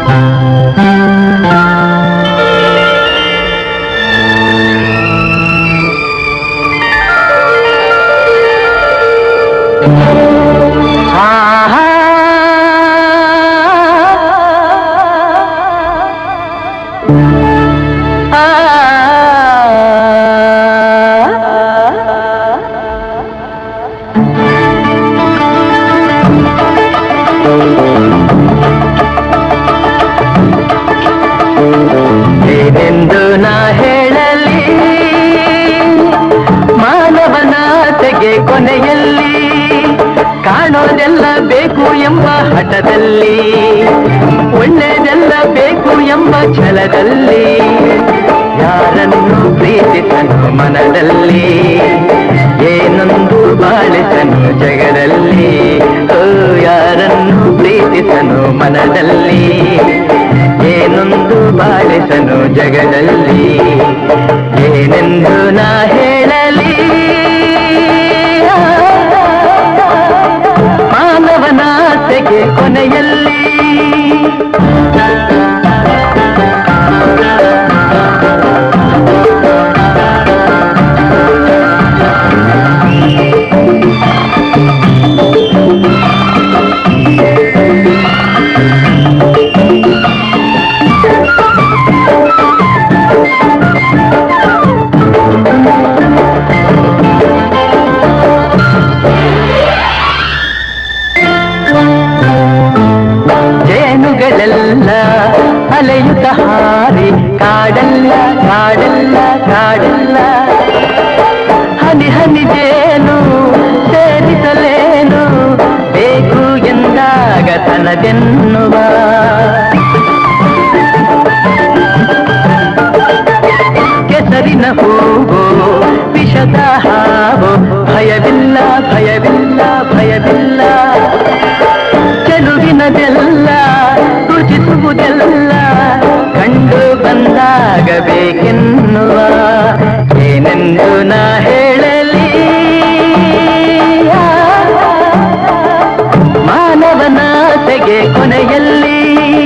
ಏನೆಂದು ನಾ ಹೇಳಲಿ ಮಾನವನಾತೆಗೆ ಕೊನೆಯಲ್ಲಿ ಕಾಣೋದೆಲ್ಲ ಬೇಕು ಎಂಬ ಹಠದಲ್ಲಿ ಒಳ್ಳೆಯದೆಲ್ಲ ಬೇಕು ಎಂಬ ಛಲದಲ್ಲಿ ಯಾರನ್ನು ಪ್ರೀತಿಸನು ಮನದಲ್ಲಿ ಏನೊಂದು ಬಾಳಿಸನು ಜಗದಲ್ಲಿ ಓ ಯಾರನ್ನು ಪ್ರೀತಿಸನು ಮನದಲ್ಲಿ ಏನೊಂದು ಬಾಳಿಸನು ಜಗದಲ್ಲಿ ಏನೆಂದು ನಾ ಹೇಳಲಿ ಮಾನವನಾಸೆಗೆ ಕೊನೆಯಲ್ಲಿ ಜೇನುಗಳೆಲ್ಲ ಅಲೆಯುತ್ತ ಹಾರಿ ಕಾಡಲ್ಲ ಕಾಡಲ್ಲ ಕಾಡಲ್ಲ ಹನಿ ಹನಿ ಜೇನು ಸೇರಿಸಲೇನು ಬೇಕು ಎಂದಾಗ ತನದೆನ್ನುವ ಕೆಸರಿನ ಹೂವು ವಿಷದ ಹಾವು ಭಯವಿಲ್ಲ ಭಯವಿಲ್ಲ ಭಯವಿಲ್ಲ ಚೆಲುವಿನದೆಲ್ಲ ರುಚಿಸುವುದೆಲ್ಲ ಕಂಡು ಬಂದಾಗಬೇಕೆನ್ನುವ ಏನೆಂದು ನಾ ಹೇಳಲಿ ಮಾನವನಾಸೆಗೆ ಕೊನೆಯಲ್ಲಿ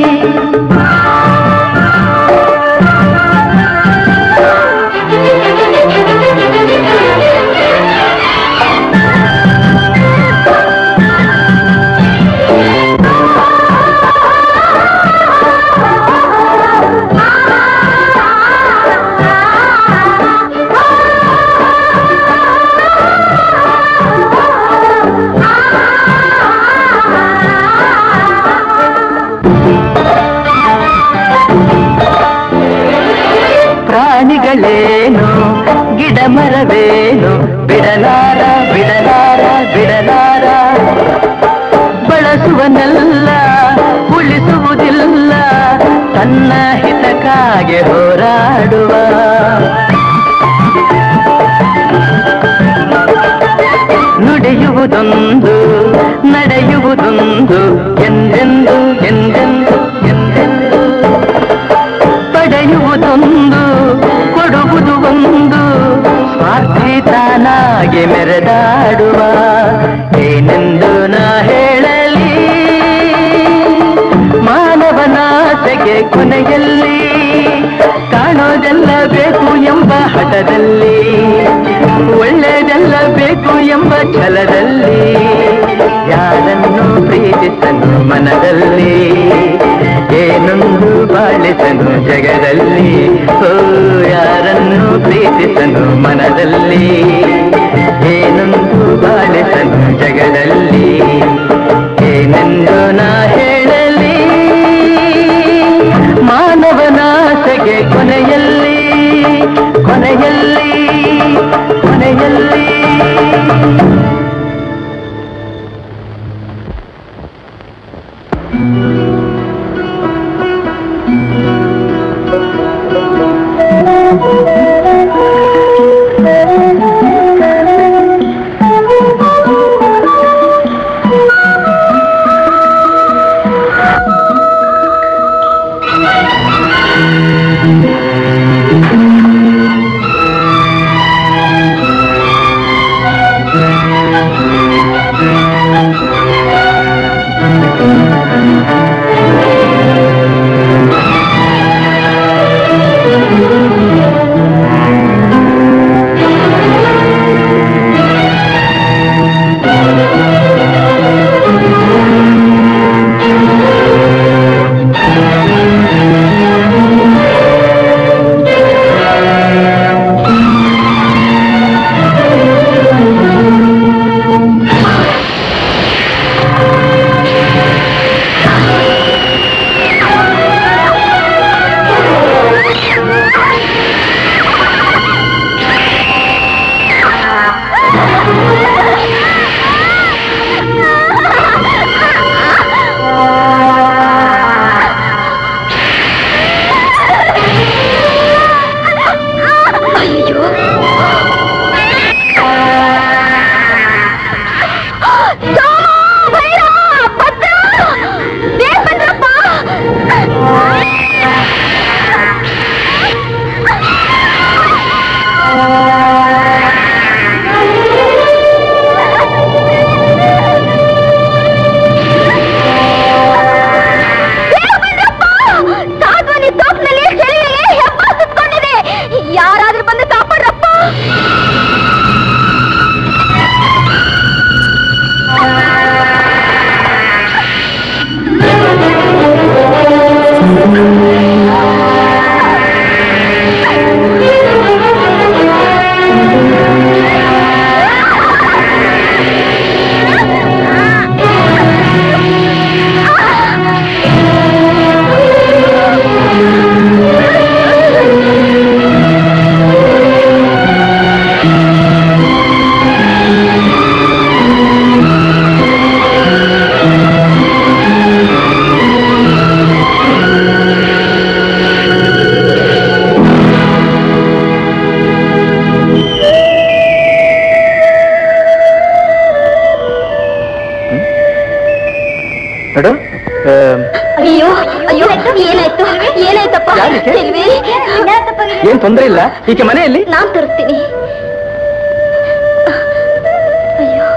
ಪ್ರಾಣಿಗಳೇನು ಗಿಡ ಮರವೇನು ಬಿಡಲಾರ ಬಿಡಲಾರ ಬಿಡಲಾರ ಬಳಸುವನೆಲ್ಲ ಉಳಿಸುವುದಿಲ್ಲ ತನ್ನ ಹಿತಕ್ಕಾಗಿ ಹೋರಾಡುವ ನುಡಿಯುವುದೊಂದು ನಡೆಯುವುದೊಂದು ಎಂದೆಂದು ಎಂದೆಂದು ಎಂದೆಂದು ಪಡೆಯುವುದೊಂದು ಕೊಡುವುದು ಒಂದು ಸ್ವಾರ್ಥಿ ತಾನಾಗಿ ಮೆರೆದಾಡುವ ಏನೆಂದು ನಾ ಹೇಳಲಿ ಮಾನವನಾಸೆಗೆ ಕೊನೆಯಲ್ಲಿ ಕಾಣೋದೆಲ್ಲ ಬೇಕು ಎಂಬ ಹಠದಲ್ಲಿ ಒಳ್ಳೆಯದೆಲ್ಲ ಬೇಕು ಎಂಬ ಛಲದಲ್ಲಿ ಯಾರನ್ನು ಪ್ರೀತಿಸನು ಮನದಲ್ಲಿ ಏನೊಂದು ಬಾಳಿಸನು ಜಗದಲ್ಲಿ ಓ ಯಾರನ್ನು ಪ್ರೀತಿಸನು ಮನದಲ್ಲಿ ಏನೊಂದು ಬಾಳಿಸನು ಜಗದಲ್ಲಿ ಏನೆಂದು ನಾ ಹೇಳಲಿ ಮಾನವನಾಸೆಗೆ ಕೊನೆಯಲ್ಲಿ ಕೊನೆಯಲ್ಲಿ ಕೊನೆಯಲ್ಲಿ ನೋಡು ಆ, ಅಯ್ಯೋ ಅಯ್ಯೋ ಏನಾಯ್ತು ಏನಾಯ್ತಪ್ಪ ಯಾರಿಗೆ? ಚೆಲ್ವಿ ಏನ್ ತೊಂದ್ರೆ ಇಲ್ಲ ಈಕೆ ಮನೆಯಲ್ಲಿ ನಾನ್ ತರಿಸ್ತೀನಿ ಅಯ್ಯೋ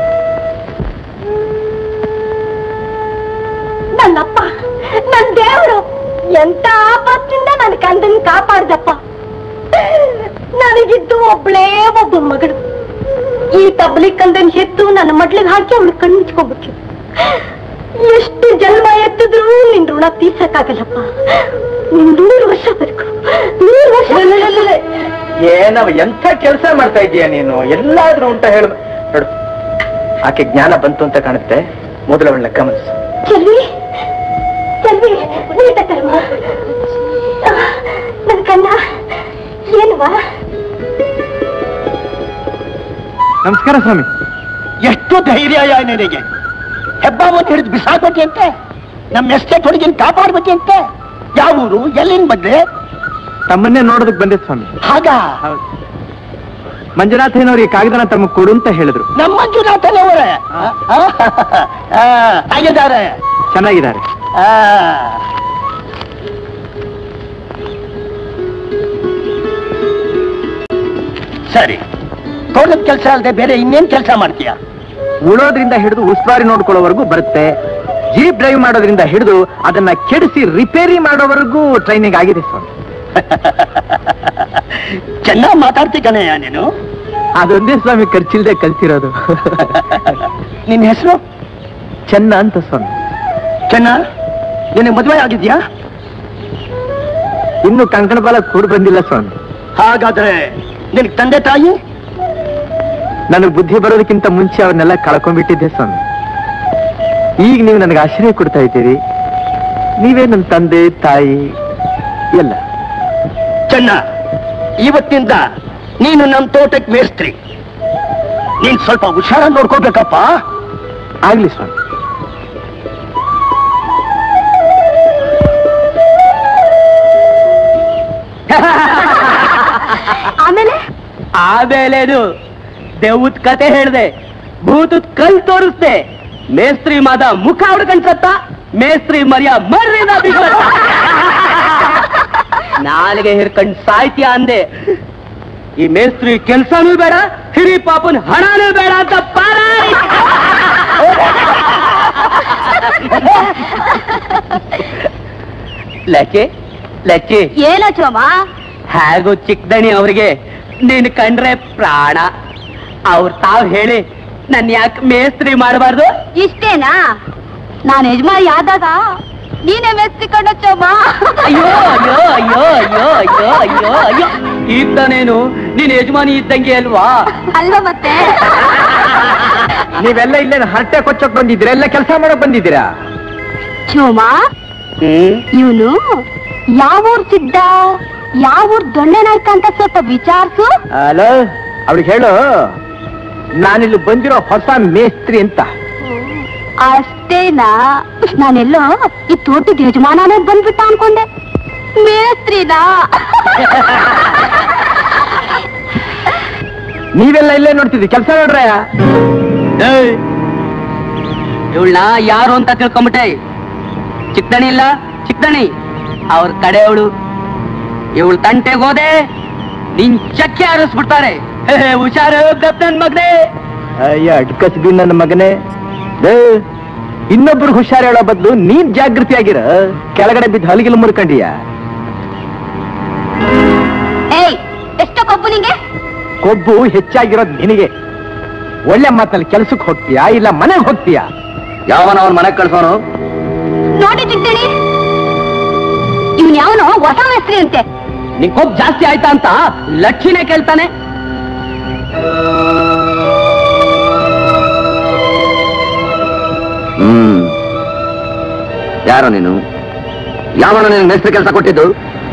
ನನ್ನಪ್ಪ ನನ್ ದೇವರು ಎಂತ ಆಪತ್ತಿಂದ ನನ್ನ ಕಂದನ್ ಕಾಪಾಡ್ದಪ್ಪ ನನಗಿದ್ದು ಒಬ್ಳೇ ಒಬ್ಬ ಮಗಳು ಈ ತಬ್ಲಿ ಕಂದನ್ ಹೆತ್ತು ನನ್ನ ಮಡ್ಲಿಗೆ ಹಾಕಿ ಅವಳು ಕಣ್ಣು ಮುಚ್ಕೊಂಡ್ಬಿಟ್ಲು ಎಷ್ಟು ಜನ್ಮ ಎತ್ತಿದ್ರು ನಿನ್ ಋಣ ತೀರ್ಸಕ್ಕಾಗಲ್ಲಪ್ಪ ನಿನ್ ನೂರು ವರ್ಷ ಬೇಕು ನೂರು ವರ್ಷ ಏನವ ಎಂಥ ಕೆಲಸ ಮಾಡ್ತಾ ಇದೀಯ ನೀನು ಎಲ್ಲಾದ್ರೂ ಉಂಟ ಹೇಳು ನೋಡು ಆಕೆ ಜ್ಞಾನ ಬಂತು ಅಂತ ಕಾಣುತ್ತೆ ಮೊದಲು ಅವಳನ್ನ ಗಮನಿಸು ಚೆಲ್ವಿ ಚೆಲ್ವಿ ನೀಟ ಕರ್ಮ ನನ್ ಕಣ್ಣ ಏನುವಾ ನಮಸ್ಕಾರ ಸ್ವಾಮಿ ಎಷ್ಟು ಧೈರ್ಯ ನಿನಗೆ ಹೆಬ್ಬಾವನ್ನು ಹಿಡಿದು ಬಿಸಾಕ್ಬೇಕೆ ಅಂತೆ ನಮ್ಮ ಎಸ್ಟೇಟ್ ಹುಡುಗಿನ ಕಾಪಾಡ್ಬೇಕೆ ಅಂತೆ ಯಾವ ಊರು ಎಲ್ಲಿಂದ ಬಂದ್ರೆ ತಮ್ಮನ್ನೇ ನೋಡೋದಕ್ಕೆ ಬಂದೆ ಸ್ವಾಮಿ ಹಾಗ ಹೌದು ಮಂಜುನಾಥಯ್ಯನವ್ರಿಗೆ ಕಾಗದನ ತಮಗೆ ಕೊಡು ಅಂತ ಹೇಳಿದ್ರು ನಮ್ಮ ಮಂಜುನಾಥನವರೇ ಆಗಿದ್ದಾರೆ ಚೆನ್ನಾಗಿದ್ದಾರೆ ಆ. ಸರಿ ತೋಟದ ಕೆಲಸ ಅಲ್ಲದೆ ಬೇರೆ ಇನ್ನೇನ್ ಕೆಲಸ ಮಾಡ್ತೀಯ ಉಳೋದ್ರಿಂದ ಹಿಡಿದು ಉಸ್ತುವಾರಿ ನೋಡ್ಕೊಳ್ಳೋವರೆಗೂ ಬರುತ್ತೆ ಜೀಪ್ ಡ್ರೈವ್ ಮಾಡೋದ್ರಿಂದ ಹಿಡಿದು ಅದನ್ನ ಕೆಡಿಸಿ ರಿಪೇರಿ ಮಾಡೋವರೆಗೂ ಟ್ರೈನಿಂಗ್ ಆಗಿದೆ ಸ್ವಾಮಿ ಚೆನ್ನಾಗಿ ಮಾತಾಡ್ತಿ ಕಣಯ್ಯ ನೀನು ಅದೊಂದೇ ಸ್ವಾಮಿ ಖರ್ಚಿಲ್ದೆ ಕಲ್ತಿರೋದು ನಿನ್ನ ಹೆಸರು ಚೆನ್ನ ಅಂತ ಸ್ವಾಮಿ ಚೆನ್ನ ನಿನಗೆ ಮದುವೆ ಆಗಿದ್ಯಾ ಇನ್ನು ಕಂಕಣ ಬಾಲ ಕೂಡ ಬಂದಿಲ್ಲ ಸ್ವಾಮಿ ಹಾಗಾದ್ರೆ ನಿನಗೆ ತಂದೆ ತಾಯಿ ನನಗೆ ಬುದ್ಧಿ ಬರೋದಕ್ಕಿಂತ ಮುಂಚೆ ಅವನ್ನೆಲ್ಲ ಕಳ್ಕೊಂಡ್ಬಿಟ್ಟಿದ್ದೆ ಸ್ವಾಮಿ ಈಗ ನೀವು ನನಗೆ ಆಶ್ರಯ ಕೊಡ್ತಾ ಇದ್ದೀರಿ ನೀವೇ ನನ್ನ ತಂದೆ ತಾಯಿ ಎಲ್ಲ ಚೆನ್ನ ಇವತ್ತಿಂದ ನೀನು ನಮ್ಮ ತೋಟಕ್ಕೆ ಮೇಸ್ತ್ರಿ ನೀನ್ ಸ್ವಲ್ಪ ಹುಷಾರಾಗಿ ನೋಡ್ಕೋಬೇಕಪ್ಪ ಆಗ್ಲಿ ಸ್ವಾಮಿ ಆಮೇಲೆ ಆಮೇಲೆ ಇದು ದೇವದ್ ಕತೆ ಹೇಳ್ದೆ ಭೂತದ್ ಕಲ್ ತೋರಿಸ್ದೆ ಮೇಸ್ತ್ರಿ ಮಾದ ಮುಖ ಹೊಡ್ಕಂಡ್ಸತ್ತ ಮೇಸ್ತ್ರಿ ಮರಿಯ ಮರ್ರಿದ ಬಿಡ್ಸತ್ತ. ನಾಲಿಗೆ ಹಿರ್ಕಂಡ್ ಸಾಯ್ತೀಯ ಅಂದೆ ಈ ಮೇಸ್ತ್ರಿ ಕೆಲ್ಸನೂ ಬೇಡ ಹಿರಿ ಪಾಪನ್ ಹಣನೂ ಬೇಡ ಅಂತ ಪಾರ ಲಕ್ಕೆ ಲಕ್ಕೆ ಏನೋ ಚೋಮ ಹೇಗೂ ಚಿಕ್ಕದಣಿ ಅವ್ರಿಗೆ ನೀನ್ ಕಂಡ್ರೆ ಪ್ರಾಣ ಅವ್ರು ತಾವ್ ಹೇಳಿ ನನ್ ಯಾಕೆ ಮೇಸ್ತ್ರಿ ಮಾಡಬಾರ್ದು ಇಷ್ಟೇನಾ ನಾನ್ ಯಜಮಾನಿ ಆದಾಗ ನೀನೇ ಮೆಸ್ತಿ ಕಂಡ ಚೋಮ ಅಯ್ಯೋ ಅಯ್ಯೋ ಅಯ್ಯೋ ಅಯ್ಯೋ ಅಯ್ಯೋ ಅಯ್ಯೋ ಅಯ್ಯೋ ಇದ್ದಾನೇನು ನೀನ್ ಯಜಮಾನಿ ಇದ್ದಂಗೆ ಅಲ್ವಾ ಅಲ್ವಾ ಮತ್ತೆ ನೀವೆಲ್ಲ ಇಲ್ಲೇನು ಹರಟೆ ಕೊಚ್ಚಕ್ ಬಂದಿದ್ದೀರಾ ಎಲ್ಲ ಕೆಲಸ ಮಾಡಕ್ ಬಂದಿದ್ದೀರಾ ಚೋಮ ಹ್ಮ್ ಇವನು ಯಾವೂರ್ ಸಿದ್ದ ಯಾವೂರ್ ದೊಣ್ಣೆನಾಯ್ಕ ಅಂತ ಸ್ವಲ್ಪ ವಿಚಾರಿಸು ಹಲೋ ಅವ್ರಿಗೆ ಹೇಳು ನಾನಿಲ್ಲಿ ಬಂದಿರೋ ಹೊಸ ಮೇಸ್ತ್ರಿ ಅಂತ ಅಷ್ಟೇನಾ ನಾನೆಲ್ಲೋ ಈ ತೋಟದ ಯಜಮಾನನೇ ಬಂದ್ಬಿಟ್ಟ ಅನ್ಕೊಂಡೆ ಮೇಸ್ತ್ರಿನಾ ನೀವೆಲ್ಲ ಇಲ್ಲೇ ನೋಡ್ತಿದ್ರಿ ಕೆಲಸ ನೋಡ್ರ ಇವಳನ್ನ ಯಾರು ಅಂತ ತಿಳ್ಕೊಂಬಿಟ್ಟೆ ಚಿಕ್ಕದಣಿ ಇಲ್ಲ ಚಿಕ್ಕದಣಿ ಅವ್ರ ಕಡೆಯವಳು ಇವಳು ತಂಟೆಗೆ ಹೋದೆ ನಿನ್ ಚಕ್ಕೆ ಹಾರಿಸ್ಬಿಡ್ತಾರೆ ಹೇ, ಹೇ, ಹುಷಾರು ಗಪ್ ನನ್ ಮಗನೇ ಅಯ್ಯ ಅಡ್ಕಸ್ಬಿ ನನ್ನ ಮಗನೇ ಏ, ಇನ್ನೊಬ್ರು ಹುಷಾರ್ ಹೇಳೋ ಬದಲು ನೀನ್ ಜಾಗೃತಿ ಆಗಿರ ಕೆಳಗಡೆ ಬಿದ್ದು ಹಲಗಿಲು ಮುರ್ಕಂಡಿಯ ಏಯ್ ಎಷ್ಟೋ ಕೊಬ್ಬು ನಿಂಗೆ ಕೊಬ್ಬು ಹೆಚ್ಚಾಗಿರೋದ್ ನಿನಗೆ ಒಳ್ಳೆ ಮಾತಲ್ಲಿ ಕೆಲ್ಸಕ್ಕೆ ಹೋಗ್ತೀಯಾ ಇಲ್ಲ ಮನೆಗೆ ಹೋಗ್ತೀಯಾ ಯಾವನ ಅವನ್ ಮನೆಗೆ ಕಳ್ಸೋನು ನೋಡಿ ಚಿಕ್ಕಣಿ ಇವನ್ ಯಾವನೋ ಹೊಸ ಮೇಸ್ತ್ರಿ ಅಂತೆ ನಿನ್ ಕೊಬ್ಬು ಜಾಸ್ತಿ ಆಯ್ತಾ ಅಂತ ಲಕ್ಷಿನೇ ಕೇಳ್ತಾನೆ ಹ್ಮ್ ಯಾರೋ ನೀನು ಯಾವನ ನಿನ್ ಮೇಸ್ತ್ರಿ ಕೆಲಸ ಕೊಟ್ಟಿದ್ದು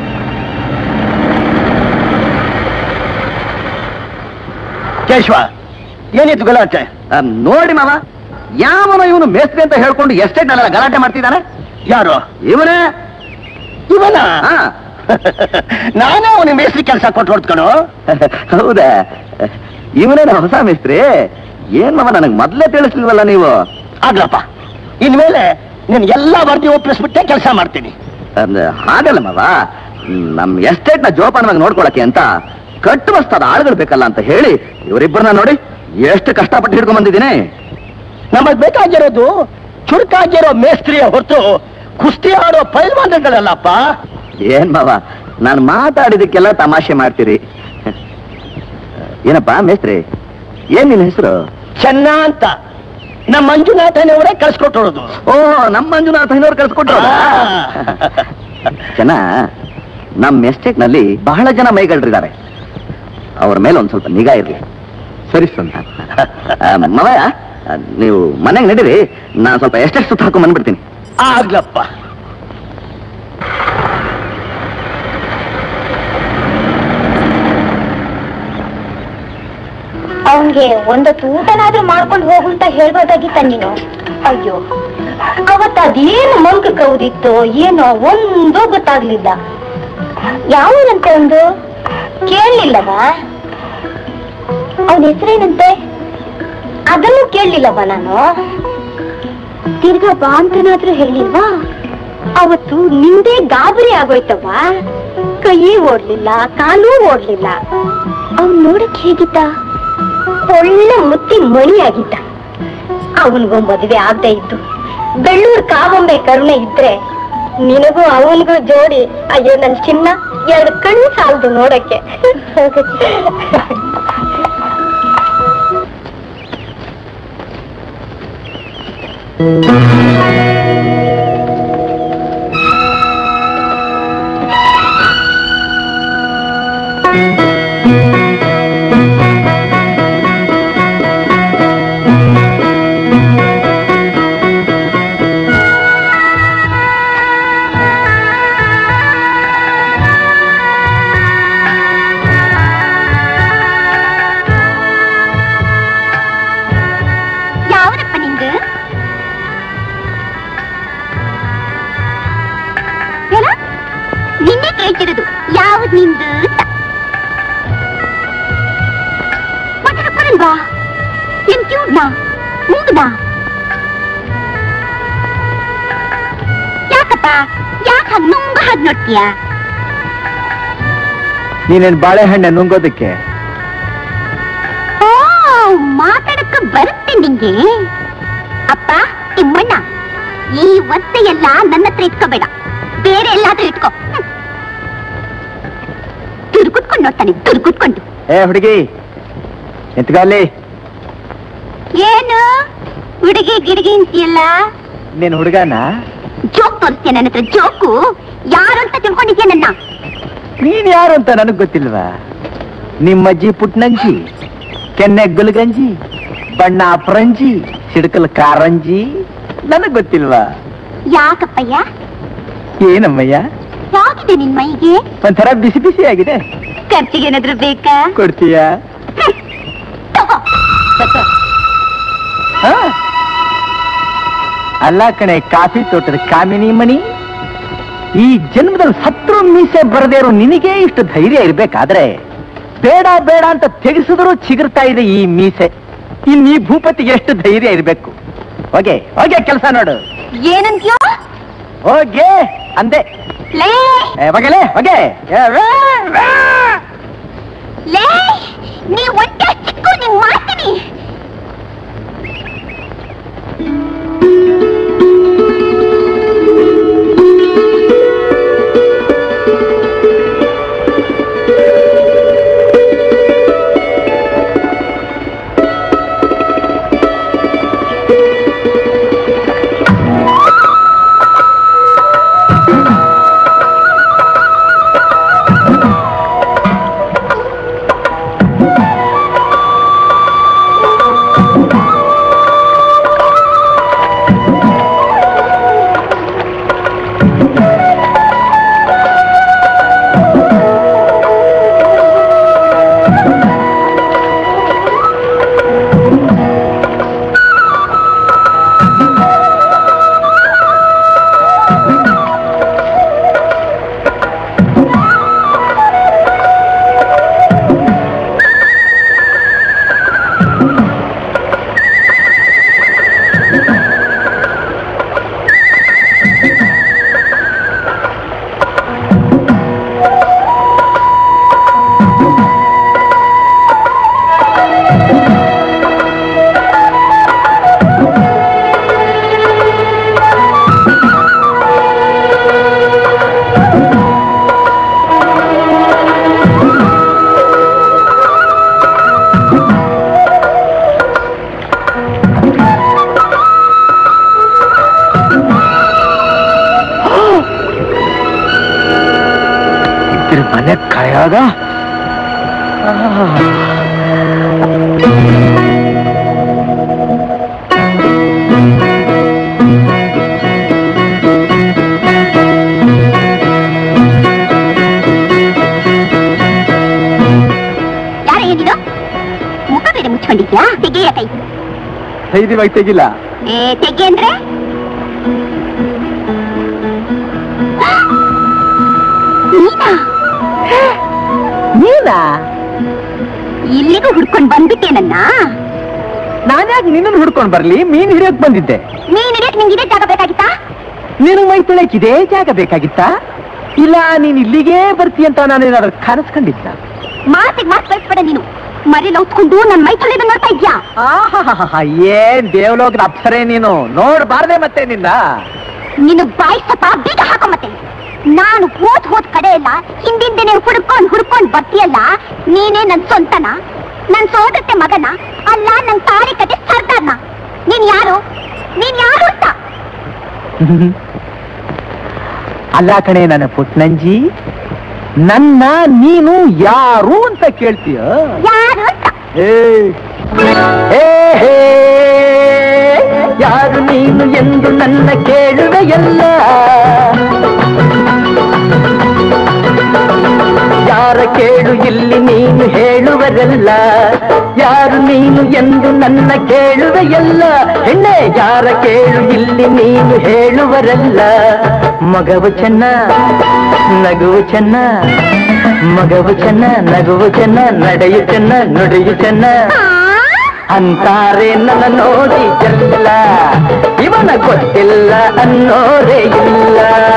ಕೇಶವ ಏನಿತ್ತು ಗಲಾಟೆ ಆ, ನೋಡಿ ಮಾವ ಯಾವನ ಇವನು ಮೇಸ್ತ್ರಿ ಅಂತ ಹೇಳ್ಕೊಂಡು ಎಸ್ಟೇಟ್ ನಲ್ಲ ಗಲಾಟೆ ಮಾಡ್ತಿದ್ದಾನೆ ಯಾರು ಇವನೇ ಇವನ ಹಾ. ನಾನೇ ಅವನಿಗೆ ಮೇಸ್ತ್ರಿ ಕೆಲಸ ಕೊಟ್ಟು ಹೊಡ್ಕಣು ಹೌದಾ ಇವನೇನ ಹೊಸ ಮೇಸ್ತ್ರಿ ಏನ್ ಮಾವ ನನಗೆ ಮೊದ್ಲೇ ತಿಳಿಸ್ಲಿಲ್ವಲ್ಲ ನೀವು ಆಗ್ಲಪ್ಪ ಇನ್ಮೇಲೆ ನೀನು ಎಲ್ಲ ವರದಿ ಒಪ್ಪಿಸ್ಬಿಟ್ಟೆ ಕೆಲಸ ಮಾಡ್ತೀನಿ ಅಂದ್ರೆ ಹಾಗಲ್ಲ ಮವ ನಮ್ ಎಸ್ಟೇಟ್ ನ ಜೋಪಾನವಾಗಿ ನೋಡ್ಕೊಳಕ್ಕೆ ಅಂತ ಕಟ್ಟುವಸ್ತಾದ ಆಳುಗಳು ಬೇಕಲ್ಲ ಅಂತ ಹೇಳಿ ಇವರಿಬ್ಬರನ್ನ ನೋಡಿ ಎಷ್ಟು ಕಷ್ಟಪಟ್ಟು ಹಿಡ್ಕೊಂಡ್ ಬಂದಿದ್ದೀನಿ ನಮಗ್ ಬೇಕಾಗಿರೋದು ಚುರುಕಾಗಿರೋ ಮೇಸ್ತ್ರಿಯ ಹೊರತು ಕುಸ್ತಿ ಆಡೋ ಪೈಲ್ವಾನಗಳಲ್ಲಪ್ಪ ಏನ್ ಮಾವ ನಾನು ಮಾತಾಡಿದಕ್ಕೆಲ್ಲ ತಮಾಷೆ ಮಾಡ್ತೀರಿ ಏನಪ್ಪಾ ಮೇಸ್ತ್ರಿ ಏನ್ ನಿನ್ನ ಹೆಸರು ಚೆನ್ನ ಅಂತ ನಮ್ಮ ಮಂಜುನಾಥನವರೇ ಕಳ್ಸ್ಕೊಟ್ಟೋದು ಓ ನಮ್ಮ ಮಂಜುನಾಥ ಐನೂರು ಕಳ್ಸ್ಕೊಟ್ರು ಜನ ನಮ್ಮ ಎಸ್ಟೇಟ್ ನಲ್ಲಿ ಬಹಳ ಜನ ಮೈಗಳ್ರಿದ್ದಾರೆ ಅವ್ರ ಮೇಲೆ ಒಂದ್ ಸ್ವಲ್ಪ ನಿಗಾ ಇರ್ಲಿ ಸರಿ ಸ್ವಂತ ಮವಯ ನೀವು ಮನೆಗೆ ನಡೀರಿ ನಾನು ಸ್ವಲ್ಪ ಎಷ್ಟೆಷ್ಟು ಸುತ್ತ ಹಾಕೊಂಡ್ ಬಂದ್ಬಿಡ್ತೀನಿ ಆಗ್ಲಪ್ಪ ಅವನ್ಗೆ ಒಂದೊತ್ತು ಊಟನಾದ್ರೂ ಮಾಡ್ಕೊಂಡು ಹೋಗು ಅಂತ ಹೇಳ್ಬೋದಾಗಿತ್ತ ನೀನು ಅಯ್ಯೋ ಅವತ್ತ ಅದೇನು ಮಂಕ ಕೌದಿತ್ತು ಏನೋ ಒಂದೂ ಗೊತ್ತಾಗ್ಲಿಲ್ಲ ಯಾವನಂತೆ ಒಂದು ಕೇಳಲಿಲ್ಲವಾ ಅವನ ಹೆಸರೇನಂತೆ ಅದನ್ನು ಕೇಳಲಿಲ್ಲವ ನಾನು ತಿರ್ಗಾ ಬಾ ಅಂತನಾದ್ರೂ ಹೇಳಿಲ್ವಾ ಅವತ್ತು ನಿಂದೇ ಗಾಬರಿ ಆಗೋಯ್ತವ್ವ ಕೈ ಓಡ್ಲಿಲ್ಲ ಕಾಲೂ ಓಡ್ಲಿಲ್ಲ ಅವ್ನ್ ನೋಡಕ್ ಹೇಗಿದ್ದ ಒಳ್ಳೆ ಮುತ್ತಿ ಮಣಿ ಆಗಿದ್ದ ಅವನಿಗೂ ಮದುವೆ ಆಗದೆ ಇದ್ದು ಬೆಳ್ಳೂರ್ ಕಾವಂಬೆ ಕರುಣೆ ಇದ್ರೆ ನಿನಗೂ ಅವನಿಗೂ ಜೋಡಿ ಅಯ್ಯೋ ನನ್ ಚಿನ್ನ ಎರಡು ಕಣ್ಣು ಸಾಲದು ನೋಡಕ್ಕೆ ಯಾವನಪ್ಪ ನಿಂದು ಏನ ನಿನ್ನೆ ಕೇಳ್ತಿರೋದು ಯಾವ್ದು ನಿಂದು ಅಂತ ಮಾತಾಡಕ್ಕಲ್ವಾ ಏನ್ ಕ್ಯೂಡ್ನಾ ಮೂಗ್ನಾ ಯಾಕಪ್ಪ ಯಾಕೆ ಹಂಗ ನುಂಗ ಹಾಗೆ ನೋಡ್ತೀಯಾ ನೀನೇನ್ ಬಾಳೆಹಣ್ಣೆ ನುಂಗೋದಕ್ಕೆ ಓ ಮಾತಾಡಕ್ಕ ಬರುತ್ತೆ ನಿಂಗೆ ಅಪ್ಪ ತಿಮ್ಮಣ್ಣ ಈ ಒತ್ತೆ ಎಲ್ಲ ನನ್ನ ಹತ್ರ ಇಟ್ಕೋಬೇಡ ಬೇರೆ ಎಲ್ಲಾದ್ರೂ ಇಟ್ಕೋ ಹ್ಮ್. ದುರ್ಗುತ್ಕೊಂಡು ನೋಡ್ತಾನೆ ದುರ್ಗುತ್ಕೊಂಡು ಏ ಹುಡುಗಿ ನಿಂತ್ಗಾಲಿ ಏನು ಹುಡುಗಿ ಗಿಡಗಿ ಅಂತೀಯಲ್ಲ ನೀನ್ ಹುಡುಗನ ಜೋಕ್ ತೋರಿಸ್ತೀಯ ನನ್ನ ಹತ್ರ ಜೋಕು ಯಾರು ಅಂತ ತಿಳ್ಕೊಂಡಿದ್ಯಾ ನನ್ನ ನೀನ್ ಯಾರು ಅಂತ ನನಗ್ ಗೊತ್ತಿಲ್ವಾ ನಿಮ್ಮಜ್ಜಿ ಪುಟ್ನಂಜಿ ಕೆನ್ನೆ ಗುಲ್ಗಂಜಿ ಬಣ್ಣ ಅಪರಂಜಿ ಸಿಡ್ಕಲ್ ಕಾರಂಜಿ ನನಗ್ ಗೊತ್ತಿಲ್ವಾ ಯಾಕಪ್ಪಯ್ಯ ಏನಮ್ಮಯ್ಯ ಯಾಗಿದೆ ನಿನ್ ಮೈಗೆ ಒಂಥರ ಬಿಸಿ ಬಿಸಿ ಆಗಿದೆ ಖರ್ಚಿಗೆ ಏನಾದ್ರೂ ಬೇಕಾ ಕೊಡ್ತೀಯಾ ಹ್ಮ್. ತಗೋ ಹಾ? ಅಲ್ಲ ಕಣೆ ಕಾಫಿ ತೋಟದ ಕಾಮಿನಿ ಮಣಿ ಈ ಜನ್ಮದಲ್ಲಿ ಸತ್ರು ಮೀಸೆ ಬರದೇ ಇರೋ ನಿನಗೆ ಇಷ್ಟು ಧೈರ್ಯ ಇರ್ಬೇಕಾದ್ರೆ ಬೇಡ ಬೇಡ ಅಂತ ತೆಗೆಸಿದ್ರು ಚಿಗುರ್ತಾ ಇದೆ ಈ ಮೀಸೆ ಇನ್ ಈ ಭೂಪತಿಗೆ ಎಷ್ಟು ಧೈರ್ಯ ಇರ್ಬೇಕು ಹೋಗೆ ಹೋಗೆ ಕೆಲಸ ನೋಡು ಏನಂತ್ಯೋ ಹೋಗೆ ಅಂದೆ ಲೇ ಏ, ಹೋಗಲೇ ಹೋಗೆ ಏ, ವೇ, ವೇ. ಲೇ ನೀ ಒಂಟೆ ಚಿಕ್ಕು ನಿಂಗ್ ಮಾಡ್ತೀನಿ ತಿರ್ಗಿ ಮನೆ ಕಾಯಾಗ ಯಾರ ಏನಿದು ಮುಖ ಬೇರೆ ಮುಚ್ಕೊಂಡಿದ್ಯಾ ತೆಗೆಯ ಕೈ ಧೈರ್ಯವಾಗಿ ತೆಗಿಲ್ಲ ಏ ತೆಗೆ ಅಂದ್ರೆ ನೀನಾ ನೀನಾ ಇಲ್ಲಿಗೂ ಹುಡ್ಕೊಂಡ್ ಬಂದ್ಬಿಟ್ಟೆ ನನ್ನ ನಾನ್ಯಾಕೆ ನಿನ್ನನ್ನು ಹುಡ್ಕೊಂಡ್ ಬರ್ಲಿ ಮೀನ್ ಹಿಡಿಯಕ್ ಬಂದಿದ್ದೆ ನೀನ್ ಹಿಡಿಯಕ್ ನಿಂಗೆ ಇದೇ ಜಾಗ ಬೇಕಾಗಿತ್ತಾ ನಿನಗ್ ಮೈ ತೊಳೆಯಕ್ ಇದೇ ಜಾಗ ಬೇಕಾಗಿತ್ತಾ ಇಲ್ಲ ನೀನ್ ಇಲ್ಲಿಗೇ ಬರ್ತೀಯ ಅಂತ ನಾನು ಏನಾದ್ರು ಕನಸ್ಕೊಂಡಿದ್ದ ಮಾತಿಗೆ ಮಾತು ಕಳಿಸ್ಬೇಡ ನೀನು ಮರಿ ಲೌತ್ಕೊಂಡು ನನ್ ಮೈ ತೊಳೆದು ನೋಡ್ತಾ ಇದ್ಯಾ ಆಹಾಹಾಹಾ, ಏನ್ ದೇವಲೋಕದ ಅಪ್ಸರೆ ನೀನು ನೋಡ್ಬಾರ್ದೆ ಮತ್ತೆ ನಿನ್ನ ನೀನು ಬಾಯಿ ಸ್ವಲ್ಪ ಬೀಗ ಹಾಕೋ ಮತ್ತೆ ನಾನು ಹೋದ್ ಹೋದ್ ಕಡೆ ಎಲ್ಲ ಹಿಂದಿಂದನೇ ಹುಡ್ಕೊಂಡ್ ಹುಡ್ಕೊಂಡ್ ಬರ್ತೀಯಲ್ಲ ನೀನೇ ನನ್ ಸ್ವಂತನ ನನ್ ಸೋದರತೆ ಮಗನ ಅಲ್ಲ ನನ್ ತಾಳಿ ಕತೆ ಸರ್ದಾರ್ನ ನೀನ್ ಯಾರು ನೀನ್ ಯಾರು ಅಂತ ಅಲ್ಲ ಕಣೆ ನನ್ನ ಪುಟ್ನಂಜಿ ನನ್ನ ನೀನು ಯಾರು ಅಂತ ಕೇಳ್ತೀಯ ಯಾರು ಅಂತ ಏ ಏ, ಹೇ, ಯಾರು ನೀನು ಎಂದು ನನ್ನ ಕೇಳುವೆಯಲ್ಲ ಯಾರ ಕೇಳು ಇಲ್ಲಿ ನೀನು ಹೇಳುವರಲ್ಲ ಯಾರು ನೀನು ಎಂದು ನನ್ನ ಕೇಳುವೆಯಲ್ಲ ಹೆಣ್ಣೆ ಯಾರ ಕೇಳು ಇಲ್ಲಿ ನೀನು ಹೇಳುವರಲ್ಲ ಮಗವು ಚೆನ್ನ ನಗುವು ಚೆನ್ನ ಮಗವು ಚೆನ್ನ ನಗುವು ಚೆನ್ನ ನಡೆಯು ಚೆನ್ನ ನುಡಿಯು ಚೆನ್ನ ಅಂತಾರೆ ನನ್ನ ನೋಡಿ ಎಲ್ಲ ಇವನ ಗೊತ್ತಿಲ್ಲ ಅನ್ನೋರೇ ಇಲ್ಲ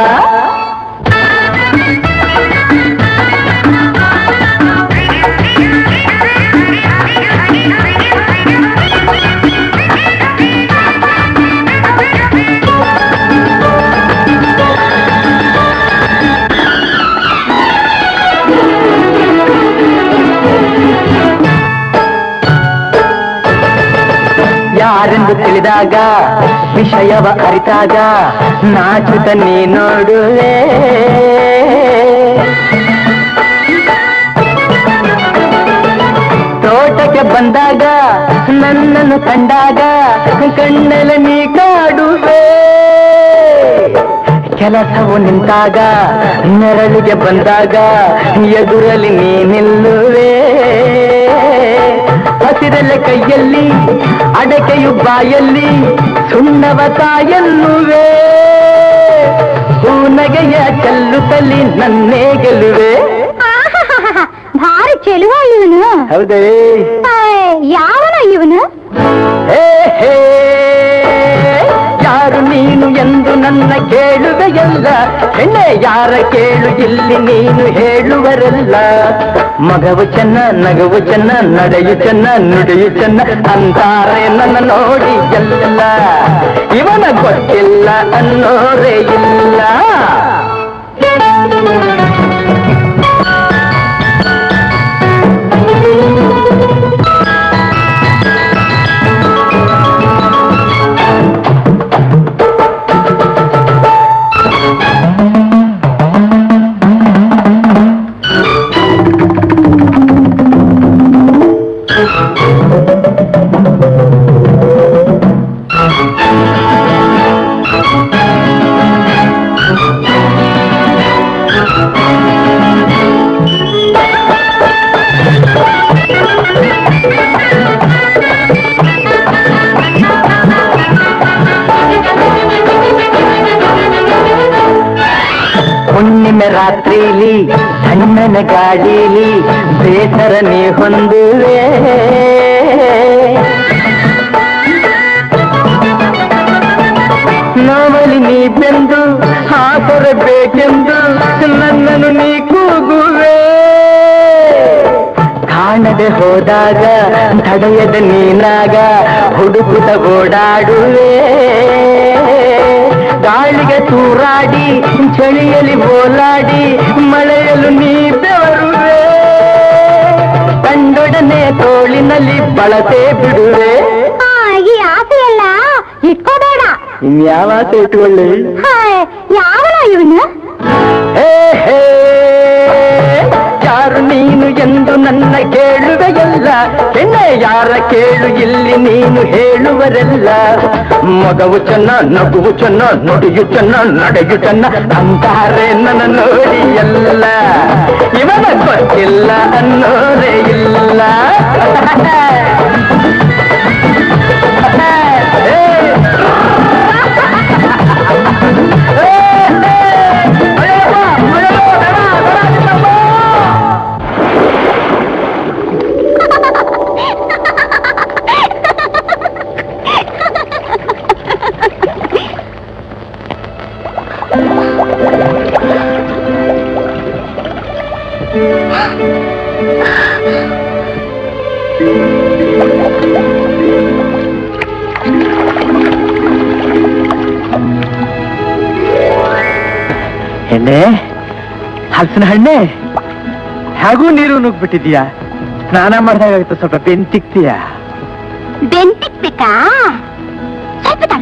ಯಾರೆಂದು ತಿಳಿದಾಗ ವಿಷಯವ ಅರಿತಾಗ ನಾಚುತ್ತ ನೀ ನೋಡುವೆ ತೋಟಕ್ಕೆ ಬಂದಾಗ ನನ್ನನ್ನು ಕಂಡಾಗ ಕಣ್ಣೆಲ್ಲ ನೀ ಕಾಡುವೆ ಕೆಲಸವು ನಿಂತಾಗ ನೆರಳಿಗೆ ಬಂದಾಗ ಎದುರಲ್ಲಿ ನೀ ನಿಲ್ಲುವೆ ಹಸಿರಲೆ ಕೈಯಲ್ಲಿ ಅಡಕೆಯು ಬಾಯಲ್ಲಿ ಸುಣ್ಣವ ತಾಯನ್ನುವೆ ಹೂನಗೆಯ ಚೆಲ್ಲುತ್ತಲಿ ನನ್ನೇ ಗೆಲ್ಲುವೆ ಭಾರಿ ಚೆಲುವ ಇವನು ಹೌದೇ ಯಾವನ ಇವನು ಹೇ ಹೇ ಯಾರು ನೀನು ಎಂದು ನನ್ನ ಕೇಳುವೆಯಲ್ಲ ಹೆಣ್ಣೆ ಯಾರ ಕೇಳು ಇಲ್ಲಿ ನೀನು ಹೇಳುವರಲ್ಲ ಮಗವು ಚೆನ್ನ ನಗವು ಚೆನ್ನ ನಡೆಯು ಚೆನ್ನ ನುಡಿಯು ಚೆನ್ನ ಅಂತಾರೆ ನನ್ನ ನೋಡಿ ಎಲ್ಲ ಇವನ ಗೊತ್ತಿಲ್ಲ ಅನ್ನೋರೇ ಇಲ್ಲ ಹುಣ್ಣಿಮೆ ರಾತ್ರಿಲಿ ಸಣ್ಣನ ಗಾಡೀಲಿ ಬೇಸರ ನೀ ಹೊಂದುವೆ ನೋವಲಿ ನೀ ಬೆಂದು ಹಾಕೊರಬೇಕೆಂದು ನನ್ನನ್ನು ನೀ ಕೂಗುವೆ ಕಾಣದೆ ಹೋದಾಗ ತಡೆಯದ ನೀನಾಗ ಹುಡುಕುತ್ತ ಓಡಾಡುವೆ ಗಾಳಿಗೆ ತೂರಾಡಿ ಚಳಿಯಲ್ಲಿ ಓಲಾಡಿ ಮಳೆಯಲು ನೀ ಬೆವರುವೆ ಕಂಡೊಡನೆ ತೋಳಿನಲ್ಲಿ ಬಳಸೇ ಬಿಡುವೆ ಈ ಆಸೆ ಎಲ್ಲ ಇಟ್ಕೋಬೇಡ ಇನ್ಯಾವ ಆಸೆ ಇಟ್ಕೊಳ್ಳಿ ಯಾವನ ಇವನು ಹೇ ಹೇ ಎಂದು ನನ್ನ ಕೇಳುವೆಯಲ್ಲ ಹೆಣ್ಣೆ ಯಾರ ಕೇಳು ಇಲ್ಲಿ ನೀನು ಹೇಳುವರೆಲ್ಲ ಮಗವು ಚೆನ್ನ ನಗುವು ಚೆನ್ನ ನುಡಿಯು ಚೆನ್ನ ನಡೆಯು ಚೆನ್ನ ಅಂತಾರೆ ನನ್ನ ನೋಡಿ ಎಲ್ಲ ಇವನ ಗೊತ್ತಿಲ್ಲ ಅನ್ನೋರೇ ಇಲ್ಲ ಎಣ್ಣೆ ಹಲಸಿನ ಹಣ್ಣೆ ಹೇಗೂ ನೀರು ನುಗ್ಬಿಟ್ಟಿದ್ಯಾ ಸ್ನಾನ ಮಾಡ್ದಾಗುತ್ತೆ ಸ್ವಲ್ಪ ಬೆಂತಿಕ್ತೀಯ ಬೆಂತಿಕ್ಬೇಕಾ ಸ್ವಲ್ಪ ತಾಳು.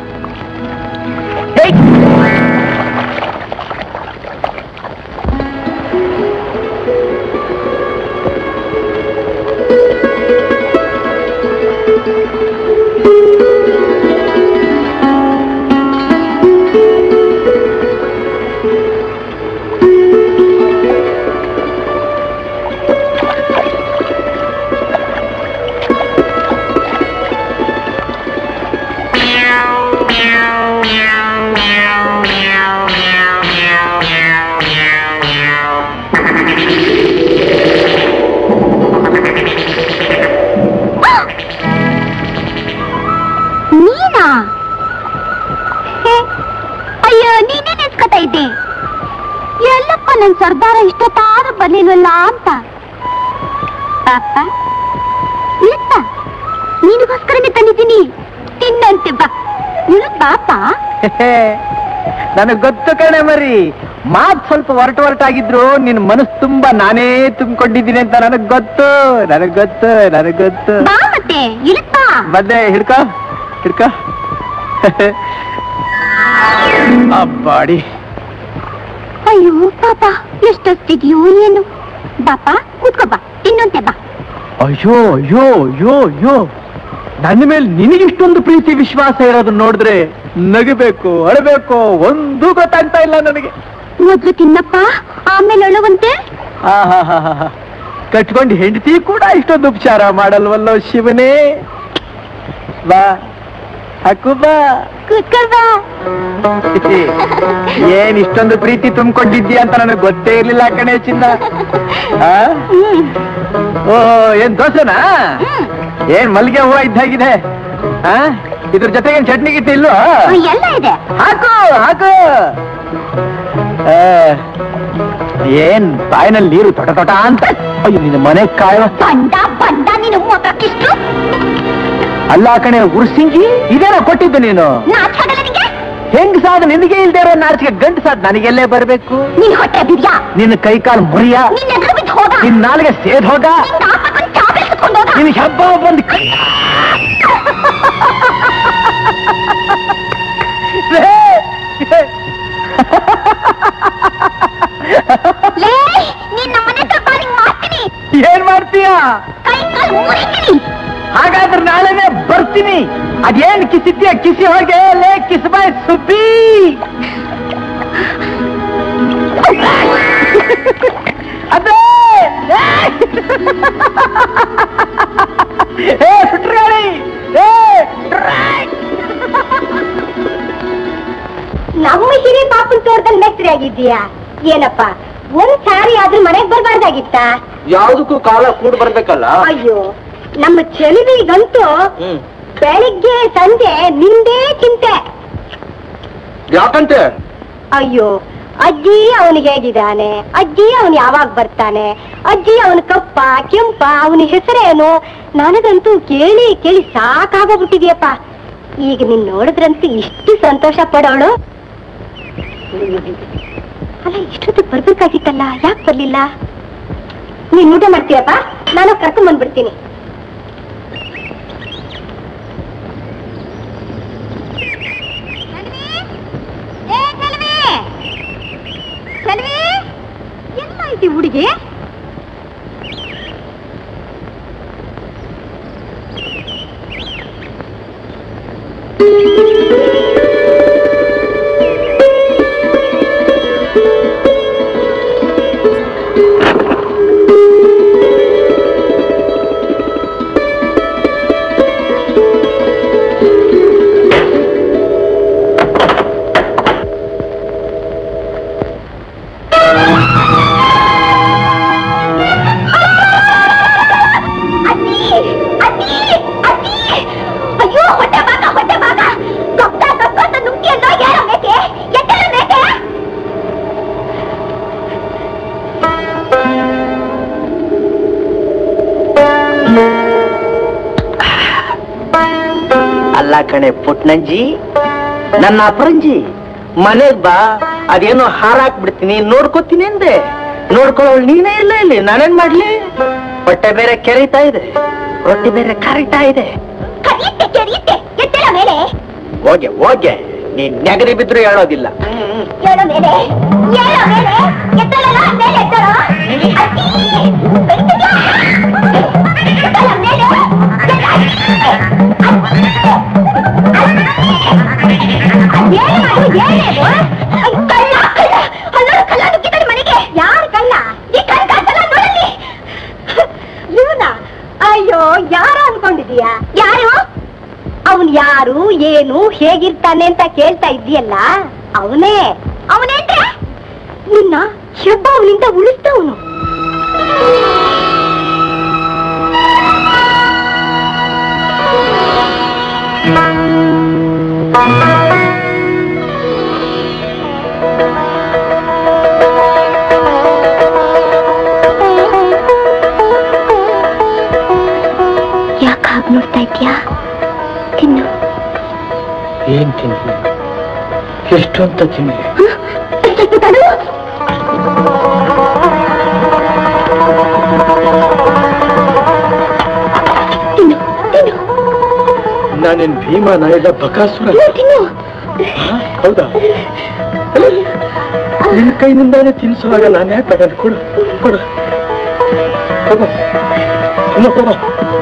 ನೀನಾ ಹೇ, ಅಯ್ಯೋ ನೀನೇ ನೆನ್ಸ್ಕೊತಾ ಇದ್ದೆ ಎಲ್ಲಪ್ಪ ನನ್ ಸರ್ದಾರ ಇಷ್ಟೊತ್ತಾದ್ರೂ ಬರ್ಲಿಲ್ವಲ್ಲ ಅಂತ ಪಾಪ ಇತ್ತ ನಿನಗೋಸ್ಕರನೇ ತಂದಿದ್ದೀನಿ ತಿನ್ನಂತೆ ಬಾ ಇಳು ಪಾಪ ನನಗ್ ಗೊತ್ತು ಕಣೆ ಮರಿ ಮಾತ್ ಸ್ವಲ್ಪ ಹೊರಟು ಹೊರಟಾಗಿದ್ರು ನಿನ್ ಮನಸ್ಸು ತುಂಬಾ ನಾನೇ ತುಂಬಿಕೊಂಡಿದ್ದೀನಿ ಅಂತ ನನಗ್ ಗೊತ್ತು ನನಗ್ ಗೊತ್ತು ನನಗ್ ಗೊತ್ತು ಬಾ ಮತ್ತೆ ಇಳುತ್ತ ಬಂದೆ ಹಿಡ್ಕೋ ಹಿಡ್ಕೋ ಅಬ್ಬಾಡಿ ಅಯ್ಯೋ ಪಾಪ ಎಷ್ಟೊತ್ತಿದ್ಯೋ ಏನು ಬಾಪ ಕೂತ್ಕೋ ಬಾ ತಿನ್ನಂತೆ ಬಾ ಅಯ್ಯೋ ಅಯ್ಯೋ ಅಯ್ಯೋ ಅಯ್ಯೋ ನನ್ನ ಮೇಲೆ ನಿನಗಿಷ್ಟೊಂದು ಪ್ರೀತಿ ವಿಶ್ವಾಸ ಇರೋದನ್ನ ನೋಡಿದ್ರೆ ನಗಬೇಕು ಅಳಬೇಕು ಒಂದೂ ಗೊತ್ತಾಗ್ತಾ ಇಲ್ಲ ನನಗೆ ಮೊದ್ಲು ತಿನ್ನಪ್ಪ ಆಮೇಲೆ ಅಳುವಂತೆ ಆಹಾಹಾಹಾ. ಕಟ್ಕೊಂಡು ಹೆಂಡತಿ ಕೂಡ ಇಷ್ಟೊಂದು ಉಪಚಾರ ಮಾಡಲ್ವಲ್ಲೋ ಶಿವನೇ ಬಾ ಹಾಕು ಬಾ ಕೂತ್ಕೋ ಬಾ ಏನ್ ಇಷ್ಟೊಂದು ಪ್ರೀತಿ ತುಂಬಿಕೊಂಡಿದ್ದಿ ಅಂತ ನನಗೆ ಗೊತ್ತೇ ಇರ್ಲಿಲ್ಲ ಕಣೆ ಚಿನ್ನ ಆ? ಹ್ಮ್ ಓ ಏನ್ ದೋಸೆನಾ ಹ್ಮ್ ಏನ್ ಮಲ್ಗೆ ಹೂವ ಇದ್ದಾಗಿದೆ ಆ? ಇದ್ರ ಜೊತೆಗೆ ಏನ್ ಚಟ್ನಿ ಗಿಟ್ಟಿ ಇಲ್ವೋ ಎಲ್ಲ ಇದೆ ಹಾಕು ಹಾಕು ಆ, ಏನ್ ಬಾಯಿನಲ್ಲಿ ನೀರು ತೊಟ ತೊಟ ಅಂತ ಅಯ್ಯೋ ನಿನ್ನ ಮನೆ ಕಾಯುವ ಬಂಡ ಬಂಡ ನೀನು ಮೊಗಕ್ಕಿಷ್ಟು ಅಲ್ಲ ಕಣೆ ಉರ್ಸಿಂಗಿ ಇದೇನೋ ಕೊಟ್ಟಿದ್ದು ನೀನು ನಾಚಾಗಲ್ಲ ನಿಂಗೆ ಹೆಂಗ್ ಸಾದ್ ನಿನಗೆ ಇಲ್ದೇ ಇರೋ ನಾಚಿಕೆ ಗಂಟು ಸಾದ್ ನನಗೆಲ್ಲೇ ಬರ್ಬೇಕು ನಿನ್ ಹೊಟ್ಟೆ ಬಿದ್ಯಾ ನಿನ್ನ ಕೈ ಕಾಲು ಮುರಿಯ ನಿನ್ನ ಎದುರು ಬಿದ್ದು ಹೋಗ ನಿನ್ ನಾಲ್ಗೆ ಸೇದ್ ಹೋಗ ನಿನ್ನ ಆಪಕ್ಕೊಂದು ಚಾಪೆ ಸುತ್ಕೊಂಡು ಹೋಗ ನಿನ್ ಹಬ್ಬ ಬಂದ್ ಕೈ ಲೇ ನಿನ್ನ ಮನೆ ಹತ್ರ ಬಾರಿಗ್ ಮಾಡ್ತೀನಿ ಏನ್ ಮಾಡ್ತೀಯ ಕೈ ಕಾಲು ಮುರಿತೀನಿ ಹಾಗಾದ್ರೆ ನಾಳೆನೆ ಬರ್ತೀನಿ ಅದೇನ್ ಕಿಸಿದ್ಯಾ ಕಿಸಿ ಹೋಗೆ ಲೇ ಕಿಸ್ಬಾಯ್ ಸುಬ್ಬಿ ಅದೇ ಏ ಸುಟ್ರಾಳಿ ಏ ಟ್ರಾಕ್. ನಮ್ಮ ಹಿರಿ ಪಾಪನ್ ತೋಟದಲ್ಲಿ ಮೇಸ್ತ್ರಿ ಆಗಿದ್ದೀಯಾ ಏನಪ್ಪ ಒಂದ್ ಸಾರಿ ಆದ್ರೂ ಮನೆಗ್ ಬರ್ಬಾರ್ದಾಗಿತ್ತ ಯಾವ್ದಕ್ಕೂ ಕಾಲ ಕೂಡ್ ಬರ್ಬೇಕಲ್ಲ ಅಯ್ಯೋ ನಮ್ಮ ಚೆಲುವಿಗಂತೂ ಹ್ಮ್ ಬೆಳಿಗ್ಗೆ ಸಂಜೆ ನಿಂದೇ ಚಿಂತೆ ಯಾಕಂತೆ ಅಯ್ಯೋ ಅಜ್ಜಿ ಅವನು ಹೇಗಿದ್ದಾನೆ ಅಜ್ಜಿ ಅವನು ಯಾವಾಗ ಬರ್ತಾನೆ ಅಜ್ಜಿ ಅವನ ಕಪ್ಪ ಕೆಂಪ ಅವನ ಹೆಸರೇನು ನನಗಂತೂ ಕೇಳಿ ಕೇಳಿ ಸಾಕಾಗೋಗ್ಬಿಟ್ಟಿದ್ಯಪ್ಪ ಈಗ ನೀನ್ ನೋಡಿದ್ರಂತೂ ಇಷ್ಟು ಸಂತೋಷ ಪಡೋಳು ಅಲ್ಲ ಇಷ್ಟೊತ್ತಿಗೆ ಬರ್ಬೇಕಾಗಿತ್ತಲ್ಲ ಯಾಕೆ ಬರ್ಲಿಲ್ಲ ನೀನ್ ಊಟ ಮಾಡ್ತೀಯಪ್ಪ ನಾನು ಕರ್ಕೊಂಡ್ ಬಂದ್ಬಿಡ್ತೀನಿ ಎಲ್ಲಾಯ್ತು ಹುಡುಗಿ ಅಲ್ಲ ಕಣೆ ಪುಟ್ನಂಜಿ ನನ್ನ ಅಪರಂಜಿ ಮನೆಗ್ ಬಾ ಅದೇನೋ ಹಾರಾಕ್ಬಿಡ್ತೀನಿ ನೋಡ್ಕೋತೀನಿ ಅಂದೆ ನೋಡ್ಕೊಳ್ಳೋಳು ನೀನೇ ಇಲ್ಲ ಇಲ್ಲಿ ನಾನೇನ್ ಮಾಡ್ಲಿ ಹೊಟ್ಟೆ ಬೇರೆ ಕೆರೀತಾ ಇದೆ ರೊಟ್ಟಿ ಬೇರೆ ಕರೀತಾ ಇದೆ ಕರಿಯುತ್ತೆ ಕೆರಿಯುತ್ತೆ ಎತ್ತೆಲ್ಲ ಮೇಲೆ ಹೋಗೆ ಹೋಗೆ ನೀನ್ ನೆಗರಿ ಬಿದ್ರು ಹೇಳೋದಿಲ್ಲ ಏಳೋ ಮೇಲೆ ಏಳೋ ಮೇಲೆ ಎತ್ತಲಲ್ಲ ಮೇಲೆ ಎತ್ತಲ ಯಾರು ಕಳ್ಳ ಈ ಕಳ್ಳ ನೋಡಲಿ ಇವನ ಅಯ್ಯೋ ಯಾರು ಅನ್ಕೊಂಡಿದೀಯಾ ಯಾರು ಅವನ್ ಯಾರು ಏನು ಹೇಗಿರ್ತಾನೆ ಅಂತ ಕೇಳ್ತಾ ಇದ್ದೀಯಲ್ಲ ಅವನೇ ಅವನೇಂದ್ರೆ ನಿನ್ನ ಹೆಬ್ಬ ಅವನಿಂದ ಉಳಿಸ್ತವನು ಯಾಕೆ ಹಾಗೆ ನೋಡ್ತಾ ಇದ್ಯಾ ತಿನ್ನು ಏನ್ ತಿನ್ಲಿ ಎಷ್ಟು ಅಂತ ತಿನ್ಲಿ ಸ್ವಲ್ಪ ತಡು. ತಿನ್ನು ತಿನ್ನು ನಾನೇನ್ ಭೀಮ ನಾಯಿದ ಬಕಾಸುರ ತಿನ್ನು, ತಿನ್ನು ಹೌದಾ ನಿನ್ನ ಕೈನಿಂದಾನೇ ತಿನ್ಸುವಾಗ ನಾನು ಯಾಕೆ ತಗೊಂಡು ಕೊಡು ಕೊಡು ತಗೋ ಇನ್ನು ತಗೋ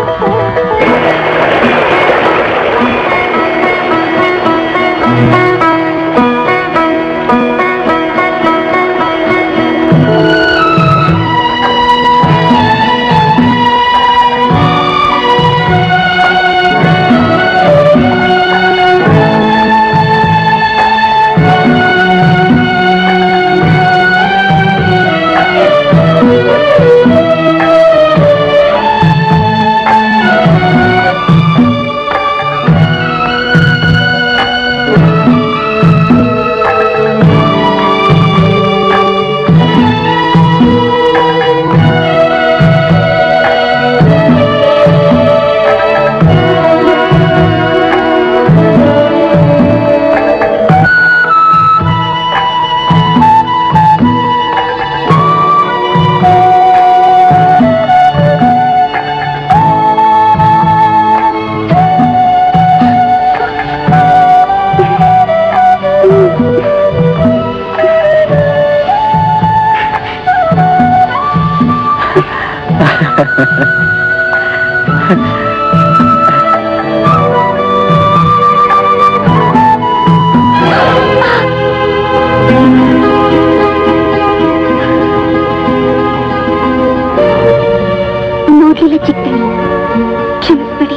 ನೋಡ್ಲಿಲ್ಲ ಚಿಕ್ಕಣಿ ಕ್ಷಮಿಸ್ಬಿಡಿ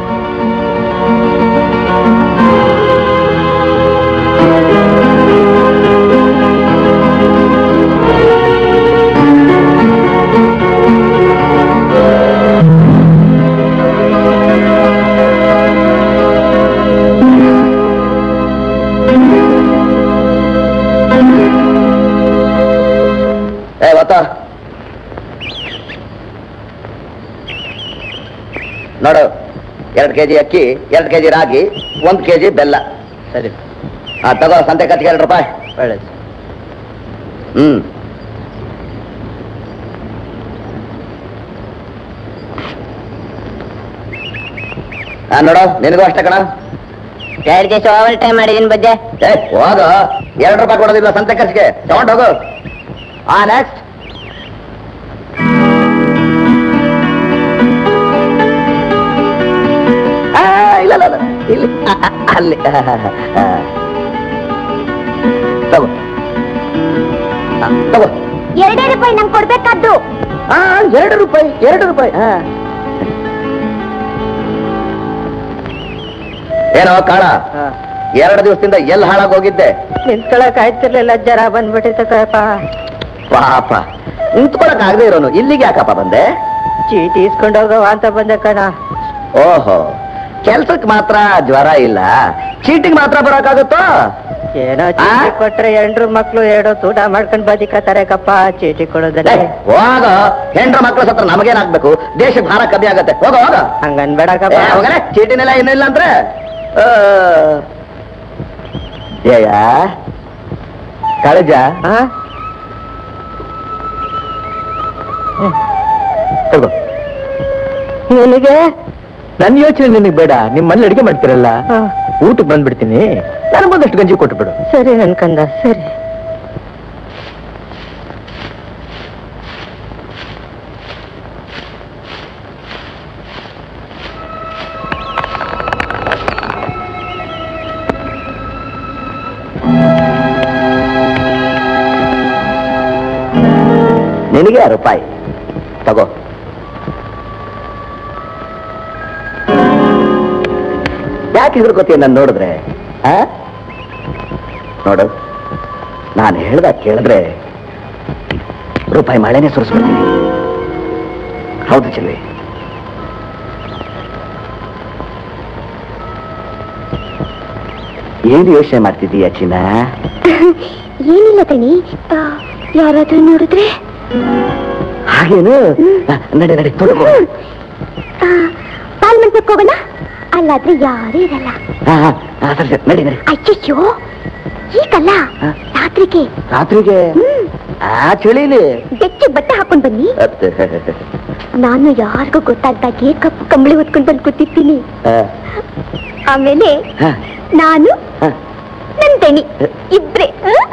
ಏ ಗೊತ್ತ ನೋಡು ಎರಡು ಕೆಜಿ ಅಕ್ಕಿ ಎರಡು ಕೆಜಿ ರಾಗಿ ಒಂದು ಕೆಜಿ ಬೆಲ್ಲ ಸರಿ ಆ ತಗೋ ಸಂತೆ ಕತ್ತಿಗೆ ಎರಡು ರೂಪಾಯಿ ಒಳ್ಳೇದು ಹ್ಮ್ ಆ ನೋಡು ನಿನಗೂ ಅಷ್ಟೇ ಕಣ ಎರಡು ದಿವಸ ಓವರ್ ಟೈಮ್ ಮಾಡಿದೀನಿ ಬಜ್ಜೆ ಏ ಹೋಗ ಎರಡು ರೂಪಾಯಿ ಕೊಡೋದಿಲ್ಲ ಸಂತೆ ಖರ್ಚಿಗೆ ತಗೊಂಡು ಹೋಗು ಆ ನೆಕ್ಸ್ಟ್ ಇಲ್ಲ ಇಲ್ಲ ಇಲ್ಲ. ಇಲ್ಲಿ ಆ, ಆ, ಅಲ್ಲಿ ಆ, ಆ, ಆ. ತಗೋ ಆ, ತಗೋ ಎರಡೇ ರೂಪಾಯಿ ನಂಗೆ ಕೊಡ್ಬೇಕಾದ್ದು ಆ ಎರಡು ರೂಪಾಯಿ ಎರಡು ರೂಪಾಯಿ ಹಾ ಏನೋ ಕಾಳ ಎರಡು ದಿವಸದಿಂದ ಎಲ್ಲಿ ಹಾಳಾಗಿ ಹೋಗಿದ್ದೆ ನಿಂತ್ಕೊಳಕ್ ಆಯ್ತಿರ್ಲಿಲ್ಲ ಜರ ಬಂದ್ಬಿಟ್ಟಿತ್ತು ಕಣಪ್ಪ ಪಾಪ ನಿಂತ್ಕೊಳಕ್ ಆಗದೆ ಇರೋನು ಇಲ್ಲಿಗೆ ಯಾಕಪ್ಪ ಬಂದೆ ಚೀಟಿ ಇಸ್ಕೊಂಡು ಹೋಗವ ಅಂತ ಬಂದೆ ಕಣ ಓಹೋ ಕೆಲ್ಸಕ್ಕೆ ಮಾತ್ರ ಜ್ವರ ಇಲ್ಲ ಚೀಟಿಗೆ ಮಾತ್ರ ಬರೋಕ್ಕಾಗುತ್ತೋ ಏನೋ ಆ? ಚೀಟಿ ಕೊಟ್ರೆ ಎಂಡ್ರು ಮಕ್ಳು ಎರಡೋ ತೂಟ ಮಾಡ್ಕೊಂಡ್ ಬದಿಕತ್ತಾರೆ ಕಪ್ಪ ಚೀಟಿ ಕೊಡೋದಲ್ಲ ಏ, ಹೋಗ ಹೆಂಡ್ರ ಮಕ್ಳ ಸತ್ರ ನಮಗೇನಾಗ್ಬೇಕು ದೇಶಕ್ಕೆ ಭಾರ ಕಮ್ಮಿ ಆಗತ್ತೆ ಹೋಗ ಹೋಗ ಹಂಗನ್ಬೇಡ ಏ, ಕಪ್ಪ ಹೋಗನೆ ಚೀಟಿನೆಲ್ಲ ಏನಿಲ್ಲ ಅಂದ್ರೆ ಏಯ ಕಾಳಜ ತಗೋ ನಿನಗೆ ನನ್ನ ಯೋಚನೆ ನಿನಗೆ ಬೇಡ ನಿಮ್ಮ ಮನೇಲಿ ಅಡಿಗೆ ಮಾಡ್ತಿರಲ್ಲ ಊಟಕ್ಕೆ ಬಂದ್ಬಿಡ್ತೀನಿ ನಾನು ಬಂದಷ್ಟು ಗಂಜಿ ಕೊಟ್ಟು ಬಿಡು ಸರಿ ಅನ್ಕಂದ ಸರಿ ನಿನಗೆ ಆ ರೂಪಾಯಿ ತಗೋ ಯಾಕೆ ಹೆದರ್ಕೋತೀಯ ನಾನು ನೋಡಿದ್ರೆ ಆ? ನೋಡು ನಾನು ಹೇಳ್ದ ಕೇಳಿದ್ರೆ ರೂಪಾಯಿ ಮಳೆನೇ ಸುರಿಸ್ಬಿಡ್ತೀನಿ ಹೌದು ಚೆಲ್ವಿ ಏನು ಯೋಚನೆ ಮಾಡ್ತಿದ್ದೀಯ ಚಿನ್ನ ಏನಿಲ್ಲ ತನಿ ಯಾರಾದ್ರೂ ನೋಡಿದ್ರೆ ಹಾಗೇನು ಆ, ನಡಿ ನಡಿ ತೊಡಗು ಪಾಲ್ ಮಂಟಪಕ್ಕೆ ಹೋಗೋಣ ಅಲ್ಲಾದ್ರೆ ಯಾರೂ ಇರಲ್ಲ ಹಾ ಹಾ ಹಾ, ಸರಿ ಸರಿ ನಡಿ ನಡಿ ಅಯ್ಯಯ್ಯೋ ಈಗಲ್ಲ ಹ? ರಾತ್ರಿಗೆ ರಾತ್ರಿಗೆ ಹ್ಮ್ ಆ ಚಳಿಲಿ ಬೆಚ್ಚಗೆ ಬಟ್ಟೆ ಹಾಕೊಂಡ್ ಬನ್ನಿ ಅತ್ತೆ. ನಾನು ಯಾರಿಗೂ ಗೊತ್ತಾಗ್ದಾಗೆ ಕಪ್ಪು ಕಂಬಳಿ ಹೊತ್ಕೊಂಡ್ ಬಂದು ಕೂತಿರ್ತೀನಿ ಆ, ಆಮೇಲೆ ಹಾ, ನಾನು ಹಾ. ನನ್ ದಣಿ ಇಬ್ರೆ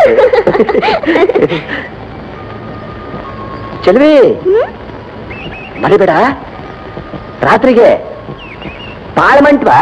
ಚೆಲ್ವಿ ಹ್ಮ್? ಮರಿಬೇಡ ರಾತ್ರಿಗೆ ಪಾರ್ಮೆಂಟ್ವಾ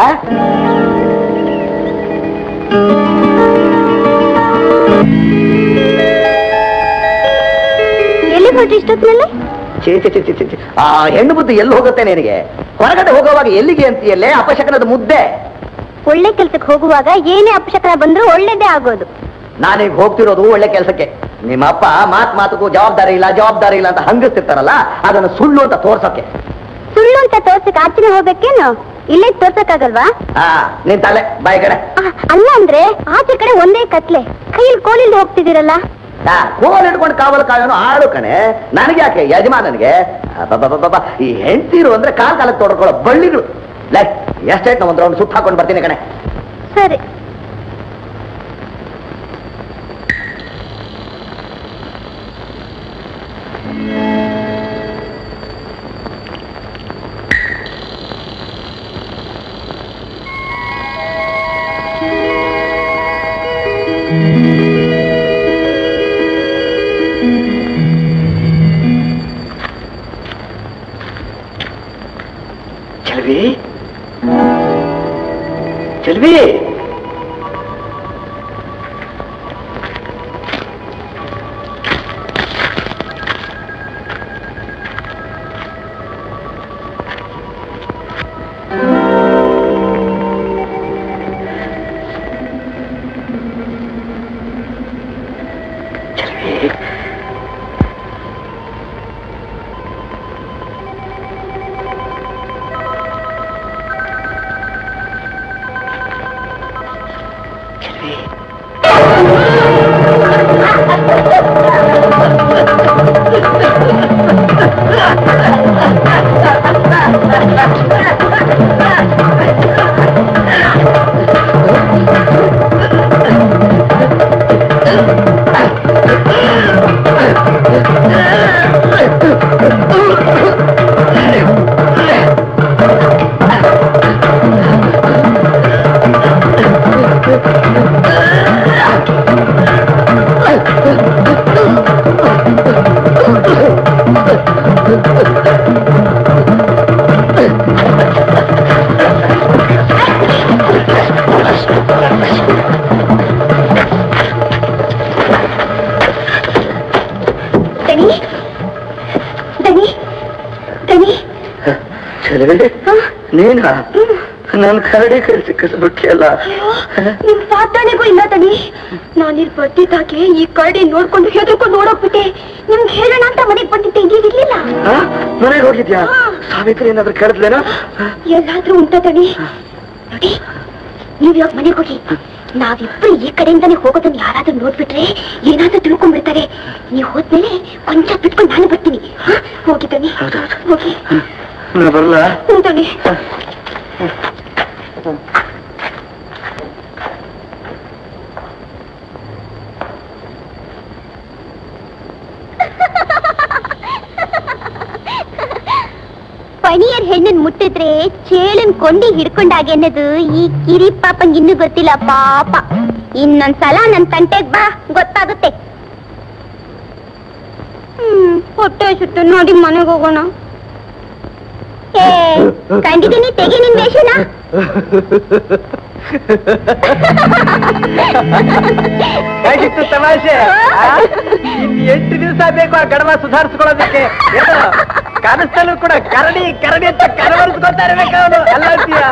ಎಲ್ಲಿ ಹೊರಟ್ರಿ ಇಷ್ಟೊತ್ತಿನಲ್ಲಿ ಚೇ ಚೇ ಚೇ ಚೇ ಚೇ, ಚೇ. ಆ ಹೆಣ್ಣು ಬುದ್ಧಿ ಎಲ್ಲಿ ಹೋಗುತ್ತೆ ನಿನಗೆ ಹೊರಗಡೆ ಹೋಗುವಾಗ ಎಲ್ಲಿಗೆ ಅಂತೀಯಲ್ಲೇ ಅಪಶಕನದ ಮುದ್ದೆ ಒಳ್ಳೆ ಕೆಲ್ಸಕ್ಕೆ ಹೋಗುವಾಗ ಏನೇ ಅಪಶಕನ ಬಂದ್ರೂ ಒಳ್ಳೇದೇ ಆಗೋದು ನಾನೀಗ ಹೋಗ್ತಿರೋದು ಒಳ್ಳೆ ಕೆಲಸಕ್ಕೆ ನಿಮ್ಮ ಅಪ್ಪ ಮಾತ್ ಮಾತಕ್ಕೂ ಜವಾಬ್ದಾರಿ ಇಲ್ಲ ಜವಾಬ್ದಾರಿ ಇಲ್ಲ ಅಂತ ಹಂಗಿಸ್ತಿರ್ತಾರಲ್ಲ ಅದನ್ನು ಸುಳ್ಳು ಅಂತ ತೋರ್ಸಕ್ಕೆ ಸುಳ್ಳು ಅಂತ ತೋರ್ಸಕ್ ಆಚೆನೆ ಹೋಗ್ಬೇಕೇನು ಇಲ್ಲೇ ತೋರ್ಸಕ್ಕಾಗಲ್ವಾ ಹಾ ನಿನ್ ತಲೆ ಬಾಯಿ ಕಡೆ ಆ, ಅಲ್ಲ ಅಂದ್ರೆ ಆಚೆ ಕಡೆ ಒಂದೇ ಕತ್ಲೆ ಕೈಯಲ್ಲಿ ಕೋಲಿಂದ ಹೋಗ್ತಿದ್ದೀರಲ್ಲ ಆ, ಕೋಲ್ ಹಿಡ್ಕೊಂಡು ಕಾವಲು ಕಾಯೋನು ಆಳು ಕಣೆ ನನಗೆ ಯಾಕೆ ಯಜಮಾನನಿಗೆ ಅಬ್ಬಬ್ಬಬ್ಬಬ್ಬ, ಈ ಹೆಂಡ್ತೀರು ಅಂದ್ರೆ ಕಾಲ್ ಕಾಲಕ್ಕೆ ತೊಡ್ಕೊಳ್ಳೋ ಬಳ್ಳಿಗಳು ಲೈ ಎಷ್ಟೈತ್ ಒಂದು ರೌಂಡ್ ಸುತ್ತ ಹಾಕೊಂಡು ಬರ್ತೀನಿ ಕಣೆ ಸರಿ ಚೆಲ್ವಿ ಚೆಲ್ವಿ ಚೆಲ್ವಿ ಚೆಲ್ವಿ ದಣಿ ದಣಿ ದಣಿ ಚೆಲ್ವಿ ನೀನ ನನ್ನ ಕರಡಿ ಕೈ ಸಿಕ್ಕಿಸ್ಬಿಟ್ಟಿಯಲ್ಲ ನಿಮ್ ಸಾಧನೆಗೂ ಇಲ್ಲ ದಣಿ ನಾನಿಲ್ ಬರ್ತಿದ್ದಾಗೆ ಈ ಕರಡಿ ನೋಡ್ಕೊಂಡು ಹೆದರ್ಕೊಂಡು ಓಡೋಗ್ಬಿಟ್ಟೆ ನಿಮ್ಗೆ ಹೇಳೋಣ ಅಂತ ಮನೆಗ್ ಬಂದಿದ್ದೆ ನೀವಿರ್ಲಿಲ್ಲ ಮನೆಗೆ ಹೋಗಿದ್ಯಾ ಸಾವಿತ್ರಿ ಏನಾದ್ರು ಕೇಳಿದ್ಲೇನೋ ಎಲ್ಲಾದ್ರೂ ಉಂಟ ದಣಿ ನೋಡಿ ನೀವ್ ಇವಾಗ ಮನೆಗೆ ಹೋಗಿ ನಾವಿಬ್ರು ಈ ಕಡೆಯಿಂದಾನೆ ಹೋಗೋದನ್ನ ಯಾರಾದ್ರೂ ನೋಡ್ಬಿಟ್ರೆ ಏನಾದ್ರೂ ತಿಳ್ಕೊಂಡ್ಬಿಡ್ತಾರೆ ನೀವ್ ಹೋದ್ಮೇಲೆ ಕೊಂಚ ಬಿಟ್ಕೊಂಡು ನಾನು ಬರ್ತೀನಿ ಹ? ಹೋಗಿ ದಣಿ ಹೋಗಿ ನಾ ಬರಲ್ಲ ಹ್ಞೂ ದಣಿ ಪಣಿಯರ್ ಹೆಣ್ಣನ್ ಮುಟ್ಟಿದ್ರೆ ಚೇಳನ್ ಕೊಂಡಿ ಹಿಡ್ಕೊಂಡಾಗೆ ಅನ್ನೋದು ಈ ಕಿರಿ ಪಾಪಂಗ್ ಇನ್ನೂ ಗೊತ್ತಿಲ್ಲ ಪಾಪ ಇನ್ನೊಂದ್ಸಲ ನನ್ ತಂಟೆಗ್ ಬಾ ಗೊತ್ತಾಗುತ್ತೆ ಹ್ಮ್ ಹೊಟ್ಟೆ ಸುತ್ತು ನೋಡಿ ಮನೆಗೆ ಹೋಗೋಣ ಏ ಕಂಡಿದ್ದೀನಿ ತೆಗಿ ನಿನ್ ವೇಷನ ಹೇಗಿತ್ತು ತಮಾಷೆ ಆ? ಇನ್ ಎಂಟು ದಿವಸ ಬೇಕು ಆ ಗಡವ ಸುಧಾರಿಸ್ಕೊಳ್ಳೋದಕ್ಕೆ ಏನು ಕನಸಲ್ಲೂ ಕೂಡ ಕರಡಿ ಕರಡಿ ಅಂತ ಕರವರ್ಸ್ಕೊತಾ ಇರ್ಬೇಕು ಅವನು ಅಲ್ಲ ಅಂತೀಯ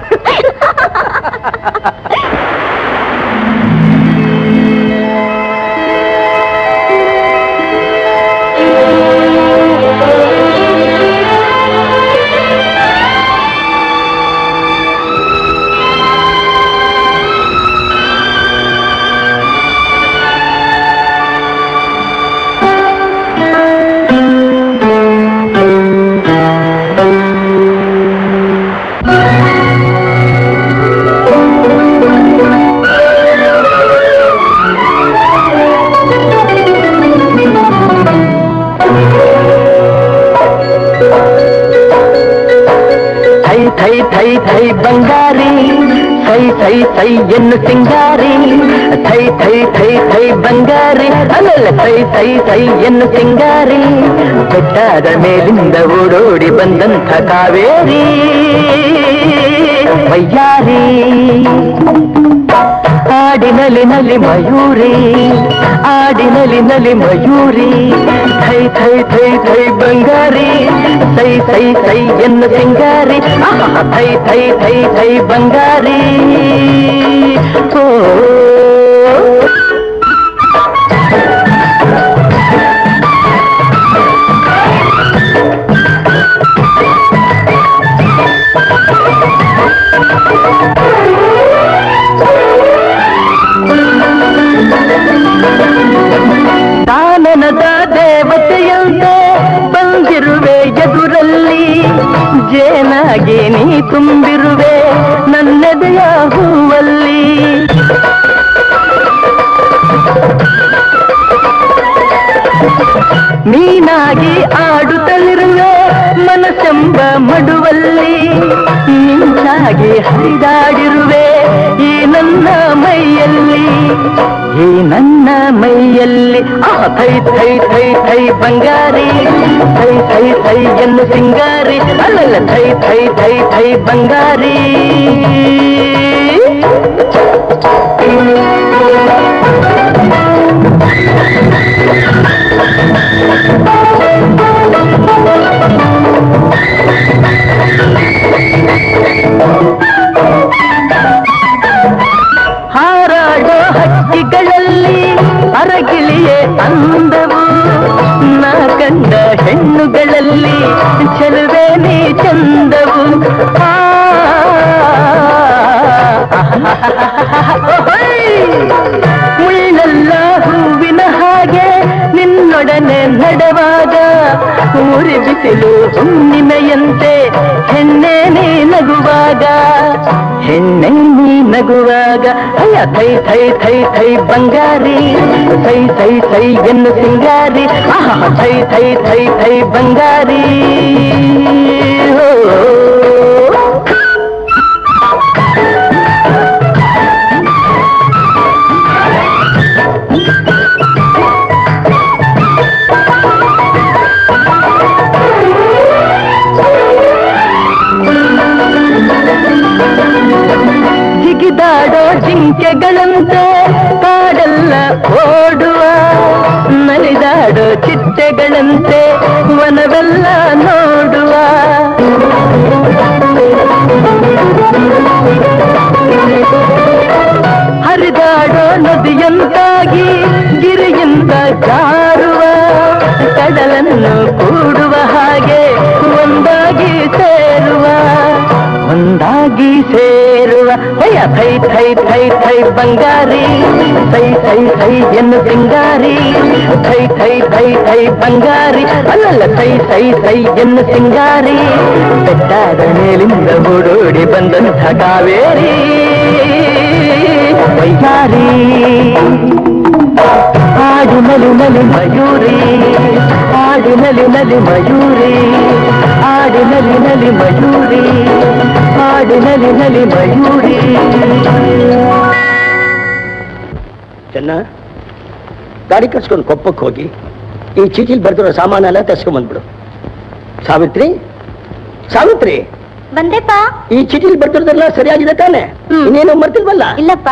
ಥೈ ಥೈ ಥೈ ಥೈ ಬಂಗಾರಿ ಸೈ ಸೈ ಸೈ ಎನ್ನು ಸಿಂಗಾರಿ ಥೈ ಥೈ ಥೈ ಥೈ ಬಂಗಾರಿ ಅಲ್ಲಲ್ಲ ಸೈ ಸೈ ಸೈ ಎನ್ನು ಸಿಂಗಾರಿ ಬೆಟ್ಟದ ಮೇಲಿಂದ ಓಡೋಡಿ ಬಂದಂಥ ಕಾವೇರಿ ವಯ್ಯಾರಿ ಆಡಿನಲಿ ನಲಿ ಮಯೂರಿ ಆಡಿನಲಿ ನಲಿ ಮಯೂರಿ ಥೈ ಥೈ ಥೈ ಥೈ ಬಂಗಾರಿ ಸೈ ಸೈ ಸೈ ಎನ್ನು ಸಿಂಗಾರಿ ಆಹಾ, ಥೈ ಥೈ ಥೈ ಥೈ ಬಂಗಾರಿ ಓ ಕಾನನದ ದೇವತೆಯಂತೆ ಬಂದಿರುವೆ ಎದುರಲ್ಲಿ ಜೇನಾಗಿ ನೀ ತುಂಬಿರುವೆ ನನ್ನೆದೆಯ ಹೂವಲ್ಲಿ ನೀನಾಗಿ ಆಡುತ್ತಲಿರುವೆ ಮನಸ್ಸೆಂಬ ಮಡುವಲ್ಲಿ ನಿಂಚಾಗಿ ಹರಿದಾಡಿರುವೆ ಈ ನನ್ನ ಮೈಯಲ್ಲಿ ಈ ನನ್ನ ಮೈಯಲ್ಲಿ ಆ ಥೈ ಥೈ ಥೈ ಥೈ ಬಂಗಾರಿ ಥೈ ಥೈ ಥೈ ಎನ್ನು ಸಿಂಗಾರಿ ಅಲ್ಲಲ್ಲ ಥೈ ಥೈ ಥೈ ಥೈ ಬಂಗಾರಿ ಹಾರಾಡೋ ಹಕ್ಕಿಗಳಲ್ಲಿ ಅರಗಿಳಿಯೇ ಅಂದವು ನಾ ಕಂಡ ಹೆಣ್ಣುಗಳಲ್ಲಿ ಚೆಲುವೆ ನೀ ಚಂದವು ಆ, ಮುಳ್ಳಲ್ಲ ಹೂವಿನ ಹಾಗೆ ನಿನ್ನೊಡನೆ ನಡೆವಾಗ ಊರಿ ಬಿಸಿಲು ಹುಣ್ಣಿಮೆಯಂತೆ ಹೆಣ್ಣೆ ನೀ ನಗುವಾಗ ಹೆಣ್ಣೆ ನೀ ನಗುವಾಗ ಅಯ್ಯ ಥೈ ಥೈ ಥೈ ಥೈ ಬಂಗಾರಿ ಥೈ ಥೈ ಥೈ ಎನ್ನು ಸಿಂಗಾರಿ ಆಹಾ ಥೈ ಥೈ ಥೈ ಥೈ ಬಂಗಾರಿ ಓ ಜಿಗಿದಾಡೋ ಜಿಂಕೆಗಳಂತೆ ಕಾಡೆಲ್ಲ ಓಡುವ ನಲಿದಾಡೋ ಚಿಟ್ಟೆಗಳಂತೆ ವನವೆಲ್ಲ ನೋಡುವ ಹರಿದಾಡೋ ನದಿಯಂತಾಗಿ ಗಿರಿಯಿಂದ ಜಾರುವ ಕಡಲನ್ನು ಕೂಡುವ ಹಾಗೆ ಒಂದಾಗಿ ಸೇರುವ ಒಂದಾಗಿ ಸೇರುವ ಅಯ್ಯ ಥೈ ಥೈ ಥೈ ಥೈ ಬಂಗಾರಿ ಥೈ ಥೈ ಥೈ ಎನ್ನು ಸಿಂಗಾರಿ ಥೈ ಥೈ ಥೈ ಥೈ ಬಂಗಾರಿ ಅಲ್ಲಲ್ಲ ಥೈ ಥೈ ಥೈ ಎನ್ನು ಸಿಂಗಾರಿ ಬೆಟ್ಟಾದ ಮೇಲಿಂದ ಓಡೋಡಿ ಬಂದಂಥ ಕಾವೇರಿ ವೈಯಾರಿ ಆಡಿನಲಿ ನಲಿ ಮಯೂರಿ ಆಡಿನಲಿ ನಲಿ ಮಯೂರಿ ಹಾಡಿನಲಿ ನಲಿ ಮಯೂರಿ ಹಾಡಿನಲಿ ನಲಿ ಮಯೂರಿ ಚೆನ್ನ ಗಾಡಿ ಕರ್ಸ್ಕೊಂಡು ಕೊಪ್ಪಕ್ಕೆ ಹೋಗಿ ಈ ಚೀಟಿಲಿ ಬರ್ದಿರೋ ಸಾಮಾನೆಲ್ಲ ತರ್ಸ್ಕೊಂಬಂದ್ಬಿಡು ಸಾವಿತ್ರಿ ಸಾವಿತ್ರಿ ಬಂದೆಪ್ಪ ಈ ಚೀಟಿಲಿ ಬರ್ದಿರೋದೆಲ್ಲ ಸರಿಯಾಗಿದೆ ತಾನೆ ಹ್ಮ್. ಇನ್ನೇನು ಮರ್ತಿಲ್ವಲ್ಲ ಇಲ್ಲಪ್ಪ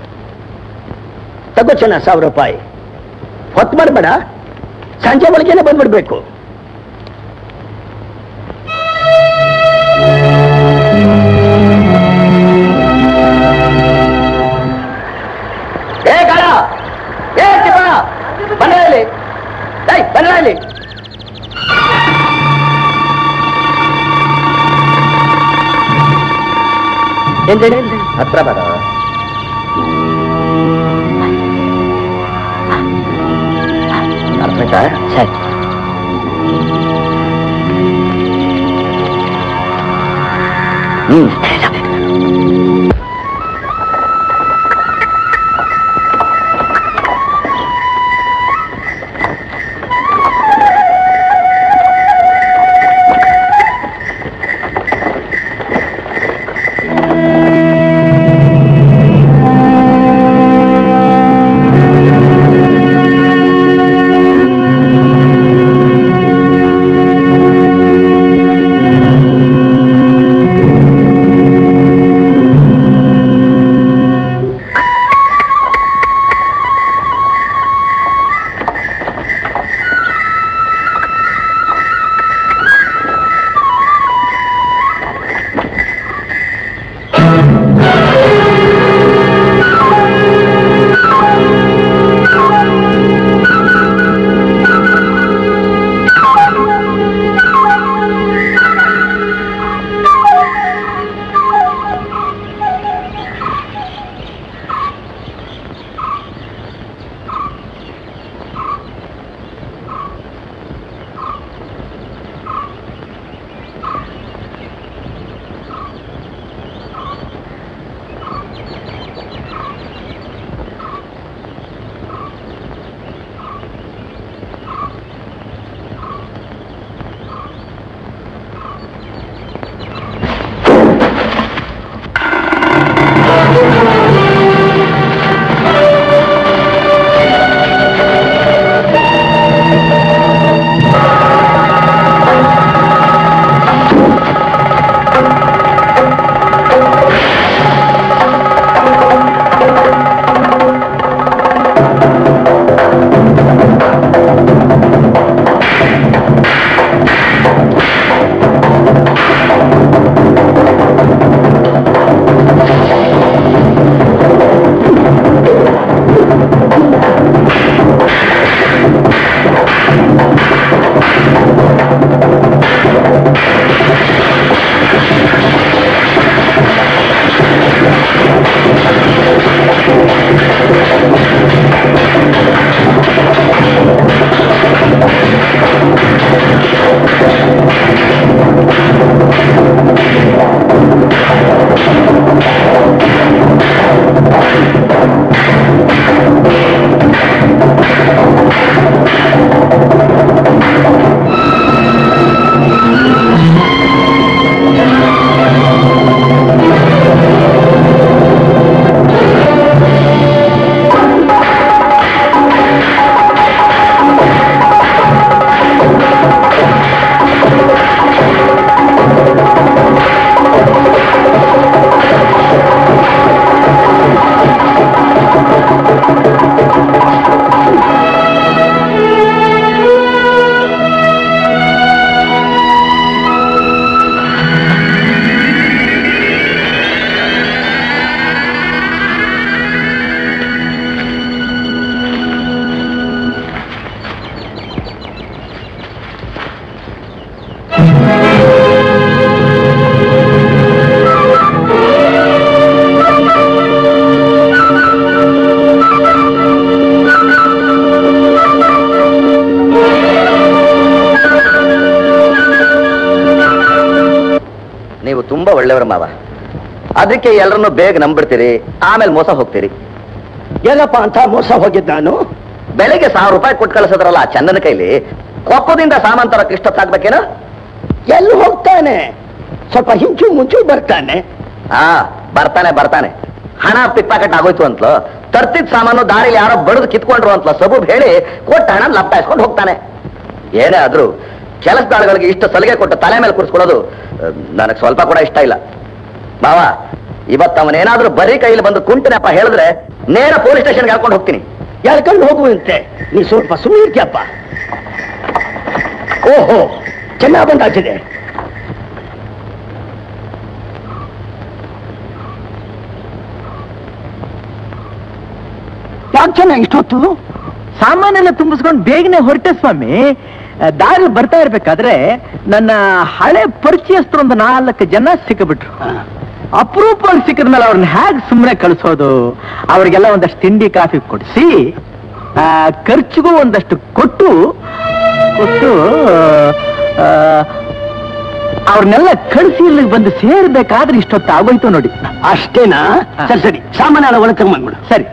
ತಗೋ ಚೆನ್ನ ಸಾವಿರ ರೂಪಾಯಿ ಹೊತ್ತು ಮಾಡಬೇಡ ಸಂಜೆ ಒಳಗೇನೆ ಬಂದ್ಬಿಡ್ಬೇಕು ಏ ಗಾಡ ಏ ತಿಪ್ಪಣ್ಣ ಬಂದ್ರ ಇಲ್ಲಿ ಏಯ್ ಬಂದ್ರ ಇಲ್ಲಿ ಎಂದೇಳಿ ಹತ್ರ ಬರ ಅರ್ಥ ಆಯ್ತಾ ಸರಿ ಹ್ಮ್ ನೀವು ತುಂಬಾ ಒಳ್ಳೆಯವರು ಮಾವ ಅದಕ್ಕೆ ಎಲ್ಲರನ್ನು ಬೇಗ ನಂಬಿಡ್ತೀರಿ ಆಮೇಲೆ ಮೋಸ ಹೋಗ್ತೀರಿ ಏನಪ್ಪ ಅಂತ ಮೋಸ ಹೋಗಿದ್ದ ನಾನು ಬೆಳಿಗ್ಗೆ ಸಾವಿರ ರೂಪಾಯಿ ಕೊಟ್ಟು ಕಳಿಸಿದ್ರಲ್ಲ ಆ ಚಂದನ ಕೈಲಿ ಕೊಪ್ಪದಿಂದ ಸಾಮಾನ್ ತರಕ್ಕೆ ಇಷ್ಟೊತ್ತಾಗ್ಬೇಕೇನೋ ಎಲ್ಲಿ ಹೋಗ್ತಾನೆ ಸ್ವಲ್ಪ ಹಿಂಚು ಮುಂಚು ಬರ್ತಾನೆ ಹಾ ಬರ್ತಾನೆ ಬರ್ತಾನೆ ಹಣ ಪಿಕ್ಪಾಕೆಟ್ ಆಗೋಯ್ತು ಅಂತಲೋ ತರ್ತಿದ್ ಸಾಮಾನು ದಾರಿಲಿ ಯಾರೋ ಬಡದು ಕಿತ್ಕೊಂಡ್ರು ಅಂತಲೋ ಸಬೂಬ್ ಹೇಳಿ ಕೊಟ್ಟ ಹಣ ಲಪ್ಟಾಯಿಸ್ಕೊಂಡು ಹೋಗ್ತಾನೆ ಏನೇ ಆದ್ರೂ ಕೆಲಸದಾಳುಗಳಿಗೆ ಇಷ್ಟು ಸಲಿಗೆ ಕೊಟ್ಟು ತಲೆ ಮೇಲೆ ಕೂರಿಸ್ಕೊಳ್ಳೋದು ನನಗೆ ಸ್ವಲ್ಪ ಕೂಡ ಇಷ್ಟ ಇಲ್ಲ ಬಾವ ಇವತ್ತು ಅವನೇನಾದ್ರೂ ಬರೀ ಕೈಲಿ ಬಂದು ಕುಂಟನಪ್ಪ ಹೇಳಿದ್ರೆ ನೇರ ಪೊಲೀಸ್ ಸ್ಟೇಷನ್ಗೆ ಹಾಕೊಂಡು ಹೋಗ್ತೀನಿ ಎಳ್ಕೊಂಡು ಹೋಗುವಂತೆ ನೀ ಸ್ವಲ್ಪ ಸುಮ್ಮನೆ ಇರ್ತೀಯಪ್ಪ ಓಹೋ ಚೆನ್ನಾಗ್ ಬಂದಾಗ್ತಿದೆ ಯಾಕೆ ಚೆನ್ನಾಗಿ ಇಷ್ಟೊತ್ತು ಸಾಮಾನೆಲ್ಲ ತುಂಬಿಸ್ಕೊಂಡು ಬೇಗನೆ ಹೊರಟೆ ಸ್ವಾಮಿ ದಾರಿ ಬರ್ತಾ ಇರ್ಬೇಕಾದ್ರೆ ನನ್ನ ಹಳೆ ಪರಿಚಯಸ್ಥರು ಒಂದು ನಾಲ್ಕು ಜನ ಸಿಕ್ಕಿಬಿಟ್ರು ಅಪರೂಪವಾಗಿ ಸಿಕ್ಕಿದ ಮೇಲೆ ಅವ್ರನ್ನ ಹೇಗೆ ಸುಮ್ಮನೆ ಕಳಿಸೋದು ಅವರಿಗೆಲ್ಲ ಒಂದಷ್ಟು ತಿಂಡಿ ಕಾಫಿ ಕೊಡಿಸಿ ಖರ್ಚಿಗೂ ಒಂದಷ್ಟು ಕೊಟ್ಟು ಕೊಟ್ಟು ಆ, ಅವ್ರನ್ನೆಲ್ಲ ಕಳಿಸಿ ಇಲ್ಲಿಗೆ ಬಂದು ಸೇರ್ಬೇಕಾದ್ರೆ ಇಷ್ಟೊತ್ತು ಆಗೋಯ್ತು ನೋಡಿ ಅಷ್ಟೇನಾ ಸರಿ ಸರಿ ಸಾಮಾನ್ಯ ಒಳಗೆ ತಗೊಂಡ್ಬಿಡು ಸರಿ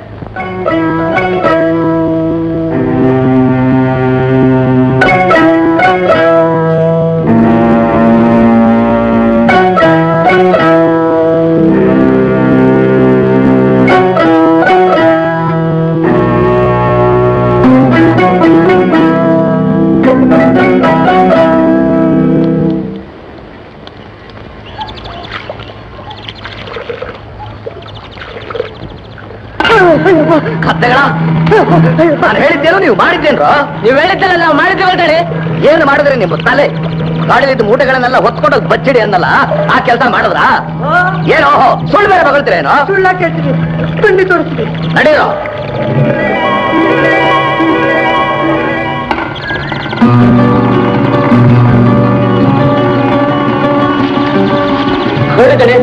ಕತ್ತೆಗಳ ನಾನು ಹೇಳಿದ್ದೇನು ನೀವು ಮಾಡಿದ್ದೇನ್ರ ನೀವ್ ಹೇಳಿದ್ದಲ್ಲ ನಾವು ಮಾಡಿದ್ದೇವೆ ಅಂತೇಳಿ ಏನು ಮಾಡಿದ್ರಿ ನಿಮ್ಮ ತಲೆ ಗಾಡಿಲಿದ್ದು ಮೂಟೆಗಳನ್ನೆಲ್ಲ ಹೊತ್ಕೊಂಡು ಹೋಗ್ ಬಚ್ಚಿಡಿ ಅನ್ನಲ್ಲ ಆ ಕೆಲಸ ಮಾಡಿದ್ರಾ ಏನೋ ಸುಳ್ಳು ಬೇರೆ ಬಗಳ್ತೀರೇನೋ ಸುಳ್ಳ ಕೇಳ್ತೀನಿ ತುಂಡಿ ತೋರಿಸ್ತೀನಿ ನಡೀರೋ ಹೇಳಿದ್ದೇನೆ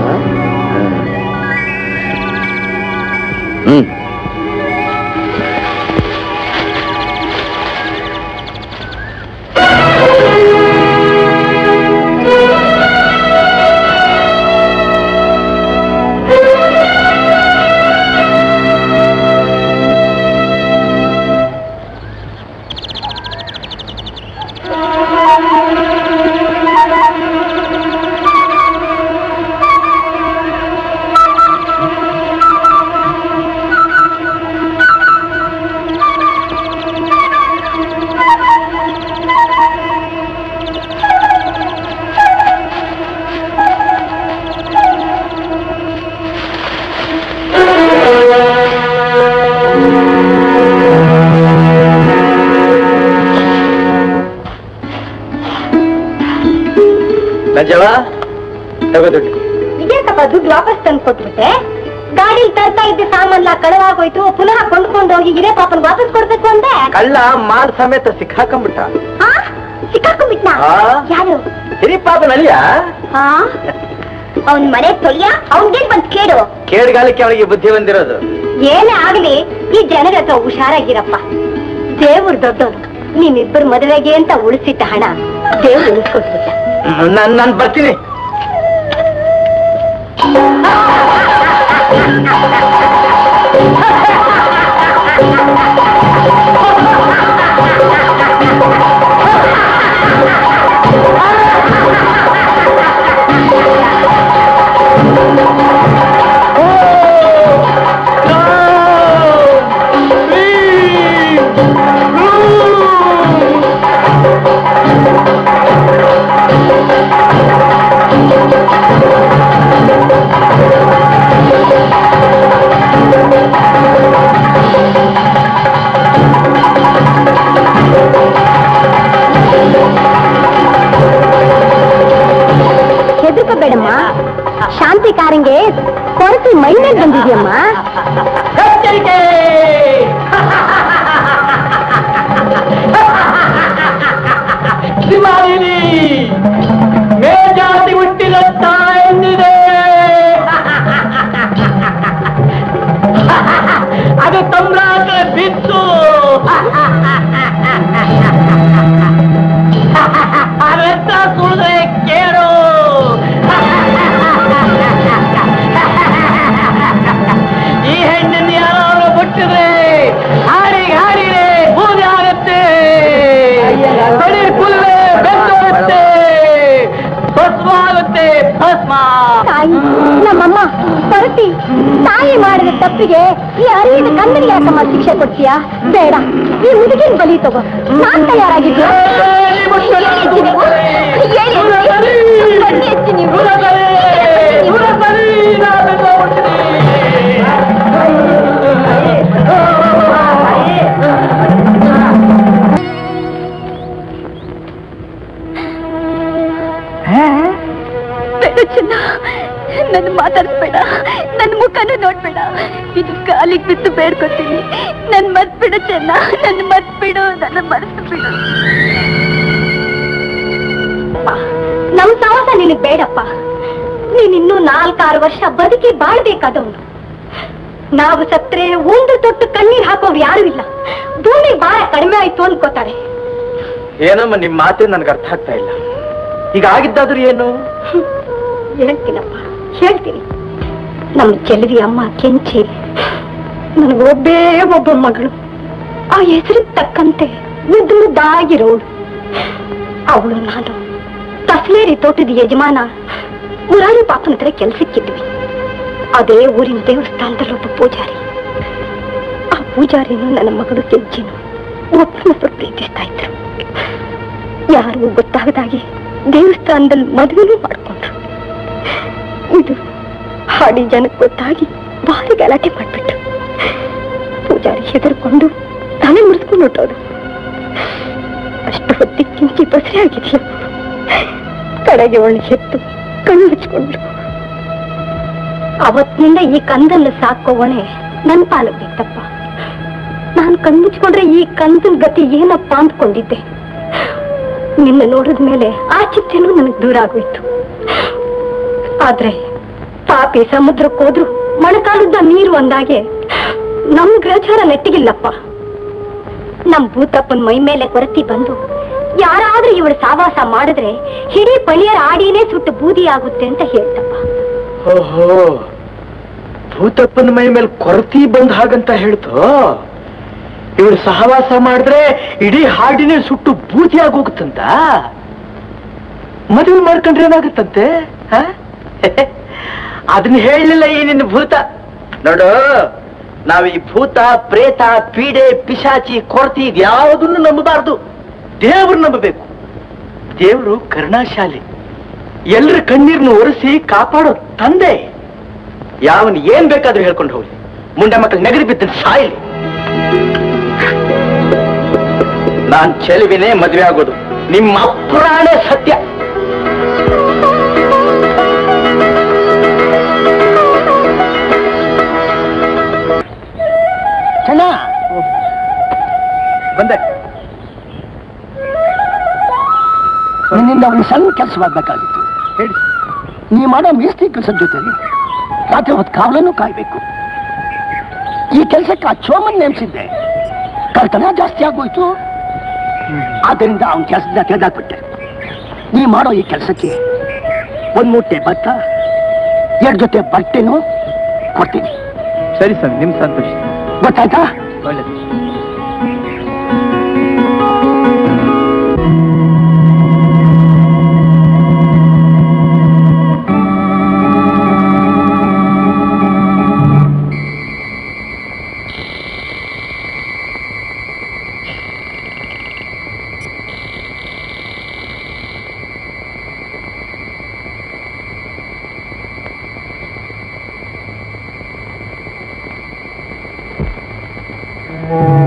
ಹ್ಮ್ ನಂಜವ ತಗೋ ದುಡ್ಡು ಇದೇಕಪ್ಪ ದುಡ್ಡು ವಾಪಸ್ ತಂದು ಕೊಟ್ಬಿಟ್ಟೆ ಗಾಡಿಲಿ ತರ್ತಾ ಇದ್ದ ಸಾಮಾನ್ಲ ಕಳವಾಗೋಯ್ತು ಪುನಃ ಕೊಂಡ್ಕೊಂಡು ಹೋಗಿ ಇದೇ ಪಾಪನ್ ವಾಪಸ್ ಕೊಡ್ಬೇಕು ಅಂದೆ ಕಳ್ಳ ಮಾಲ್ ಸಮೇತ ಸಿಕ್ಕಾಕೊಂಡ್ಬಿಟ್ಟ ಹಾ ಸಿಕ್ಕಾಕೊಂಡ್ಬಿಟ್ನಾ ಆ? ಯಾರು ಹಿರಿಪಾಪನಲ್ಲಿಯ ಹಾ ಅವನ್ ಮನೆ ತೊಳಿಯ ಅವನ್ಗೇನ್ ಬಂದ್ ಕೇಳು ಕೇಳ್ಗಾಲಕ್ಕೆ ಅವಳಿಗೆ ಬುದ್ಧಿ ಬಂದಿರೋದು ಏನೇ ಆಗ್ಲಿ ಈ ಜನರ ಹತ್ರ ಹುಷಾರಾಗಿರಪ್ಪ ದೇವ್ರು ದೊಡ್ಡವನು ನಿಮ್ಮಿಬ್ಬರು ಮದುವೆಗೆ ಅಂತ ಉಳಿಸಿಟ್ಟ ಹಣ ದೇವ್ರು ಉಳಿಸ್ಕೊಟ್ಬಿಟ್ಟ ನಾನ್ ನಾನ್ ಬರ್ತೀನಿ ಹೆದರ್ಕೋಬೇಡಮ್ಮ ಶಾಂತಿ ಕಾರಂಗೆ ಕೊರತಿ ಮೈಮೇಲೆ ಬಂದಿದ್ಯಮ್ಮ ಮೇಜಾತಿ ಹುಟ್ಟಿದಂತ ಎಂದಿದೆ ಅದು ತಮ್ರಾಟ ಬಿತ್ತು ಅದೆಂತ ಸುಳಿದ್ರೆ ಕೇಳು ಈ ಹೆಣ್ಣನ್ನು ಯಾರು ಬಿಟ್ಟಿದ್ರೆ ಹಾಡಿಗೆ ಹಾಡಿದೆ ಬೂದಿ ಆಗತ್ತೆ ಬರೀ ಪುಲ್ಲೆ ಬೆಂದೋರೆ ತಾಯಿ ನಮ್ಮಮ್ಮ ಪರತಿ ತಾಯಿ ಮಾಡಿದ ತಪ್ಪಿಗೆ ಈ ಅರಿವಿನ ಕಣ್ಣಿಗೆ ಯಾಕಮ್ಮ ಶಿಕ್ಷೆ ಕೊಡ್ತೀಯಾ ಬೇಡ ಈ ಹುಡುಗಿನ ಬಲಿ ತಗೋ ನಾನ್ ತಯಾರಾಗಿದ್ಯಾ ಬೇಡ ಚಿನ್ನ ನನ್ನ ಮಾತಾಡ್ಬೇಡ ನನ್ನ ಮುಖನೂ ನೋಡ್ಬೇಡ ಇದು ಕಾಲಿಗೆ ಬಿದ್ದು ಬೇಡ್ಕೊತೀನಿ ನನ್ ಮರ್ತ್ಬಿಡು ಚೆನ್ನ ನನ್ನ ಮರ್ತ್ಬಿಡು ನನ್ನ ಮರ್ತು ಬಿಡು ನಮ್ ಸಾಹಸ ನಿನಗ್ ಬೇಡಪ್ಪ ನೀನ್ ಇನ್ನೂ ನಾಲ್ಕಾರು ವರ್ಷ ಬದುಕಿ ಬಾಳ್ಬೇಕಾದವನು ನಾವು ಸತ್ರೆ ಒಂದು ತೊಟ್ಟು ಕಣ್ಣೀರ್ ಹಾಕೋರು ಯಾರು ಇಲ್ಲ ಭೂಮಿ ಭಾರ ಕಡಿಮೆ ಆಯ್ತು ಅನ್ಕೋತಾರೆ ಏನಮ್ಮ ನಿಮ್ ಮಾತೇ ನನ್ಗೆ ಅರ್ಥ ಆಗ್ತಾ ಇಲ್ಲ ಈಗ ಆಗಿದ್ದಾದ್ರೂ ಏನು ಹೇಳ್ತೀನಪ್ಪ ಹೇಳ್ತೀನಿ ನಮ್ಮ ಚೆಲುವಿ ಅಮ್ಮ ಕೆಂಚಿ ನನಗೊಬ್ಬೇ ಒಬ್ಬ ಮಗಳು ಆ ಹೆಸರಿಗೆ ತಕ್ಕಂತೆ ಮುದ್ದು ಮುದ್ದಾಗಿರೋಳು ಅವಳು ನಾನು ತಸ್ಲೇರಿ ತೋಟದ ಯಜಮಾನ ಮುರಾರಿ ಪಾಪನ ಹತ್ರ ಕೆಲ್ಸಕ್ಕಿದ್ವಿ ಅದೇ ಊರಿನ ದೇವಸ್ಥಾನದಲ್ಲಿ ಒಬ್ಬ ಪೂಜಾರಿ ಆ ಪೂಜಾರಿನು ನನ್ನ ಮಗಳು ಕೆಂಚಿನು ಒಬ್ಬನೊಬ್ಬರು ಪ್ರೀತಿಸ್ತಾ ಇದ್ರು ಯಾರಿಗೂ ಗೊತ್ತಾಗದಾಗೆ ದೇವಸ್ಥಾನದಲ್ಲಿ ಮದುವೆನೂ ಮಾಡ್ಕೊಂಡ್ರು ಇದು ಹಾಡಿ ಜನಕ್ಕೆ ಗೊತ್ತಾಗಿ ಭಾರಿ ಗಲಾಟೆ ಮಾಡ್ಬಿಟ್ರು ಪೂಜಾರಿ ಹೆದರ್ಕೊಂಡು ತಲೆ ಮುರಿಸ್ಕೊಂಡು ಹೊಟ್ಟೋದು ಅಷ್ಟು ಹೊತ್ತಿಗೆ ಕಿಂಚಿ ಬಸರೆ ಆಗಿದ್ಲು ಕಡೆಗೆ ಒಳ್ಳೆ ಎತ್ತು ಕಣ್ಣು ಮುಚ್ಕೊಂಡ್ರು ಅವತ್ತಿನಿಂದ ಈ ಕಂದನ್ನು ಸಾಕೋವಣೆ ನನ್ ಪಾಲು ಬೇಕಪ್ಪ ನಾನ್ ಕಣ್ಮುಚ್ಕೊಂಡ್ರೆ ಈ ಕಂದನ್ ಗತಿ ಏನಪ್ಪ ಅಂದ್ಕೊಂಡಿದ್ದೆ ನಿನ್ನ ನೋಡಿದ ಮೇಲೆ ಆ ಚಿಂತೆನೂ ನನಗೆ ದೂರ ಆಗೋಯ್ತು ಆದ್ರೆ ಪಾಪಿ ಸಮುದ್ರಕ್ಕೆ ಹೋದ್ರು ಮಣಕಾಲದ ನೀರು ಅಂದಾಗೆ ನಮ್ ಗ್ರಹಚಾರ ನೆಟ್ಟಿಗಿಲ್ಲಪ್ಪ ನಮ್ ಭೂತಪ್ಪನ್ ಮೈ ಮೇಲೆ ಕೊರತಿ ಬಂದು ಯಾರಾದ್ರೂ ಇವಳು ಸಾವಾಸ ಮಾಡಿದ್ರೆ ಹಿಡೀ ಪಳಿಯರ ಆಡಿನೇ ಸುಟ್ಟು ಬೂದಿ ಆಗುತ್ತೆ ಅಂತ ಹೇಳ್ತಪ್ಪ ಓಹೋ ಭೂತಪ್ಪನ ಮೈ ಮೇಲೆ ಕೊರತಿ ಬಂದ್ ಹಾಗಂತ ಹೇಳ್ತು ಇವಳು ಸಹವಾಸ ಮಾಡಿದ್ರೆ ಇಡೀ ಹಾಡಿನೇ ಸುಟ್ಟು ಬೂದಿಯಾಗಿ ಹೋಗುತ್ತಂತ ಮದುವೆ ಮಾಡ್ಕೊಂಡ್ರೆ ಏನಾಗುತ್ತಂತೆ ಹ? ಅದನ್ನ ಹೇಳಲಿಲ್ಲ ಈ ನಿನ್ನ ಭೂತ ನೋಡು ನಾವು ಈ ಭೂತ ಪ್ರೇತ ಪೀಡೆ ಪಿಶಾಚಿ ಕೊರತಿ ಇದ್ಯಾವುದನ್ನು ನಂಬಬಾರ್ದು ದೇವ್ರು ನಂಬಬೇಕು ದೇವರು ಕರುಣಾಶಾಲಿ ಎಲ್ಲರ ಕಣ್ಣೀರ್ನ ಒರೆಸಿ ಕಾಪಾಡೋ ತಂದೆ ಯಾವನ್ ಏನ್ ಬೇಕಾದ್ರೂ ಹೇಳ್ಕೊಂಡು ಹೋಗ್ಲಿ ಮುಂಡೆ ಮಕ್ಕಳು ನೆಗಡಿ ಬಿದ್ದ ಸಾಯಲಿ ನಾನ್ ಚೆಲುವಿನೇ ಮದ್ವೆ ಆಗೋದು ನಿಮ್ಮ ಅಪುರಾಣೇ ಸತ್ಯ ಚೆನ್ನ ಬಂದೆ ನಿನ್ನಿಂದ ಒಂದು ಸಣ್ಣ ಕೆಲಸವಾಗಬೇಕಾಗಿತ್ತು ಹೇಳಿ ನೀ ಮಾಡೋ ಮೇಸ್ತ್ರಿ ಕೆಲಸದ ಜೊತೆಲಿ ರಾತ್ರಿ ಹೊತ್ತು ಕಾವಲನ್ನು ಕಾಯ್ಬೇಕು ಈ ಕೆಲಸಕ್ಕೆ ಆ ಚೋಮನ್ ನೇಮಿಸಿದ್ದೆ ಕಳ್ತನ ಜಾಸ್ತಿ ಆಗೋಯ್ತು ಆದ್ದರಿಂದ ಅವನ ಕೆಲಸದಿಂದ ತೆಗೆದಾಕ್ಬಿಟ್ಟೆ ನೀ ಮಾಡೋ ಈ ಕೆಲಸಕ್ಕೆ ಒಂದ್ ಮೂಟೆ ಭತ್ತ ಎರಡು ಜೊತೆ ಬಟ್ಟೆನೂ ಕೊಡ್ತೀನಿ ಸರಿ ಸರ್ ನಿಮ್ ಸಂತೋಷ ಗೊತ್ತಾಯ್ತಾ ಒಳ್ಳೇದು ಆ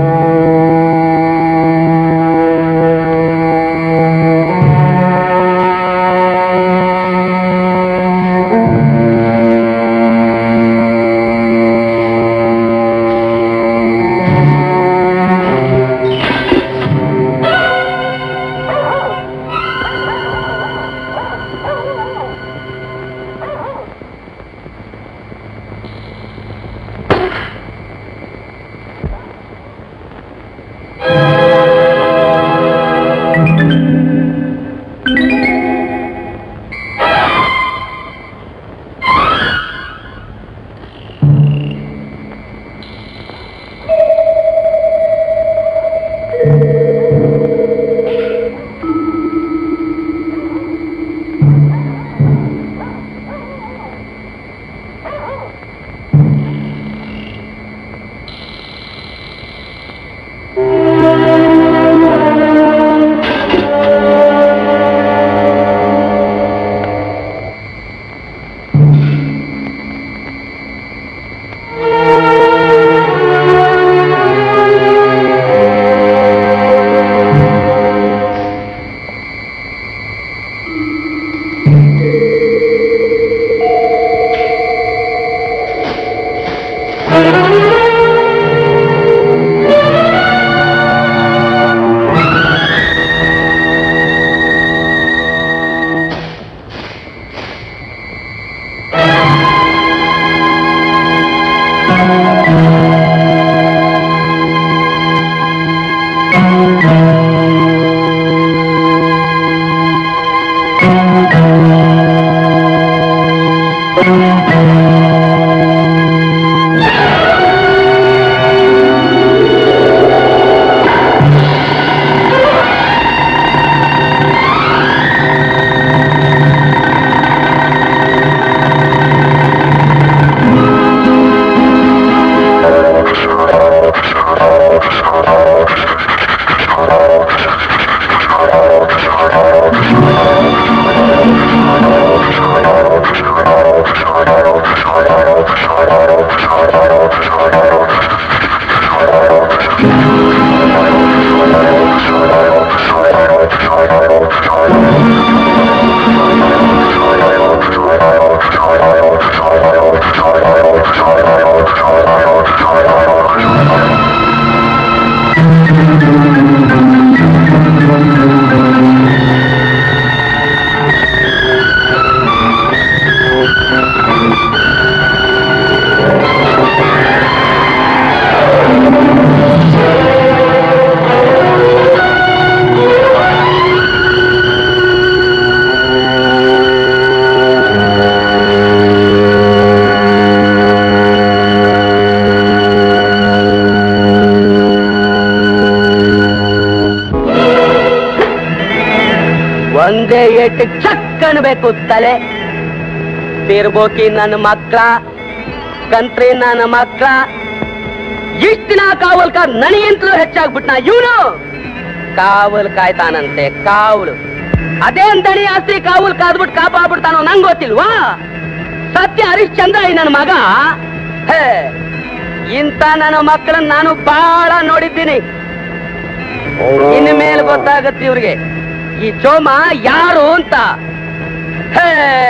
ಒಂದೇ ಏಟು ಚಕ್ ಅನ್ಬೇಕು ತಲೆ ತಿರ್ಬೋಕಿ ನನ್ನ ಮಕ್ಳ ಕಂತ್ರಿ ನನ್ನ ಮಕ್ಳ ಇಷ್ಟ ದಿನ ಕಾವಲ್ ಕಾ ನನಗಿಂತಲೂ ಹೆಚ್ಚಾಗ್ಬಿಟ್ನ ಇವನು ಕಾವಲ್ ಕಾಯ್ತಾನಂತೆ ಕಾವಲು ಅದೇ ದಣಿ ಆಸ್ತಿ ಕಾವಲ್ ಕಾದ್ಬಿಟ್ಟು ಕಾಪಾಡ್ಬಿಡ್ತಾನೋ ನಂಗ್ ಗೊತ್ತಿಲ್ವಾ ಸತ್ಯ ಹರಿಶ್ಚಂದ್ರ ಈ ನನ್ನ ಮಗ ಹೇ ಇಂಥ ನನ್ನ ಮಕ್ಕಳನ್ನ ನಾನು ಬಹಳ ನೋಡಿದ್ದೀನಿ ಇನ್ನು ಮೇಲೆ ಗೊತ್ತಾಗತ್ತೆ ಇವ್ರಿಗೆ ಈ ಚೋಮ ಯಾರು ಅಂತ ಹೇ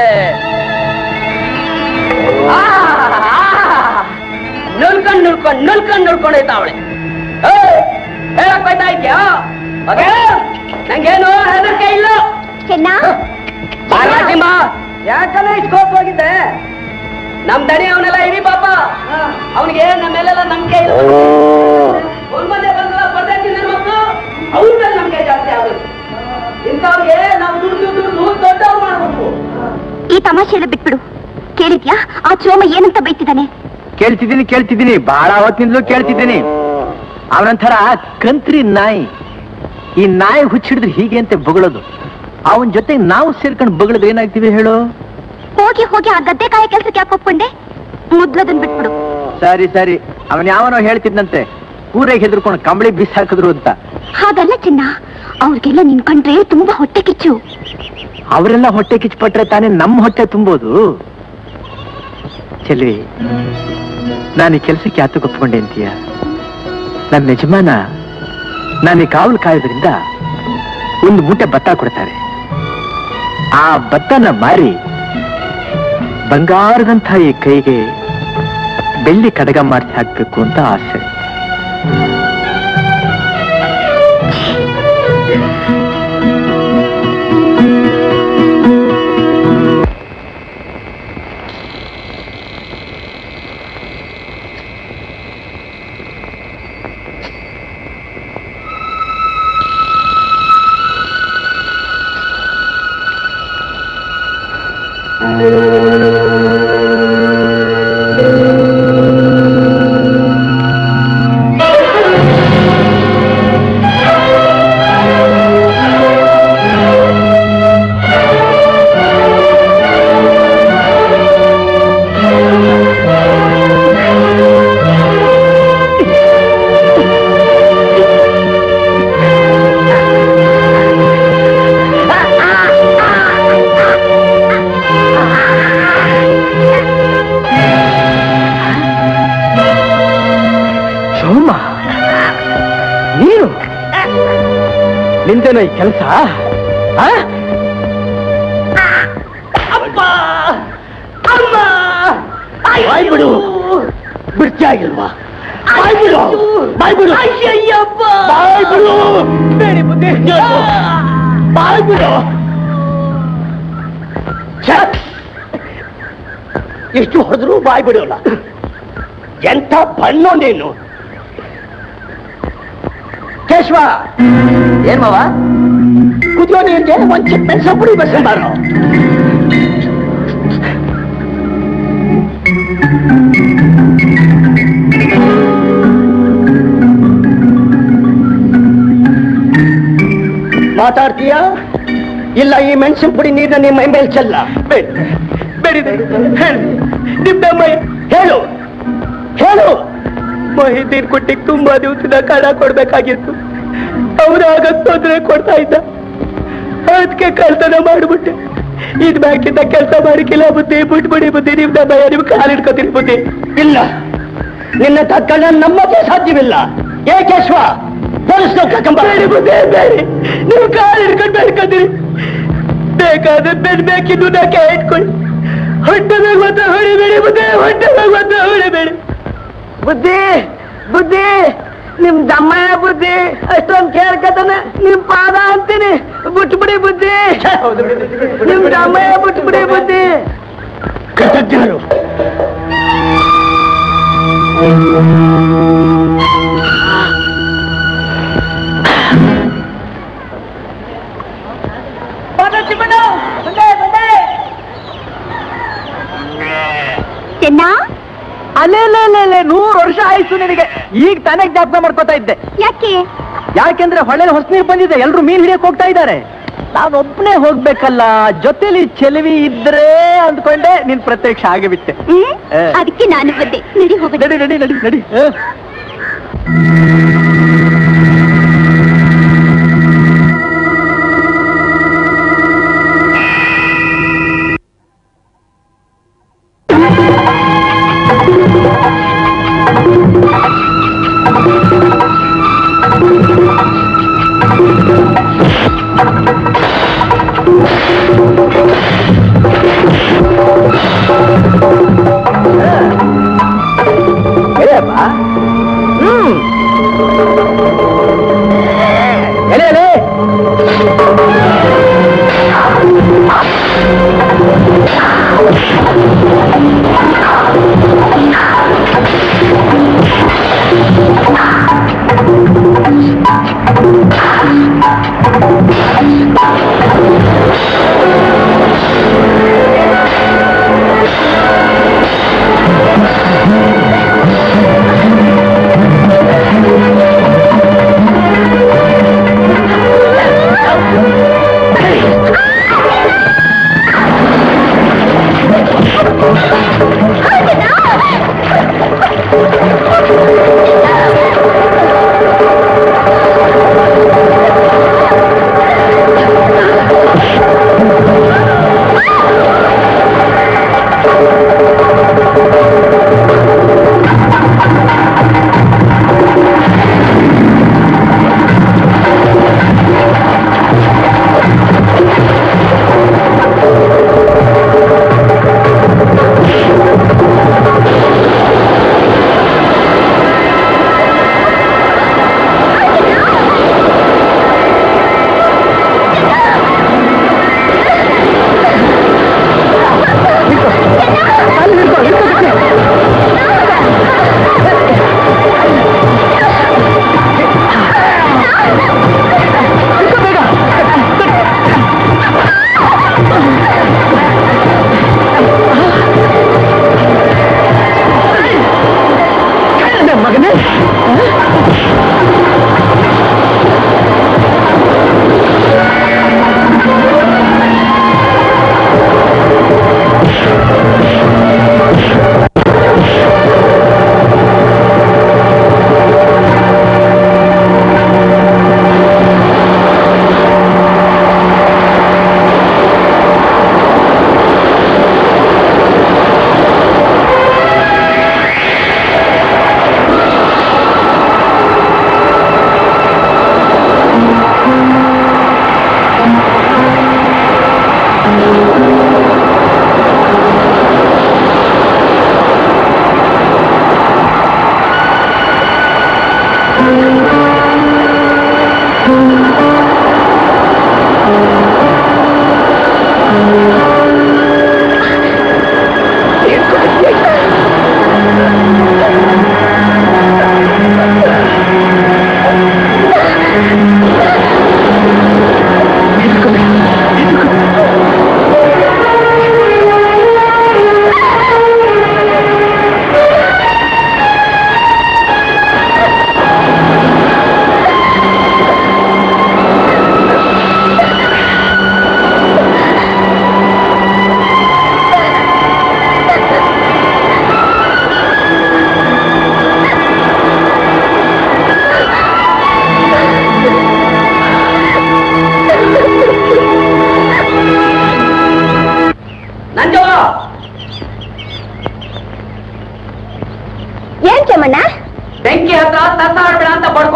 ಆ, ಆ, ನುಲ್ಕೊಂಡ್ ನುಲ್ಕೊಂಡ್ ನುಲ್ಕೊಂಡ್ ನುಲ್ಕೊಂಡ್ ಹೋಯ್ತಾವಳೆ ಹೇಳಕ್ ಬೈತಾ ಇದ್ಯಾ ಮಗ ನಂಗೇನು ಹೆದರಿಕೆ ಇಲ್ಲ ಚೆನ್ನ ರಾಜಿಮ್ಮ ಯಾಕಲ್ಲ ಇಸ್ಕೋಪ್ ಹೋಗಿದ್ದೆ ನಮ್ ದಣಿ ಅವನೆಲ್ಲ ಇರಿ ಪಾಪ ಅವನಿಗೆ ನಮ್ಮೆಲ್ಲ ನಂಬಿಕೆ ಇಲ್ಲ ಒಂದ್ಮನೆ ಬಂದ ಪದ್ಧತಿ ನನ್ನ ಮಕ್ಕಳು ಅವ್ರ ಮೇಲೆ ನಂಬಿಕೆ ಜಾಸ್ತಿ ಆಗುತ್ತೆ ಇಂಥವ್ರಿಗೆ ನಾವು ದುಡ್ದು ದುಡ್ದು ದೊಡ್ಡವ್ರು ಮಾಡ್ಬೇಕು ಈ ತಮಾಷೆ ಎಲ್ಲ ಬಿಟ್ಬಿಡು ಕೇಳಿದ್ಯಾ ಆ ಚೋಮ ಏನಂತ ಬೈತಿದ್ದಾನೆ ಕೇಳ್ತಿದ್ದೀನಿ ಕೇಳ್ತಿದ್ದೀನಿ ಬಹಳ ಹೊತ್ತಿನಿಂದಲೂ ಕೇಳ್ತಿದ್ದೀನಿ ಅವನಂತರ ಕಂತ್ರಿ ನಾಯಿ ಈ ನಾಯಿ ಹುಚ್ಚಿಡಿದ್ರೆ ಹೀಗೆ ಅಂತ ಬೊಗಳೋದು ಅವನ ಜೊತೆಗೆ ನಾವು ಸೇರ್ಕೊಂಡು ಬೊಗಳದ್ರೆ ಏನಾಗ್ತೀವಿ ಹೇಳು ಹೋಗಿ ಹೋಗಿ ಆ ಗದ್ದೆ ಕಾಯ ಕೆಲ್ಸಕ್ಕೆ ಯಾಕೆ ಒಪ್ಕೊಂಡೆ ಮುದ್ಲದನ್ ಬಿಟ್ಬಿಡು ಸರಿ ಸರಿ ಅವನ್ ಯಾವನೋ ಹೇಳ್ತಿದ್ನಂತೆ ಊರಿಗೆ ಹೆದರ್ಕೊಂಡು ಕಂಬಳಿ ಬಿಸಿ ಹಾಕಿದ್ರು ಅಂತ ಹಾಗಲ್ಲ ಚಿನ್ನ ಅವ್ರಿಗೆಲ್ಲ ನಿನ್ ಕಂಡ್ರೆ ತುಂಬಾ ಹೊಟ್ಟೆ ಕಿಚ್ಚು ಅವರೆಲ್ಲ ಹೊಟ್ಟೆ ಕಿಚ್ಪಟ್ರೆ ತಾನೇ ನಮ್ಮ ಹೊಟ್ಟೆ ತುಂಬೋದು ಚೆಲ್ವಿ ನಾನು ಈ ಕೆಲಸಕ್ಕೆ ಯಾತಕ್ಕೆ ಒಪ್ಕೊಂಡೆ ಅಂತೀಯ ನನ್ನ ಯಜಮಾನ ನಾನು ಈ ಕಾವಲು ಕಾಯೋದ್ರಿಂದ ಒಂದು ಮೂಟೆ ಭತ್ತ ಕೊಡ್ತಾರೆ ಆ ಭತ್ತನ ಮಾರಿ ಬಂಗಾರದಂಥ ಈ ಕೈಗೆ ಬೆಳ್ಳಿ ಕಡಗ ಮಾಡಿಸಿ ಹಾಕ್ಬೇಕು ಅಂತ ಆಸೆ ಸೋಮ ನೀನು ನಿಂದೇನೋ ಈ ಕೆಲಸ ಬಾಯ್ ಬಿಡು ಬಿಡ್ತಿ ಆಗಿಲ್ವಾ ಬಾಯ್ ಬಿಡು ಬಾಯ್ ಬಿಡು ಬಾಯ್ ಬಿಡು ಬಾಯ್ ಬಿಡು ಛೆ! ಎಷ್ಟು ಹೊಡೆದ್ರು ಬಾಯ್ ಬಿಡೋಲ್ಲ ಎಂಥ ಬಣ್ಣೋ ನೀನು ಕೇಶವ ಏನ್ ಮಾವ ಕುದಿಯೋ ನೀರಿಗೆ ಒಂದ್ ಚಿಕ್ಕ ಮೆಣಸ ಪುಡಿ ಬೆಳೆಸಿದಾರೋ ಮಾತಾಡ್ತೀಯಾ ಇಲ್ಲ ಈ ಮೆಣಸಿನ ಪುಡಿ ನೀರನ್ನ ನಿಮ್ಮ ಮೈ ಮೇಲೆ ಚೆಲ್ಲ ಬೇಡ ಬೇಡಿದೆ ಹೇಳು ನಿಮ್ಮ ಮೈ ಹೇಳು ಹೇಳು ಮೊಹಿದ್ದೀನ್ ಕುಟ್ಟಿಗೆ ತುಂಬಾ ದಿವಸದ ಕಡ ಕೊಡ್ಬೇಕಾಗಿತ್ತು ಅವರಾಗ ತೊಂದರೆ ಕೊಡ್ತಾ ಇದ್ದ ಅದಕ್ಕೆ ಕಳ್ತನ ಮಾಡ್ಬಿಟ್ಟೆ ಇದ್ ಬ್ಯಾಂಕಿಂದ ಕೆಲಸ ಮಾಡಿಕಿಲ್ಲ ಬುದ್ಧಿ ಬಿಟ್ಬಿಡಿ ಬುದ್ಧಿ ನಿಮ್ದ ಭಯ ನಿಮ್ ಕಾಲು ಹಿಡ್ಕೊತೀನಿ ಬುದ್ಧಿ ಇಲ್ಲ ನಿನ್ನ ತಕ್ಕಣ್ಣ ನಮ್ಮದೇ ಸಾಧ್ಯವಿಲ್ಲ ಏ ಕೇಶವ ಪೊಲೀಸ್ ಬೇಡಿ ಬುದ್ಧಿ ಬೇಡಿ ನೀವು ಕಾಲು ಹಿಡ್ಕೊಂಡು ಬೇಡ್ಕೊತೀರಿ ಬೇಕಾದ್ರೆ ಬೆಡ್ ಬೇಕಿದ್ದು ನಾಕೆ ಇಟ್ಕೊಳ್ಳಿ ಹೊಟ್ಟೆ ಮೇಲೆ ಮತ್ತೆ ಹೊಡಿಬೇಡಿ ಬುದ್ಧಿ ಹೊಟ್ಟೆ ಮೇಲೆ ಮತ್ತೆ ಹೊಡಿಬೇಡಿ ಬುದ್ಧಿ ಬುದ್ಧಿ ನಿಮ್ ದಮ್ಮಯ್ಯ ಬುದ್ಧಿ ಅಷ್ಟೊಂದು ಕೇಳ್ಕತನ ನಿಮ್ ಪಾದ ಅಂತೀನಿ ಬಿಟ್ಬಿಡಿ ಬುದ್ಧಿ ನಿಮ್ ದಮ್ಮಯ್ಯ ಬಿಟ್ಬಿಡಿ ಬುದ್ಧಿ ಕೃತಜ್ಞರು ಚೆನ್ನ ಅಲ್ಲೇ ನೂರು ವರ್ಷ ಆಯ್ತು ನಿನಗೆ ಈಗ ತಾನೇ ಜ್ಞಾಪಕ ಮಾಡ್ಕೋತಾ ಇದ್ದೆ ಯಾಕೆ ಯಾಕೆಂದ್ರೆ ಹೊಳೆ ಹೊಸ ನೀರು ಬಂದಿದೆ ಎಲ್ರು ಮೀನ್ ಹಿಡಿಯಕ್ ಹೋಗ್ತಾ ಇದ್ದಾರೆ ನಾನೊಬ್ನೇ ಹೋಗ್ಬೇಕಲ್ಲ ಜೊತೆಲಿ ಚೆಲುವಿ ಇದ್ರೆ ಅಂದ್ಕೊಂಡೆ ನಿನ್ ಪ್ರತ್ಯಕ್ಷ ಆಗಿಬಿಟ್ಟೆ ಹ್ಮ್ ಏ. ಅದಕ್ಕೆ ನಾನು ಬಂದೆ ನಡಿ ಹೋಗೋಣ ನಡಿ ನಡಿ ನಡಿ ನಡಿ ಹ. ಏನಪ್ಪ? ಹ್ಮ್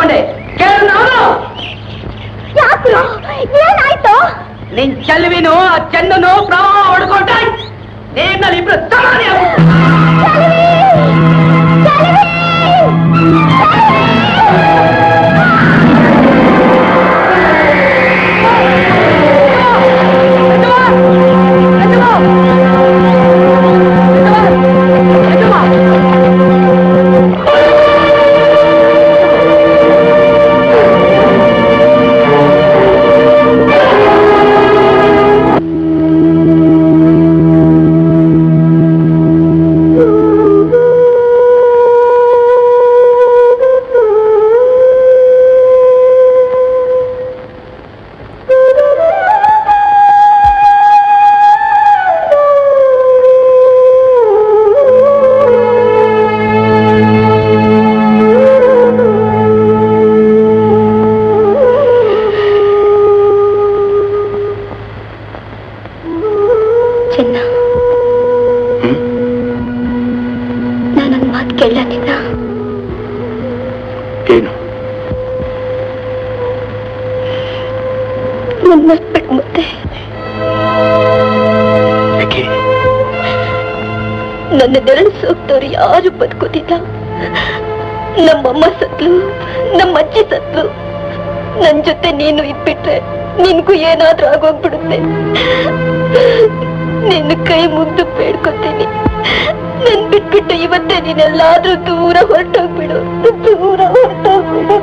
ತಗೊಂಡೆ ಕೇಳು ನಾನು ಯಾಕ್ರೋ ಏನಾಯ್ತು ನಿನ್ ಚೆಲುವಿನು ಆ ಚೆನ್ನನು ಪ್ರವಾಹ ಹೊಡ್ಕೊಂಡೆ ನೀನಲ್ಲಿ ಇಬ್ರು ಸಮಾನ ಚೆನ್ನ ನಾನೊಂದು ಮಾತು ಕೇಳಲಿಲ್ಲ ಏನು ನನ್ನ ಬಿಟ್ಟು ಮತ್ತೆ ಯಾಕೆ ನನ್ನ ನೆರಳು ಸೋಗ್ತವ್ರು ಯಾರು ಬದುಕೋದಿಲ್ಲ ನಮ್ಮಮ್ಮ ಸತ್ಲು ನಮ್ಮ ಅಜ್ಜಿ ಸತ್ಲು ನನ್ ಜೊತೆ ನೀನು ಇದ್ಬಿಟ್ರೆ ನಿನ್ಗೂ ಏನಾದ್ರೂ ಆಗೋಗ್ಬಿಡುತ್ತೆ ನಿನ್ನ ಕೈ ಮುದ್ದು ಬೇಡ್ಕೊತೀನಿ ನನ್ ಬಿಟ್ಬಿಟ್ಟು ಇವತ್ತೇ ನೀನೆಲ್ಲಾದ್ರೂ ದೂರ ಹೊರಟೋಗ್ಬಿಡು ದೂರ ಹೊರಟೋಗ್ಬಿಡು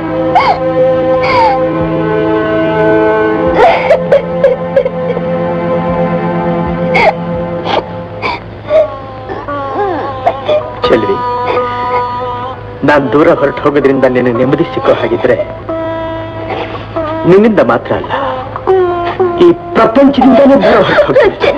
ಚೆಲ್ವಿ ನಾನ್ ದೂರ ಹೊರಟು ಹೋಗೋದ್ರಿಂದ ನಿನ್ನ ನೆಮ್ಮದಿ ಸಿಕ್ಕೋ ಹಾಗಿದ್ರೆ ನಿನ್ನಿಂದ ಮಾತ್ರ ಅಲ್ಲ ಈ ಪ್ರಪಂಚದಿಂದಲೇ ದೂರ ಹೊರಟು ಹೋಗ್ತೀನಿ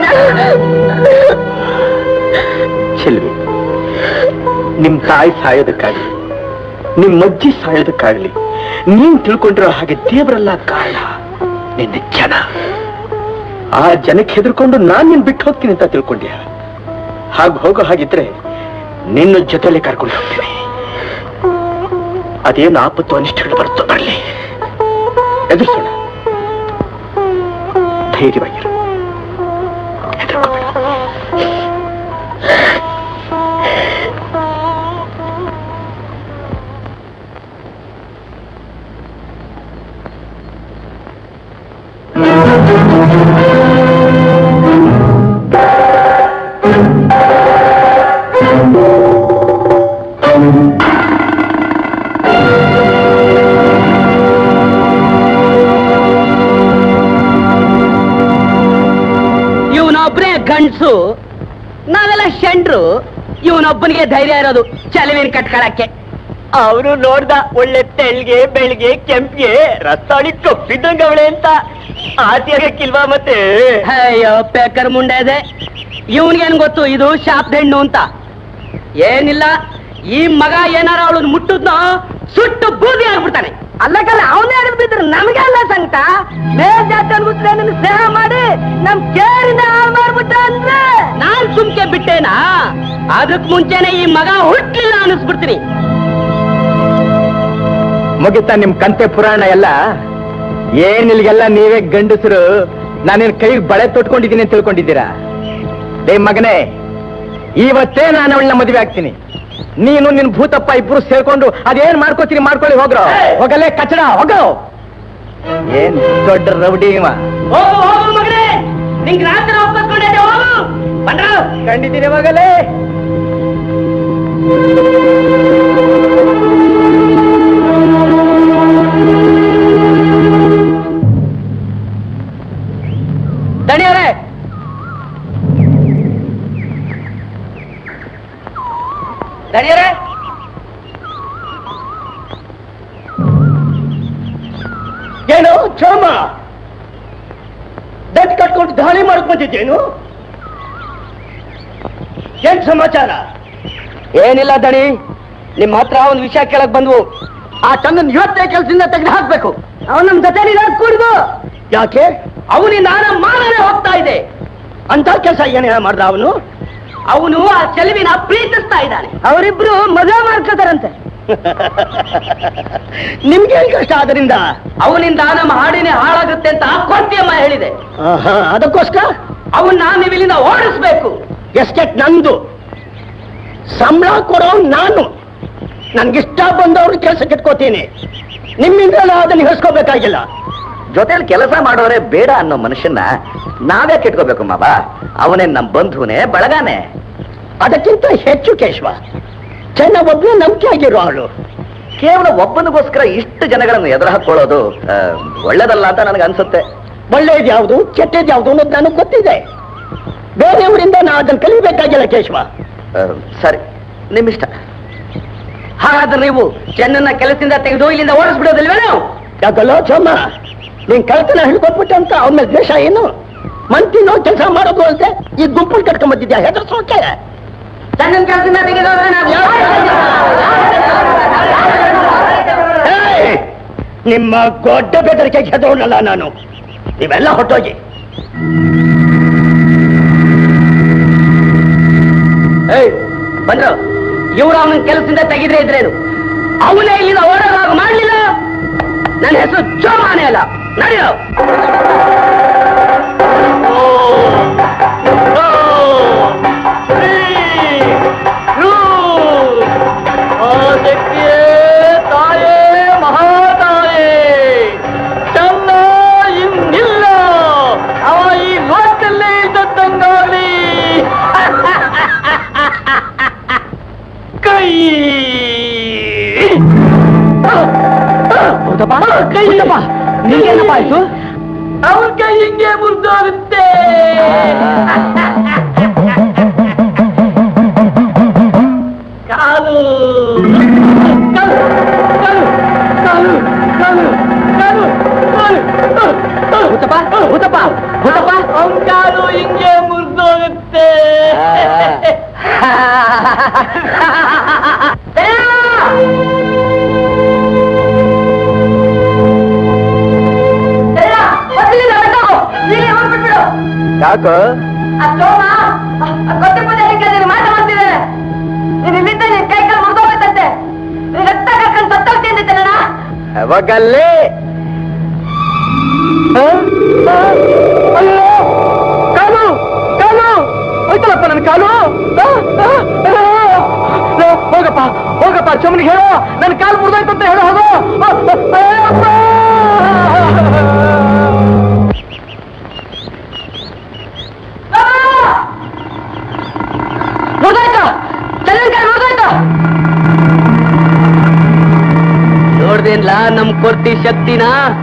ಚೆಲ್ವಿ ನಿಮ್ ತಾಯಿ ಸಾಯೋದಕ್ಕಾಗ್ಲಿ ನಿಮ್ ಅಜ್ಜಿ ಸಾಯೋದಕ್ಕಾಗ್ಲಿ ನೀನ್ ತಿಳ್ಕೊಂಡಿರೋ ಹಾಗೆ ದೇವರಲ್ಲ ಕಾರಣ ನಿನ್ನ ಜನ ಆ ಜನಕ್ಕೆ ಹೆದರ್ಕೊಂಡು ನಾನ್ ನಿನ್ ಬಿಟ್ಟು ಹೋಗ್ತೀನಿ ಅಂತ ತಿಳ್ಕೊಂಡ್ಯ ಹಾಗೆ ಹೋಗೋ ಹಾಗಿದ್ರೆ ನಿನ್ನ ಜೊತೆಲೆ ಕರ್ಕೊಂಡು ಹೋಗ್ತೀನಿ ಅದೇನು ಆಪತ್ತು ಅನಿಷ್ಟಗಳು ಬರುತ್ತೋ ಬರಲಿ ಎದುರಿಸೋಣ ಧೈರ್ಯವಾಗಿರು ಹೆದರ್ಕೋಬೇಡ ಇವನೊಬ್ನೇ ಗಂಡ್ಸು ನಾವೆಲ್ಲ ಶಂಡ್ರು ಇವನೊಬ್ಬನಿಗೆ ಧೈರ್ಯ ಇರೋದು ಚಲವಿನ ಕಟ್ಕೊಳಕ್ಕೆ ಅವನು ನೋಡ್ದ ಒಳ್ಳೆ ತೆಳ್ಗೆ ಬೆಳ್ಗೆ ಕೆಂಪ್ಗೆ ರಸ್ತಾಳಿ ಕಪ್ಪಿದ್ದಂಗವಳೆ ಅಂತ ಆತಿಯಾಗಕ್ಕಿಲ್ವಾ ಮತ್ತೆ ಅಯ್ಯೋ ಪೇಕರ್ ಮುಂಡೆ ಇದೆ ಇವನ್ಗೇನ್ ಗೊತ್ತು ಇದು ಶಾಪ್ ಹೆಣ್ಣು ಅಂತ ಏನಿಲ್ಲ ಈ ಮಗ ಏನಾರ ಅವಳನ್ನ ಮುಟ್ಟುದ್ನೋ ಸುಟ್ಟು ಬೂದಿ ಆಗ್ಬಿಡ್ತಾನೆ ಅಲ್ಲಕಲ್ಲ ಅವನೇ ಆಗದ್ ಬಿದ್ರೆ ನಮ್ಗೆ ಅಲ್ಲ ಸಂಕಟ ಮೇಲ್ ಜಾತಿ ಅನ್ಬಿಟ್ರೆ ನನ್ನ ಸ್ನೇಹ ಮಾಡಿ ನಮ್ ಕೇರಿಂದ ಹಾಳು ಮಾಡ್ಬಿಟ್ಟ ಅಂದ್ರೆ ನಾನ್ ಸುಮ್ಕೆ ಬಿಟ್ಟೇನಾ ಅದಕ್ ಮುಂಚೆನೆ ಈ ಮಗ ಹುಟ್ಟಿಲ್ಲ ಅನಿಸ್ಬಿಡ್ತೀನಿ ಮುಗಿತಾ ನಿಮ್ ಕಂತೆ ಪುರಾಣ ಎಲ್ಲ ಏನಿಲ್ಗೆಲ್ಲ ನೀವೇ ಗಂಡಸರು ನಾನೇನ್ ಕೈಗೆ ಬಳೆ ತೊಟ್ಕೊಂಡಿದ್ದೀನಿ ಅಂತ ತಿಳ್ಕೊಂಡಿದ್ದೀರಾ ಡೇ ಮಗನೇ ಇವತ್ತೇ ನಾನು ಅವಳನ್ನ ಮದುವೆ ಆಗ್ತೀನಿ ನೀನು ನಿನ್ ಭೂತಪ್ಪ ಇಬ್ರು ಸೇರ್ಕೊಂಡು ಅದೇನ್ ಮಾಡ್ಕೋತೀನಿ ಮಾಡ್ಕೊಳ್ಳಿ ಹೋಗ್ರೋ ಹೋಗಲೇ ಕಚಡ ಹೋಗೋ ಏನ್ ದೊಡ್ಡ ರೌಡಿ ಇವ ಹೋಗು ಹೋಗು ಮಗನೇ ನಿಂಗ್ ರಾತ್ರಿ ಒಪ್ಪಿಸ್ಕೊಂಡಿದ್ದೆ ಹೋಗು ಬಂದ್ರ ಕಂಡಿದ್ದೀನಿ ಮಗಲೇ ದಣಿಯವರೇ ದಣಿಯವರೇ ಏನು ಕ್ಷಮ ಬೆಟ್ ಕಟ್ಕೊಂಡು ದಾಳಿ ಮಾಡಕ್ ಬಂದಿದ್ದೇನು ಏನ್ ಸಮಾಚಾರ ಏನಿಲ್ಲ ದಣಿ ನಿಮ್ಮ ಹತ್ರ ಒಂದು ವಿಷಯ ಕೇಳಕ್ ಬಂದ್ವು ಆ ಚಂದನ್ ಇವತ್ತೇ ಕೆಲಸದಿಂದ ತೆಗೆದು ಹಾಕ್ಬೇಕು ಅವನ ನಮ್ ಜೊತೆ ಕುಡ್ದು ಯಾಕೆ ಅವನಿ ನಾನ ಮಾನವೇ ಹೋಗ್ತಾ ಇದೆ ಅಂತ ಕೆಲಸ ಏನೇನ ಮಾಡ್ದ ಅವನು ಅವನು ಆ ಚೆಲುವಿನ ಪ್ರೀತಿಸ್ತಾ ಇದ್ದಾನೆ ಅವರಿಬ್ರು ಮದುವೆ ಮಾಡ್ಕೋತಾರಂತೆ ನಿಮ್ಗೆ ಏನ್ ಕಷ್ಟ ಆದ್ರಿಂದ ಅವನಿಂದ ನಮ್ಮ ಹಾಡಿನೇ ಹಾಳಾಗುತ್ತೆ ಅಂತ ಕೊಂತಿಯಮ್ಮ ಹೇಳಿದೆ ಆಹಾ, ಅದಕ್ಕೋಸ್ಕರ ಅವನ್ನ ನೀವು ಇಲ್ಲಿಂದ ಓಡಿಸ್ಬೇಕು ಎಸ್ಟೇಟ್ ನಂದು ಸಂಬಳ ಕೊಡೋ ನಾನು ನನ್ಗಿಷ್ಟ ಬಂದವ್ರು ಕೆಲಸ ಇಟ್ಕೋತೀನಿ ನಿಮ್ಮಿಂದ ಅದನ್ನ ಹಿಡಿಸ್ಕೋಬೇಕಾಗಿಲ್ಲ ಜೊತೆಲಿ ಕೆಲಸ ಮಾಡೋರೆ ಬೇಡ ಅನ್ನೋ ಮನುಷ್ಯನ ನಾವೇ ಕೆಟ್ಕೋಬೇಕು ಮಾವ ಅವನೇ ನಮ್ ಬಂಧುನೇ ಬಳಗಾನೆ ಅದಕ್ಕಿಂತ ಹೆಚ್ಚು ಕೇಶವ ಚೆನ್ನ ಒಬ್ಬನೇ ನಂಬಿಕೆ ಆಗಿರೋ ಅವಳು ಕೇವಲ ಒಬ್ಬನಿಗೋಸ್ಕರ ಇಷ್ಟು ಜನಗಳನ್ನು ಎದುರು ಹಾಕೊಳ್ಳೋದು ಆ, ಒಳ್ಳೇದಲ್ಲ ಅಂತ ನನಗೆ ಅನ್ಸುತ್ತೆ ಒಳ್ಳೇದು ಯಾವುದು ಕೆಟ್ಟದ್ದು ಯಾವುದು ಅನ್ನೋದು ನನಗೆ ಗೊತ್ತಿದೆ ಬೇರೆಯವರಿಂದ ನಾ ಅದನ್ನ ಕಲಿಬೇಕಾಗಿಲ್ಲ ಕೇಶವ ಆ, ಸರಿ ನಿಮ್ಮಿಷ್ಟ ಹಾಗಾದ್ರೆ ನೀವು ಚೆನ್ನನ್ನ ಕೆಲಸದಿಂದ ತೆಗೆದು ಇಲ್ಲಿಂದ ಓಡಿಸ್ಬಿಡೋದಿಲ್ವೇನೋ ಯಾಕಲ್ಲೋ ಚಮ್ಮ ನೀನ್ ಕಳ್ತನ ಹಿಡ್ಕೊಟ್ಬಿಟ್ಟೆ ಅಂತ ಅವನ ಮೇಲೆ ದ್ವೇಷ ಏನು ಮಂತಿನೋ ಕೆಲಸ ಮಾಡೋದು ಅಂತೆ ಈ ಗುಂಪು ಕಟ್ಕೊಂಡ್ ಬಂದಿದ್ಯಾ ಹೆದರ್ಸೋಕೆ ಚೆನ್ನನ್ ಕೆಲಸದಿಂದ ತೆಗೆದು ಏಯ್! ನಿಮ್ಮ ದೊಡ್ಡ ಬೆದರಿಕೆಗೆ ಹೆದರೋನಲ್ಲ ನಾನು ನೀವೆಲ್ಲ ಹೊಟ್ಟೋಗಿ ಏಯ್ ಬಂದ್ರು ಇವ್ರು ಅವನ ಕೆಲಸದಿಂದ ತೆಗೆದ್ರೆ ಇದ್ರೇನು ಅವನೇ ಇಲ್ಲಿಂದ ಓಡೋದಾಗ ಮಾಡ್ಲಿಲ್ಲ ನನ್ನ ಹೆಸರು ಚೋಮಾನೆ ಅಲ್ಲ ನಡೆಯೋ ತಾಯೇ ಮಹಾತಾಯೇ ಚನ್ನ ಇನ್ನಿಲ್ಲ ಅವ ಈ ಲೋಕದಲ್ಲೇ ಇದ್ದಂಗಾಗ್ಲಿ ಕೈ ಕೈ ನಿಂಗೇನಪ್ಪ ಆಯ್ತು ಅವನ ಕೈ ಹಿಂಗೆ ಮುರಿದೋಗುತ್ತೆ ಕಾಲು ಕಾಲು ಕಾಲು ಕಾಲು ಕಾಲು ಕಾಲು ಕಾಲು ಹುತ್ತಪ್ಪ ಹುತ್ತಪ್ಪ ಹುತ್ತಪ್ಪ ಅವನ ಕಾಲು ಹಿಂಗೆ ಮುರಿದೋಗುತ್ತೆ ಯಾಕೋ ಗೊತ್ತಿ ಪದ ಹೆಂಗೆ ನೀನು ಮಾಟ ಮಾಡ್ತಿದ್ದಾನೆ ನೀನು ಇಲ್ಲಿದ್ದ ನೀನ್ ಕೈ ಕಾಲು ಮುರಿದೋಗ್ಬೇಕಂತೆ ನೀನ್ ರಕ್ತ ಕರ್ಕೊಂಡು ಸತ್ತೋಗ್ತೀನಿ ಅಂತಾನ ಯಾವಾಗಲ್ಲೇ ಅಯ್ಯೋ ಕಾಲು ಕಾಲು ಹೋಯ್ತಲ್ಲಪ್ಪ ನನ್ನ ಕಾಲು ಆ, ಆ, ಆ. ಲೋ, ಹೋಗಪ್ಪ ಹೋಗಪ್ಪ ಚಮನಿಗೆ ಹೇಳೋ ನನ್ನ ಕಾಲು ಮುರಿದೋಯ್ತು ಅಂತ ಹೇಳೋ ಹೋಗೋ ಆ, ಆ, ಅಯ್ಯಪ್ಪ. ಮುರಿದೋಯ್ತು ಚಂದನ್ ಕಾಲು ಮುರಿದೋಯ್ತು ನೋಡ್ದೇನ್ಲ ನಮ್ ಕೊರ್ತಿ ಶಕ್ತಿನ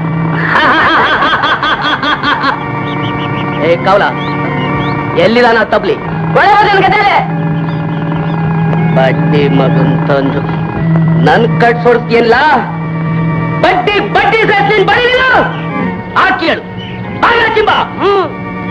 ಏ ಕವಲ ಎಲ್ಲಿದಾನ ತಬ್ಲಿ ಬಡ್ಡಿ ಮಗನ್ ತಂದು ನನ್ ಕಟ್ ಸೊಡ್ತೀಯಲ್ಲ ಬಡ್ಡಿ ಬಡ್ಡಿ ಸೇರ್ತೀನಿ ಬಡಿ ನೀನು ಆ ಕೇಳು ಬಾಗಿಲ ಚಿಂಬ ಹ್ಮ್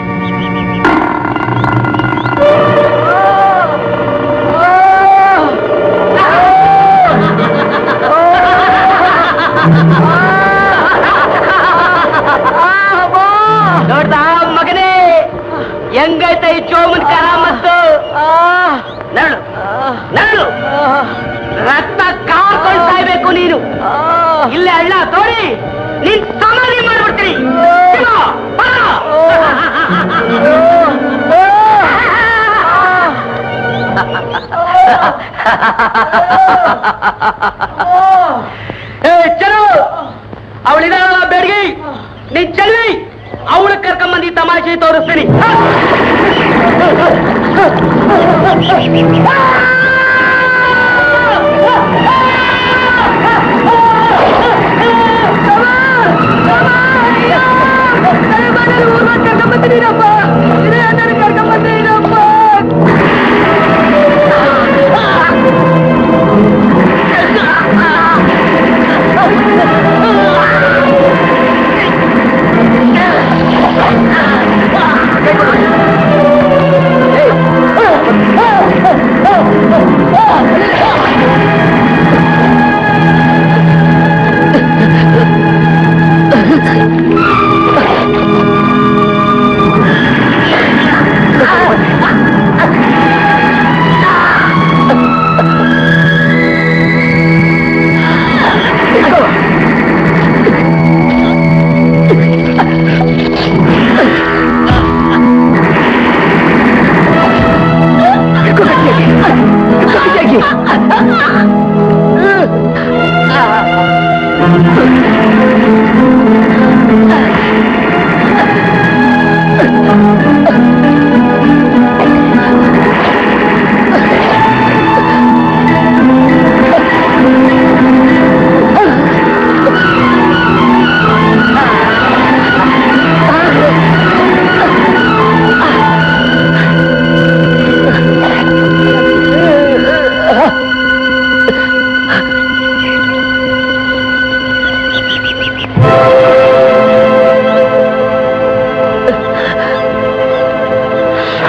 ನೋಡ್ದ ಮಗನೇ ಹೆಂಗೈತೆ ಈ ಚೋಮನ್ ಕರಾಮತ್ತು ನಳು ನಳು ರಕ್ತ ಕಾರ್ಕೊಂಡು ಸಾಯ್ಬೇಕು ನೀನು ಇಲ್ಲೇ ಅಳ್ಳ ತೋರಿ ನೀನ್ ಸಮಾಧಿ ಮಾಡ್ಬಿಡ್ತೀನಿ ಶಿವ, ಬರ. ಏ ಚಲು ಅವಳಿದಾಳ ಬೆಡ್ಗಿ ನೀನ್ ಚೆಲ್ವಿ ಅವಳು ಕರ್ಕೊಂಬಂದು ಈ ತಮಾಷೆ ತೋರಿಸ್ತೀನಿ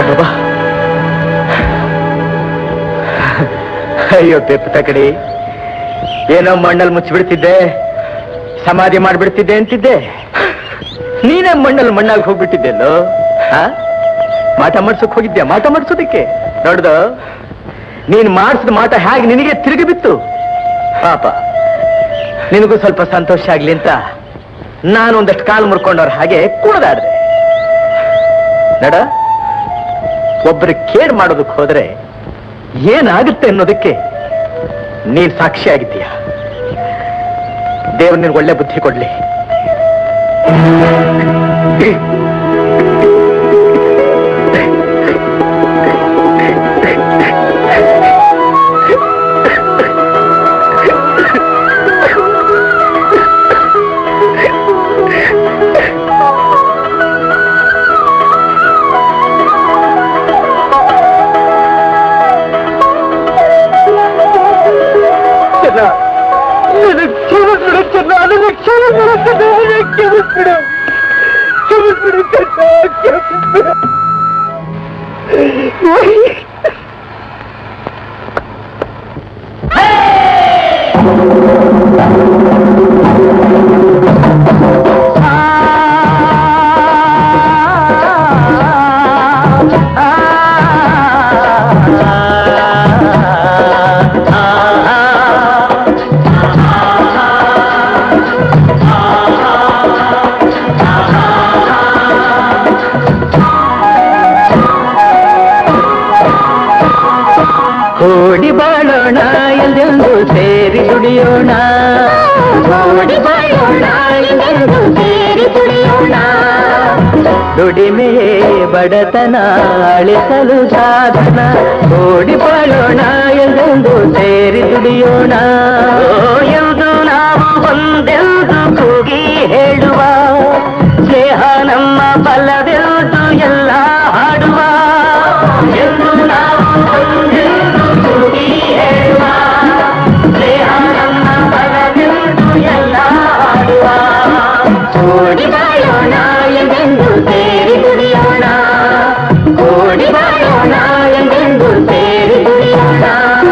ಕಣವ್ವ. ಅಯ್ಯೋ ಬೆಪ್ಪ ತಕಡಿ ಏನೋ ಮಣ್ಣಲ್ಲಿ ಮುಚ್ಚಿಬಿಡ್ತಿದ್ದೆ ಸಮಾಧಿ ಮಾಡ್ಬಿಡ್ತಿದ್ದೆ ಅಂತಿದ್ದೆ ನೀನೇ ಮಣ್ಣಲ್ಲಿ ಮಣ್ಣಾಗಿ ಹೋಗ್ಬಿಟ್ಟಿದ್ದೆಲ್ಲೋ ಆ? ಮಾಟ ಮಾಡ್ಸೋಕ್ ಹೋಗಿದ್ಯಾ ಮಾಟ ಮಾಡ್ಸೋದಕ್ಕೆ ನೋಡ್ದು ನೀನ್ ಮಾಡಿಸಿದ ಮಾಟ ಹೇಗೆ ನಿನಗೆ ತಿರುಗಿ ಬಿತ್ತು ಪಾಪ ನಿನಗೂ ಸ್ವಲ್ಪ ಸಂತೋಷ ಆಗ್ಲಿ ಅಂತ ನಾನು ಒಂದಷ್ಟು ಕಾಲು ಮುರ್ಕೊಂಡವ್ರ ಹಾಗೆ ಕುಣಿದಾಡ್ದೆ ನಡ ಒಬ್ಬರಿಗೆ ಕೇರ್ ಮಾಡೋದಕ್ಕೆ ಹೋದ್ರೆ ಏನಾಗುತ್ತೆ ಅನ್ನೋದಕ್ಕೆ ನೀನ್ ಸಾಕ್ಷಿ ಆಗಿದ್ದೀಯ ದೇವ್ರು ನಿನ್ಗೆ ಒಳ್ಳೆ ಬುದ್ಧಿ ಕೊಡ್ಲಿ ಚೆನ್ನ ನನಗೆ ಕ್ಷಮಿಸ್ಬಿಡು ಚೆನ್ನ ನನಗೆ ಕ್ಷಮಿಸ್ಬಿಡು ಚೆನ್ನ ನನಗೆ ಕ್ಷಮಿಸ್ಬಿಡು ಕ್ಷಮಿಸ್ಬಿಡು ಚೆನ್ನ ಕ್ಷಮಿಸ್ಬಿಡು ಕೂಡಿ ಬಾಳೋಣ ಎಲ್ಲೆಂದು ಸೇರಿ ದುಡಿಯೋಣ ಕೂಡಿ ಬಾಳೋಣ ಎಲ್ಲೆಂದು ಸೇರಿ ದುಡಿಯೋಣ ದುಡಿಮೆಯೇ ಬಡತನ ಅಳಿಸಲು ಸಾಧನ ಕೂಡಿ ಬಾಳೋಣ ಎಲ್ಲೆಂದು ಸೇರಿ ದುಡಿಯೋಣ ಎಂದು ನಾವು ಒಂದೆಂದು ಕೂಗಿ ಹೇಳುವ ಸ್ನೇಹ ನಮ್ಮ ಬಲವೆಂದು ಎಲ್ಲ ಹಾಡುವ ಎಂದು ನಾವು ಒಂದೆಂದು ಕೂಗಿ ಹೇಳುವ ಸ್ನೇಹ ನಮ್ಮ ಬಲವೆಂದು ಎಲ್ಲ ಹಾಡುವ ಕೂಡಿ ಬಾಳೋಣ ಎಂದೆಂದು ಸೇರಿ ದುಡಿಯೋಣ ಕೂಡಿ ಬಾಳೋಣ ಎಂದೆಂದು ಸೇರಿ ದುಡಿಯೋಣ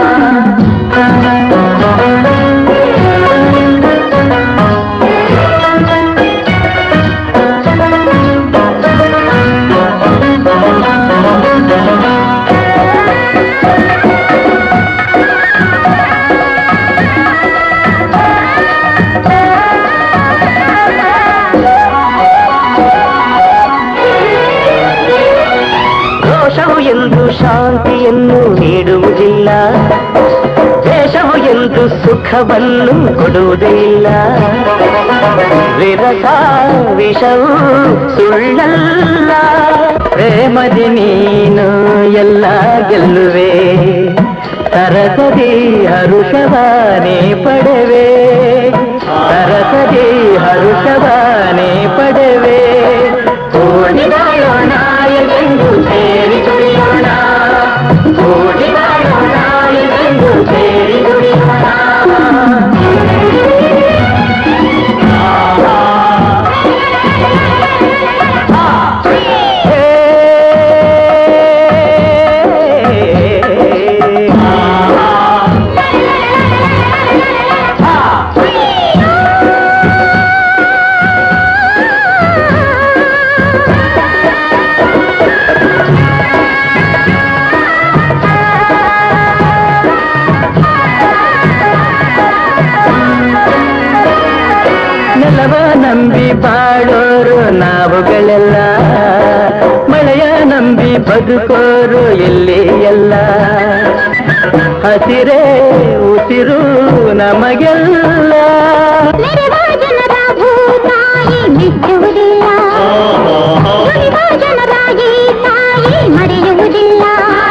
ರೋಷವು ಎಂದು ಶಾಂತಿಯನ್ನು ನೀಡುವುದಿಲ್ಲ ದೇಶವು ಎಂದು ಸುಖವನ್ನು ಕೊಡುವುದಿಲ್ಲ ವಿರಸ ವಿಷವು ಸುಳ್ಳಲ್ಲ ಪ್ರೇಮದಿ ನೀನು ಎಲ್ಲ ಗೆಲ್ಲುವೆ ಸರಸದಿ ಹರುಷವಾನೇ ಪಡೆವೆ ಸರಸದಿ ಹರುಷವಾನೇ ಪಡೆವೆ ಕೂಡಿ ಬಾಳೋಣ ಎಂದು ಸೇರಿ ದುಡಿಯೋಣ ಕೂಡಿ ಬಾಳೋಣ ಎಂದು ಸೇರಿ ದುಡಿಯೋಣ ನೆಲವ ನಂಬಿ ಬಾಳೋರು ನಾವುಗಳೆಲ್ಲ ಮಳೆಯ ನಂಬಿ ಬದುಕೋರು ಎಲ್ಲಿ ಎಲ್ಲ ಹಸಿರೇ ಉಸಿರು ನಮಗೆಲ್ಲ ನೆರೆವ ಜನರ ಭೂತಾಯಿ ಮೆಚ್ಚುವುದಿಲ್ಲ ನುಡಿವ ಜನರಾಗಿ ತಾಯಿ ಮರೆಯುವುದಿಲ್ಲ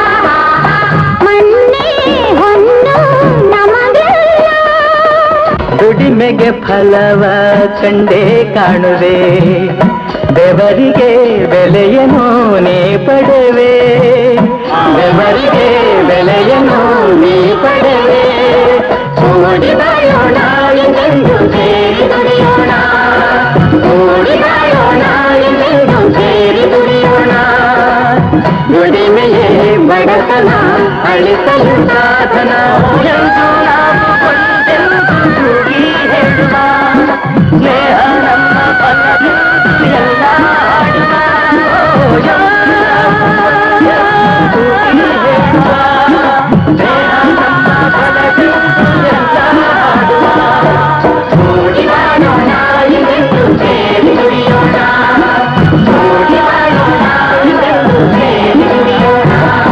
ಮಣ್ಣೇ ಹೊನ್ನು ನಮಗೆಲ್ಲ ದುಡಿಮೆಗೆ ಫಲವ ಕಂಡೇ ಕಾಣುವೆ ಬೆವರಿಗೆ ಬೆಲೆಯನು ನೀ ಪಡೆವೆ ಬೆವರಿಗೆ ಬೆಲೆಯನು ನೀ ಪಡೆವೆ ಕೂಡಿ ಬಾಳೋಣ ಎಂದೆಂದು ಸೇರಿ ದುಡಿಯೋಣ ಕೂಡಿ ಬಾಳೋಣ ಎಂದೆಂದು ಸೇರಿ ದುಡಿಯೋಣ ದುಡಿಮೆಯೇ ಬಡತನ ಅಳಿಸಲು ಸಾಧನ ಎಂದು ನಾವು ಒಂದೆಂದು ಕೂಗಿ ಹೇಳುವ ಸ್ನೇಹ ನಮ್ಮ ಬಲವೆಂದು ಎಲ್ಲ ಆಡುವ ಓ, ಎಲ್ಲ ಕೂಗಿ ಹೇಳುವ ಸ್ನೇಹ ನಮ್ಮ ಬಲವೆಂದು ಎಲ್ಲ ಆಡುವ ಕೂಡಿ ಬಾಳೋಣ ಇನ್ನೆಂದು ಸೇರಿ ದುಡಿಯೋಣ ಕೂಡಿ ಬಾಳೋಣ ಇನ್ನೆಂದು ಸೇರಿ ದುಡಿಯೋಣ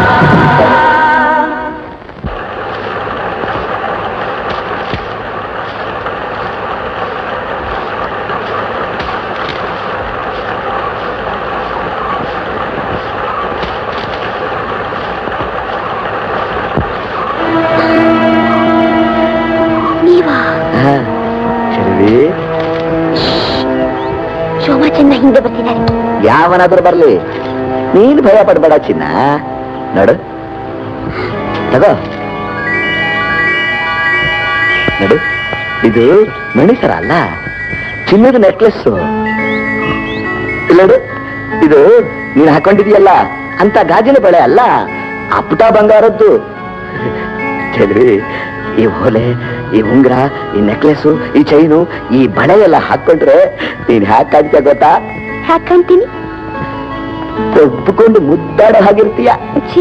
ನೀವಾ ಚೆಲುವಿ ಶೋಭಾ ಚೆನ್ನ ಹಿಂದೆ ಬರ್ತಿದ್ದಾರೆ ಯಾವನಾದ್ರೂ ಬರ್ಲಿ ನೀನು ಭಯ ಪಡಬೇಡ ಚಿನ್ನ ನೋಡು ತಗೋ ನೋಡು ಇದು ಮಣಿಸರ ಅಲ್ಲ ಚಿನ್ನದ ನೆಕ್ಲೆಸ್ ನೋಡು ಇದು ನೀನು ಹಾಕೊಂಡಿದೀಯಲ್ಲ ಅಂತ ಗಾಜಿನ ಬಳೆ ಅಲ್ಲ ಅಪ್ಪಟ ಬಂಗಾರದ್ದು ಚೆಲ್ವಿ ಈ ಓಲೆ ಈ ಉಂಗ್ರ ಈ ನೆಕ್ಲೆಸ್ಸು ಈ ಚೈನು ಈ ಬಳೆ ಎಲ್ಲ ಹಾಕೊಂಡ್ರೆ ನೀನ್ ಹ್ಯಾಕ್ ಕಾಣ್ತೀಯ ಗೊತ್ತಾ ಹಾಕಂತೀನಿ ಒಪ್ಪಿಕೊಂಡು ಮುದ್ದಾಡೋ ಹಾಗಿರ್ತೀಯ ಛೀ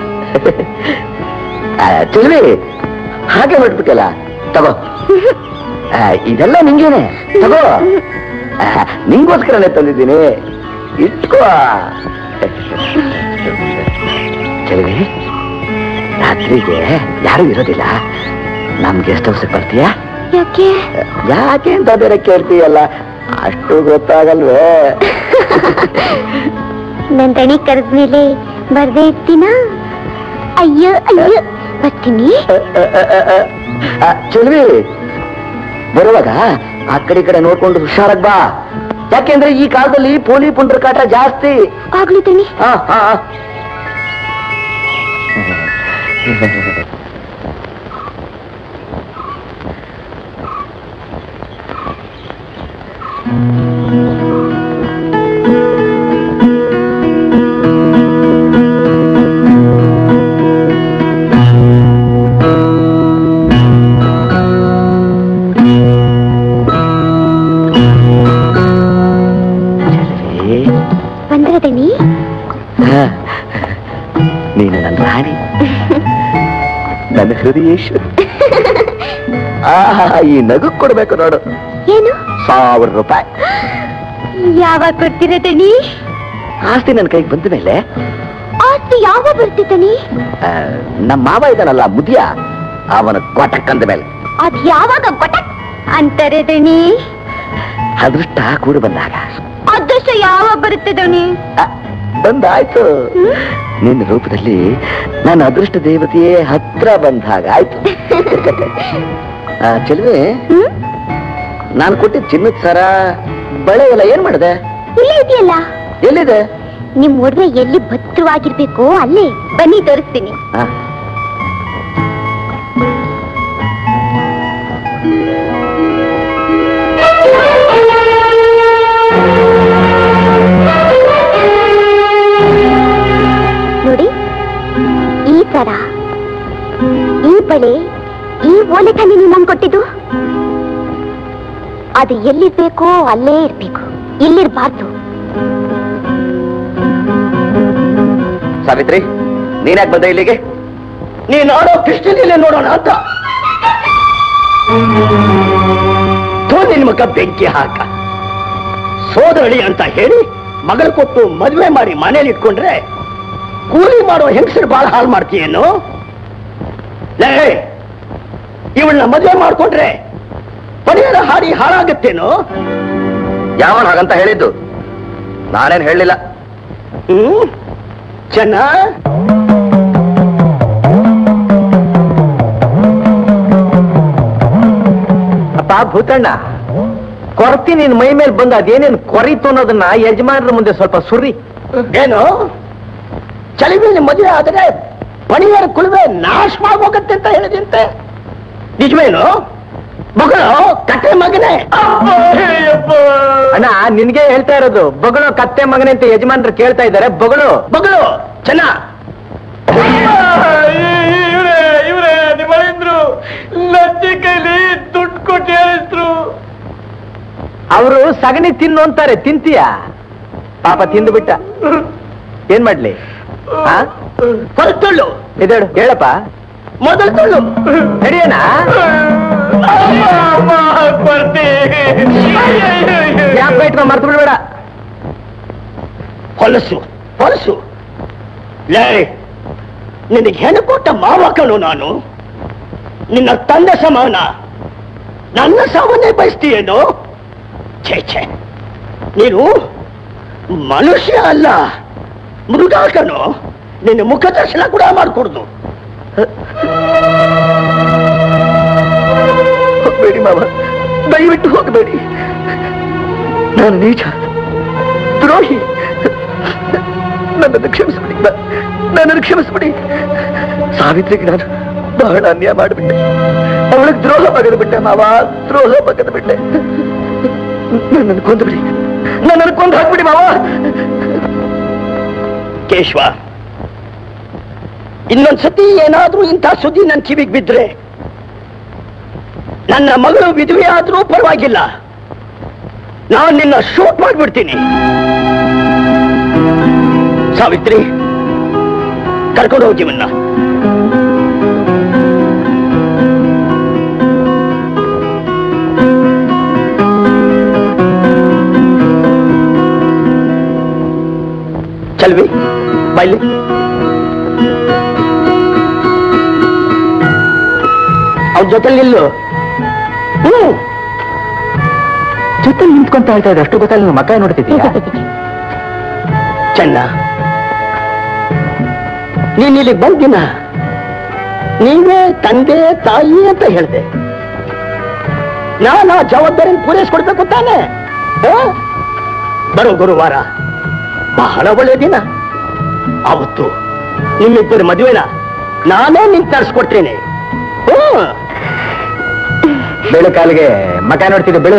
ಆ, ಚೆಲ್ವಿ ಹಾಗೆ ಮಾಡ್ಬಿಟ್ಟಲ್ಲ ತಗೋ ಆ, ಇದೆಲ್ಲ ನಿಂಗೇನೆ ತಗೋ ಆ, ನಿಂಗೋಸ್ಕರನೇ ತಂದಿದ್ದೀನಿ ಇಟ್ಕೋ ಚೆಲ್ವಿ ರಾತ್ರಿಗೆ ಯಾರು ಇರೋದಿಲ್ಲ ನಮ್ ಗೆಸ್ಟ್ ಹೌಸ್ ಬರ್ತೀಯಾ ಯಾಕೆ ಯಾಕೆ ಅಂತ ಬೇರೆ ಕೇಳ್ತೀಯಲ್ಲ ಅಷ್ಟು ಗೊತ್ತಾಗಲ್ವೇ ನನ್ ದಣಿ ಕರೆದ್ಮೇಲೆ ಬರ್ದೇ ಇರ್ತೀನ ಅಯ್ಯೋ ಅಯ್ಯೋ ಬರ್ತೀನಿ ಆ, ಚೆಲ್ವಿ ಬರುವಾಗ ಆ ಕಡೆ ಈ ಕಡೆ ನೋಡ್ಕೊಂಡು ಹುಷಾರಾಗ್ ಬಾ ಯಾಕೆಂದ್ರೆ ಈ ಕಾಲದಲ್ಲಿ ಪೋಲಿ ಪುಂಡ್ರ ಕಾಟ ಜಾಸ್ತಿ ಆಗ್ಲಿ ದಣಿ ಆ, ಆ, ಆ. ಚೆಲ್ವಿ ಬಂದ್ರ ದಣಿ ಆ, ನೀನು ನನ್ನ ರಾಣಿ ನನ್ನ ಹೃದಯೇಶ್ವರಿ ಆಹಾ ಈ ನಗು ಕೊಡ್ಬೇಕು ನೋಡು ಏನು ಸಾವಿರ ರೂಪಾಯಿ ಯಾವಾಗ ಕೊಡ್ತೀರ ದಣಿ ಆಸ್ತಿ ನನ್ನ ಕೈಗೆ ಬಂದ ಮೇಲೆ ಆಸ್ತಿ ಯಾವಾಗ ಬರ್ತಿದ್ದನಿ ಆ, ನಮ್ಮ ಮಾವ ಇದ್ದಾನಲ್ಲ ಮುದಿಯ ಅವನ ಕೊಟಕ್ ಅಂದ ಮೇಲೆ ಅದ್ ಯಾವಾಗ ಗೊಟಕ್ ಅಂತಾರೆ ದಣಿ ಅದೃಷ್ಟ ಕೂಡಿ ಬಂದಾಗ ಅದೃಷ್ಟ ಯಾವಾಗ ಬರುತ್ತೆ ದಣಿ ಆ, ಬಂದಾಯ್ತು ನಿನ್ನ ರೂಪದಲ್ಲಿ ನನ್ನ ಅದೃಷ್ಟ ದೇವತೆಯೇ ಹತ್ರ ಬಂದಾಗ ಆಯ್ತು ಆ, ಚೆಲುವೆ ಹ್ಮ್ ನಾನು ಕೊಟ್ಟಿದ್ದ ಚಿನ್ನದ ಸರ ಬಳೆ ಎಲ್ಲ ಏನ್ ಮಾಡಿದೆ ಇಲ್ಲೇ ಇದೆಯಲ್ಲ ಎಲ್ಲಿದೆ ನಿಮ್ ಒಡವೆ ಎಲ್ಲಿ ಭದ್ರವಾಗಿರ್ಬೇಕು ಅಲ್ಲೇ ಬನ್ನಿ ತೋರಿಸ್ತೀನಿ ಆ, ನೋಡಿ ಈ ತರ ಈ ಬಳೆ ಈ ಓಲೆ ತಾನೇ ನೀವು ನಂಗೆ ಕೊಟ್ಟಿದ್ದು ಅದು ಎಲ್ಲಿರ್ಬೇಕೋ ಅಲ್ಲೇ ಇರ್ಬೇಕು ಇಲ್ಲಿರ್ಬಾರ್ದು ಸಾವಿತ್ರಿ ನೀನ್ಯಾಕೆ ಬಂದೆ ಇಲ್ಲಿಗೆ ನೀನ್ ಆಡೋ ಕೃಷ್ಣಲೀಲೆ ನೋಡೋಣ ಅಂತ ಥೋ ನಿನ್ ಮಗ ಬೆಂಕಿ ಹಾಕ ಸೋದರಳಿ ಅಂತ ಹೇಳಿ ಮಗಳು ಕೊಟ್ಟು ಮದುವೆ ಮಾಡಿ ಮನೇಲಿ ಇಟ್ಕೊಂಡ್ರೆ ಕೂಲಿ ಮಾಡೋ ಹೆಂಗಸರು ಬಾಳ ಹಾಳು ಮಾಡ್ತೀಯೇನು ಲೇ ಇವಳನ್ನ ಮದುವೆ ಮಾಡ್ಕೊಂಡ್ರೆ ಪರಿಹಾರ ಹಾಡಿ ಹಾಳಾಗತ್ತೇನೋ ಯಾವನ್ ಹಾಗಂತ ಹೇಳಿದ್ದು ನಾನೇನ್ ಹೇಳಲಿಲ್ಲ ಹ್ಮ್ ಚೆನ್ನ ಅಪ್ಪ ಭೂತಣ್ಣ ಕೊರತಿ ನಿನ್ ಮೈ ಮೇಲೆ ಬಂದ ಅದೇನೇನ್ ಕೊರಿತು ಅನ್ನೋದನ್ನ ಯಜಮಾನರ ಮುಂದೆ ಸ್ವಲ್ಪ ಸುರಿ ಏನು ಚಳಿಮೇಲೆ ಮದುವೆ ಆದರೆ ಪಣಿಯರ ಕುಲುವೆ ನಾಶ ಹೋಗತ್ತೆ ಅಂತ ಹೇಳಿದಂತೆ ನಿಜವೇನು ಮಗಳು ಕಟ್ಟೆ ಮಗನೇ ಅಣ್ಣ ನಿನ್ಗೆ ಹೇಳ್ತಾ ಇರೋದು ಬಗಳು ಕತ್ತೆ ಮಗನೆ ಅಂತ ಯಜಮಾನರು ಕೇಳ್ತಾ ಇದ್ದಾರೆ ಬಗಳು ಮಗಳು ಚೆನ್ನ ಇವ್ರೆ ಇವ್ರೆ ನಿಮ್ಮಳಿಂದ್ರು ಲಜ್ಜೆ ಕೈಲಿ ದುಡ್ಡು ಕೊಟ್ಟು ಹೇಳಿದ್ರು ಅವರು ಸಗಣಿ ತಿನ್ನು ಅಂತಾರೆ ತಿಂತೀಯ ಪಾಪ ತಿಂದು ಬಿಟ್ಟ ಏನ್ ಮಾಡ್ಲಿ ಆ? ಹೊರತಳ್ಳು ಇದೇಳು ಹೇಳಪ್ಪ ಮೊದಲು ತಳ್ಳು ನಡಿಯೋಣ ಯಾಕೆ ಇಟ್ಕೊಂಡು ಮರ್ತು ಬಿಡ್ಬೇಡ ಹೊಲಸು ಹೊಲಸು ಲೇ ನಿನಗೆ ಹೆಣ್ಣು ಕೊಟ್ಟ ಮಾವ ಕಣು ನಾನು ನಿನ್ನ ತಂದೆ ಸಮಾನ ನನ್ನ ಸಾವನ್ನೇ ಬಯಸ್ತೀಯೇನು ಛೇ ಛೇ ನೀನು ಮನುಷ್ಯ ಅಲ್ಲ ಮೃಗ ಕಣು ನಿನ್ನ ಮುಖ ದರ್ಶನ ಕೂಡ ಮಾಡ್ಕೊಡ್ದು ಹೋಗ್ಬೇಡಿ ಮಾವ ದಯವಿಟ್ಟು ಹೋಗಬೇಡಿ ನಾನು ನೀಚ ದ್ರೋಹಿ ನನ್ನನ್ನು ಕ್ಷಮಿಸ್ಬಿಡಿ ನ- ನನ್ನನ್ನು ಕ್ಷಮಿಸ್ಬಿಡಿ ಸಾವಿತ್ರಿಗೆ ನಾನು ಬಹಳ ಅನ್ಯಾಯ ಮಾಡಿಬಿಟ್ಟೆ ಅವಳಿಗೆ ದ್ರೋಹ ಬಗೆದು ಬಿಟ್ಟೆ ಮಾವ ದ್ರೋಹ ಬಗೆದು ಬಿಟ್ಟೆ ನನ್ನನ್ನು ಕೊಂದು ಬಿಡಿ ನನ್ನನ್ನು ಕೊಂದು ಹಾಕ್ಬಿಡಿ ಮಾವ ಕೇಶವ ಇನ್ನೊಂದ್ಸತಿ ಏನಾದ್ರೂ ಇಂಥ ಸುದ್ದಿ ನನ್ನ ಕಿವಿಗೆ ಬಿದ್ರೆ ನನ್ನ ಮಗಳು ವಿಧವೆ ಆದ್ರೂ ಪರವಾಗಿಲ್ಲ ನಾನು ನಿನ್ನ ಶೂಟ್ ಮಾಡ್ಬಿಡ್ತೀನಿ ಸಾವಿತ್ರಿ ಕರ್ಕೊಂಡು ಹೋಗ್ತೀವನ್ನ ಚಲ್ವಿ ಬೈಲಿ ಅವ್ರ ಜೊತೆ ನಿಲ್ಲು ಹ್ಮ್ ಜೊತೆ ನಿಂತ್ಕೊಂತ ಹೇಳ್ತಾ ಇದ್ದೆ ಅಷ್ಟು ಗೊತ್ತಲ್ಲ ನೀವು ಮಕ್ಕ ನೋಡ್ತಿದ್ದೀಯ ಚೆನ್ನ ನೀನ್ ಇಲ್ಲಿಗೆ ಬಂದಿನ ನೀವೇ ತಂದೆ ತಾಯಿ ಅಂತ ಹೇಳ್ದೆ ನಾನು ಆ ಜವಾಬ್ದಾರಿನ ಪೂರೈಸ್ಕೊಡ್ಬೇಕು ತಾನೆ ಆ? ಬರೋ ಗುರುವಾರ ಬಹಳ ಒಳ್ಳೆ ದಿನ ಅವತ್ತು ನಿಮ್ಮಿಬ್ಬರ ಮದುವೆನ ನಾನೇ ನಿಂತು ತರಿಸ್ಕೊಡ್ತೇನೆ ಹ್ಮ್ ಬೆಳು ಕಾಲಿಗೆ ಮಕ ನೋಡ್ತಿದ್ದೆ ಬೆಳು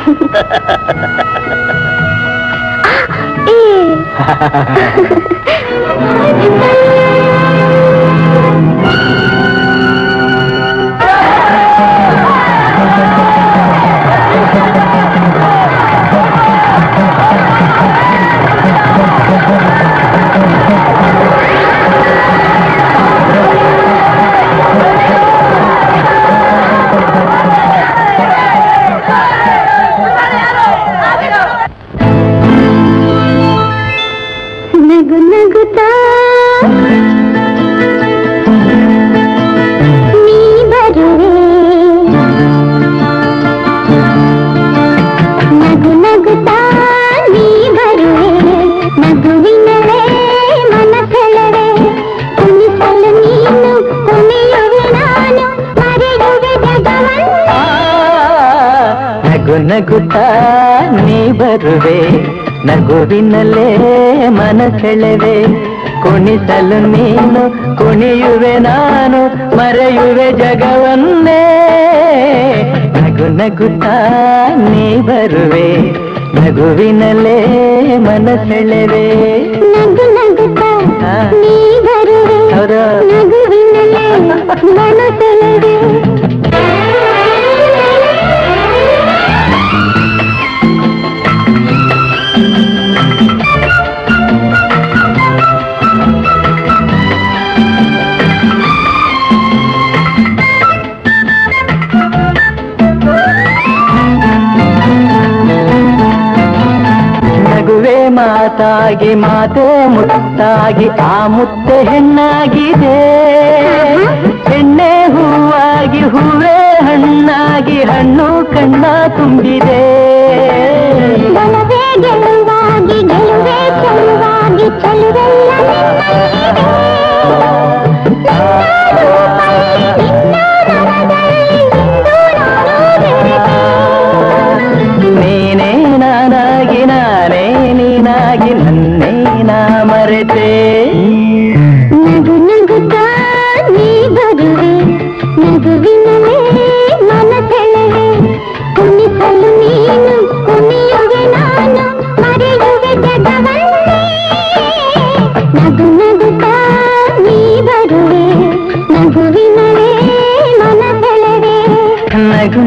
ನಗು ನಗುತ್ತಾ ನೀ ಬರುವೆ ನಗು ನಗುತ್ತಾ ನೀ ಬರುವೆ ನಗುವಿನಲೇ ಮನಸೆಳೆವೆ ಕುಣಿಸಲು ನೀನು ಕುಣಿಯುವೆ ನಾನು ಮರೆಯುವೆ ಜಗವನ್ನೇ ನಗು ನಗುತ್ತಾ ನೀ ಬರುವೆ ನಗುವಿನಲ್ಲೇ ಮನಸೆಳೆವೆ ಕುಣಿಸಲು ನೀನು ಕುಣಿಯುವೆ ನಾನು ಮರೆಯುವೆ ಜಗವನ್ನೇ ನಗು ನಗುತ್ತಾ ನೀ ಬರುವೆ ನಗುವಿನಲ್ಲೇ ಮನಸೆಳೆವೆ ನಗು ನಗುತ್ತಾ ನೀ ಬರುವೆ ಹೌದಾ? ನಗುವಿನಲ್ಲೇ ಮನಸೆಳೆವೆ ನಗುವೆ ಮಾತಾಗಿ ಮಾತೆ ಮುತ್ತಾಗಿ ಆ ಮುತ್ತೆ ಹೆಣ್ಣಾಗಿದೆ ಹೆಣ್ಣೆ ಹೂವಾಗಿ ಹೂವೇ ಹಣ್ಣಾಗಿ ಹಣ್ಣು ಕಣ್ಣ ತುಂಬಿದೆ ಬಲವೇ ಗೆಲುವಾಗಿ ಗೆಲುವೆ ಚೆಲುವಾಗಿ ಚೆಲುವೆಲ್ಲ ನೀನೇ ನಾನಾಗಿ ನಾನೇ ನೀನಾಗಿ ನನ್ನೇ ನಾ ಮರೆತೆ ನಗು ನಗುತ್ತಾ ನೀ ಬರುವೆ ನಗುವಿನಲೇ ಮನಸೆಳೆವೆ ಕುಣಿಸಲು ನೀನು ಕುಣಿಯುವೆ ನಾನು ಮರೆಯುವೆ ಜಗವನ್ನೇ ನಗು ನಗುತ್ತಾ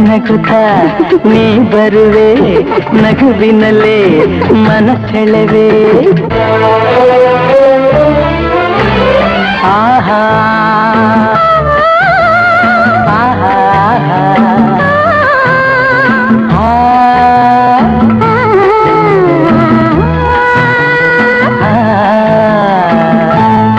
ನಗುತ್ತ ನೀ ಬರುವೆ ನಗುವಿನಲ್ಲೇ ಮನಸೆಳೆವೆ ಆಹಾ ಆಹಾ ಆ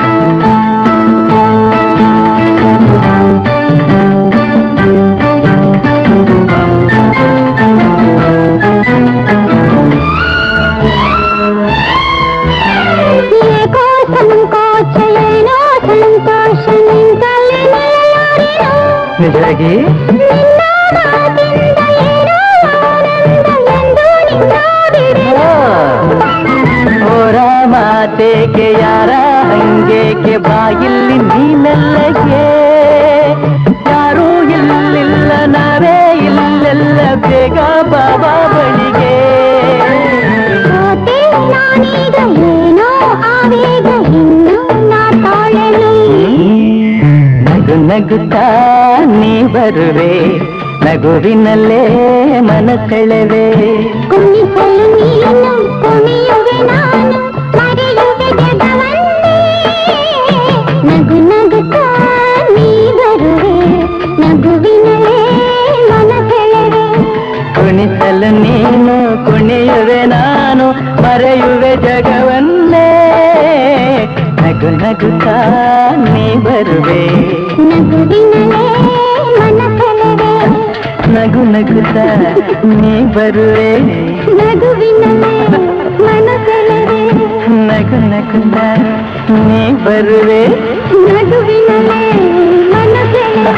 ಏಕೋ ಸಂಕೋಚ ಏನೋ ಸಂತೋಷ ನಿಂತಲ್ಲಿ ನಿಲ್ಲಲಾರೆನು. ನಿಜವಾಗಿ ನಿನ್ನ ಮಾತಿಂದ ಏನೋ ಆನಂದ ಎಂದು ನಿನ್ನ ಬಿಡೆನು. ಓರ ಮಾತೆಗೆ ಯಾರ ಹಂಗೆಗೆ ಬಾಯಿಲ್ಲಿ ನೀನೆಲ್ಲಗೆ ಯಾರೂ ಇಲ್ಲಿಲ್ಲ ನಾವೇ ಇಲ್ಲೆಲ್ಲ ಬೇಗ ಬಾಬಾ ಬಳಿಗೆ ಸೋತೆ ನಾನೀಗ ಏನೋ ಆವೇಗ ಇನ್ನು ನಾ ತಾಳೆನು ನಗು ನಗುತ್ತಾ ನೀ ಬರುವೆ ನಗುವಿನಲ್ಲೇ ಮನಸೆಳೆವೆ ಕುಣಿಸಲು ನೀನು ಕುಣಿಯುವೆ ನಾನು ಮರೆಯುವೆ ಜಗವನ್ನೇ ನಗು ನಗುತ್ತಾ ನೀ ಬರುವೆ ನಗುವಿನಲೇ ಮನಸೆಳೆವೆ ಕುಣಿಸಲು ನೀನು ಕುಣಿಯುವೆ ನಾನು ಮರೆಯುವೆ ಜಗವನ್ನೇ ನಗು ನಗುತ್ತಾ ನೀ ಬರುವೆ ನಗುವಿನಲೇ ಮನಸೆಳೆವೆ ನಗು ನಗುತ್ತಾ ನೀ ಬರುವೆ ನಗುವಿನಲೇ ಮನಸೆಳೆವೆ ನಗು ನಗುತ್ತಾ ನೀ ಬರುವೆ ನಗುವಿನಲೇ ಮನಸೆಳೆವೆ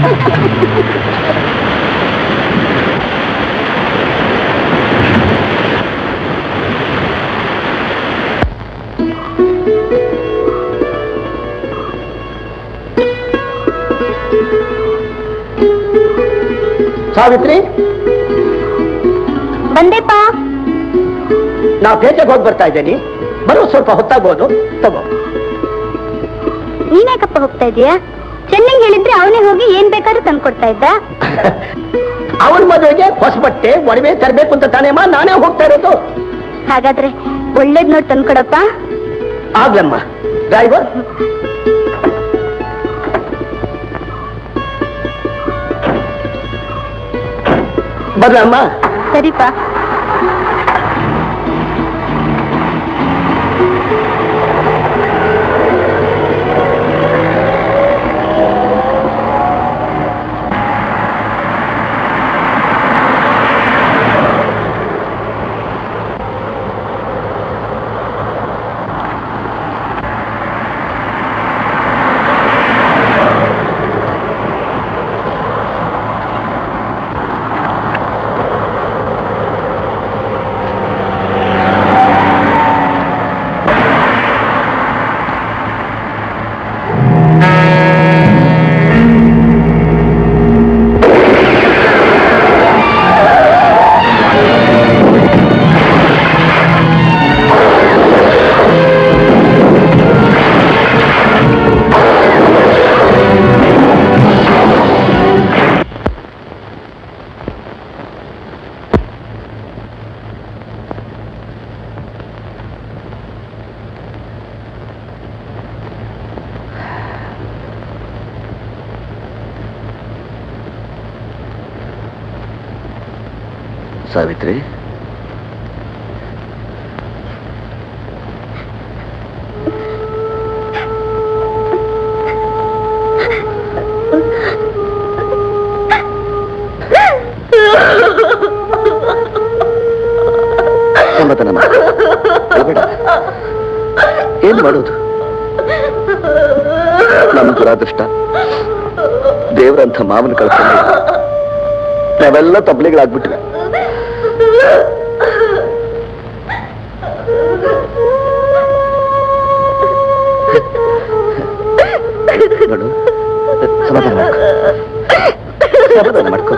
ಸಾವಿತ್ರಿ ಬಂದೆಪ್ಪ ನಾ ಪೇಟೆಗೆ ಹೋಗಿ ಬರ್ತಾ ಇದ್ದೇನೆ ಬರೋ ಸ್ವಲ್ಪ ಹೊತ್ತಾಗ್ಬೋದು ತಗೋ ನೀನ್ಯಾಕಪ್ಪ ಹೋಗ್ತಾ ಇದೀಯಾ ಚೆನ್ನಂಗ್ ಹೇಳಿದ್ರೆ ಅವನೇ ಹೋಗಿ ಏನ್ ಬೇಕಾದ್ರೂ ತಂದ್ಕೊಡ್ತಾ ಇದ್ದ ಅವನ ಮದುವೆಗೆ ಹೊಸ ಬಟ್ಟೆ ಒಡವೆ ತರಬೇಕು ಅಂತ ತಾನೇಮ್ಮ ನಾನೇ ಹೋಗ್ತಾ ಇರೋದು ಹಾಗಾದ್ರೆ ಒಳ್ಳೇದ್ ನೋಡ್ ತಂದ್ಕೊಡಪ್ಪ ಆಗ್ಲಮ್ಮ ಡ್ರೈವರ್ ಬರ್ಲಮ್ಮ ಸರಿಪಾ ಸಾವಿತ್ರಿ ಸಮಾಧಾನ ಮಾಡು. ಅಳ್ಬೇಡ. ಏನ್ ಮಾಡೋದು ನಮ್ಮ ದುರಾದೃಷ್ಟ ದೇವರಂಥ ಮಾವನ ಕಳ್ಕೊಂಡು ನಾವೆಲ್ಲ ತಬ್ಲಿಗಳಾಗ್ಬಿಟ್ವಿ ನೋಡು ಸಮಾಧಾನ ಮಾಡ್ಕೊ ಸಮಾಧಾನ ಮಾಡ್ಕೊ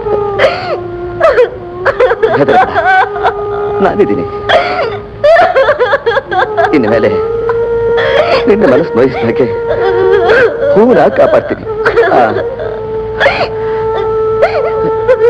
ಹೆದರ್ಬೇಡ. ನಾನಿದ್ದೀನಿ ಇನ್ನು ಮೇಲೆ ನಿನ್ನ ಮನಸ್ಸು ನೋಯಿಸ್ದಾಗೆ ಹೂನ ಕಾಪಾಡ್ತೀನಿ ಆ.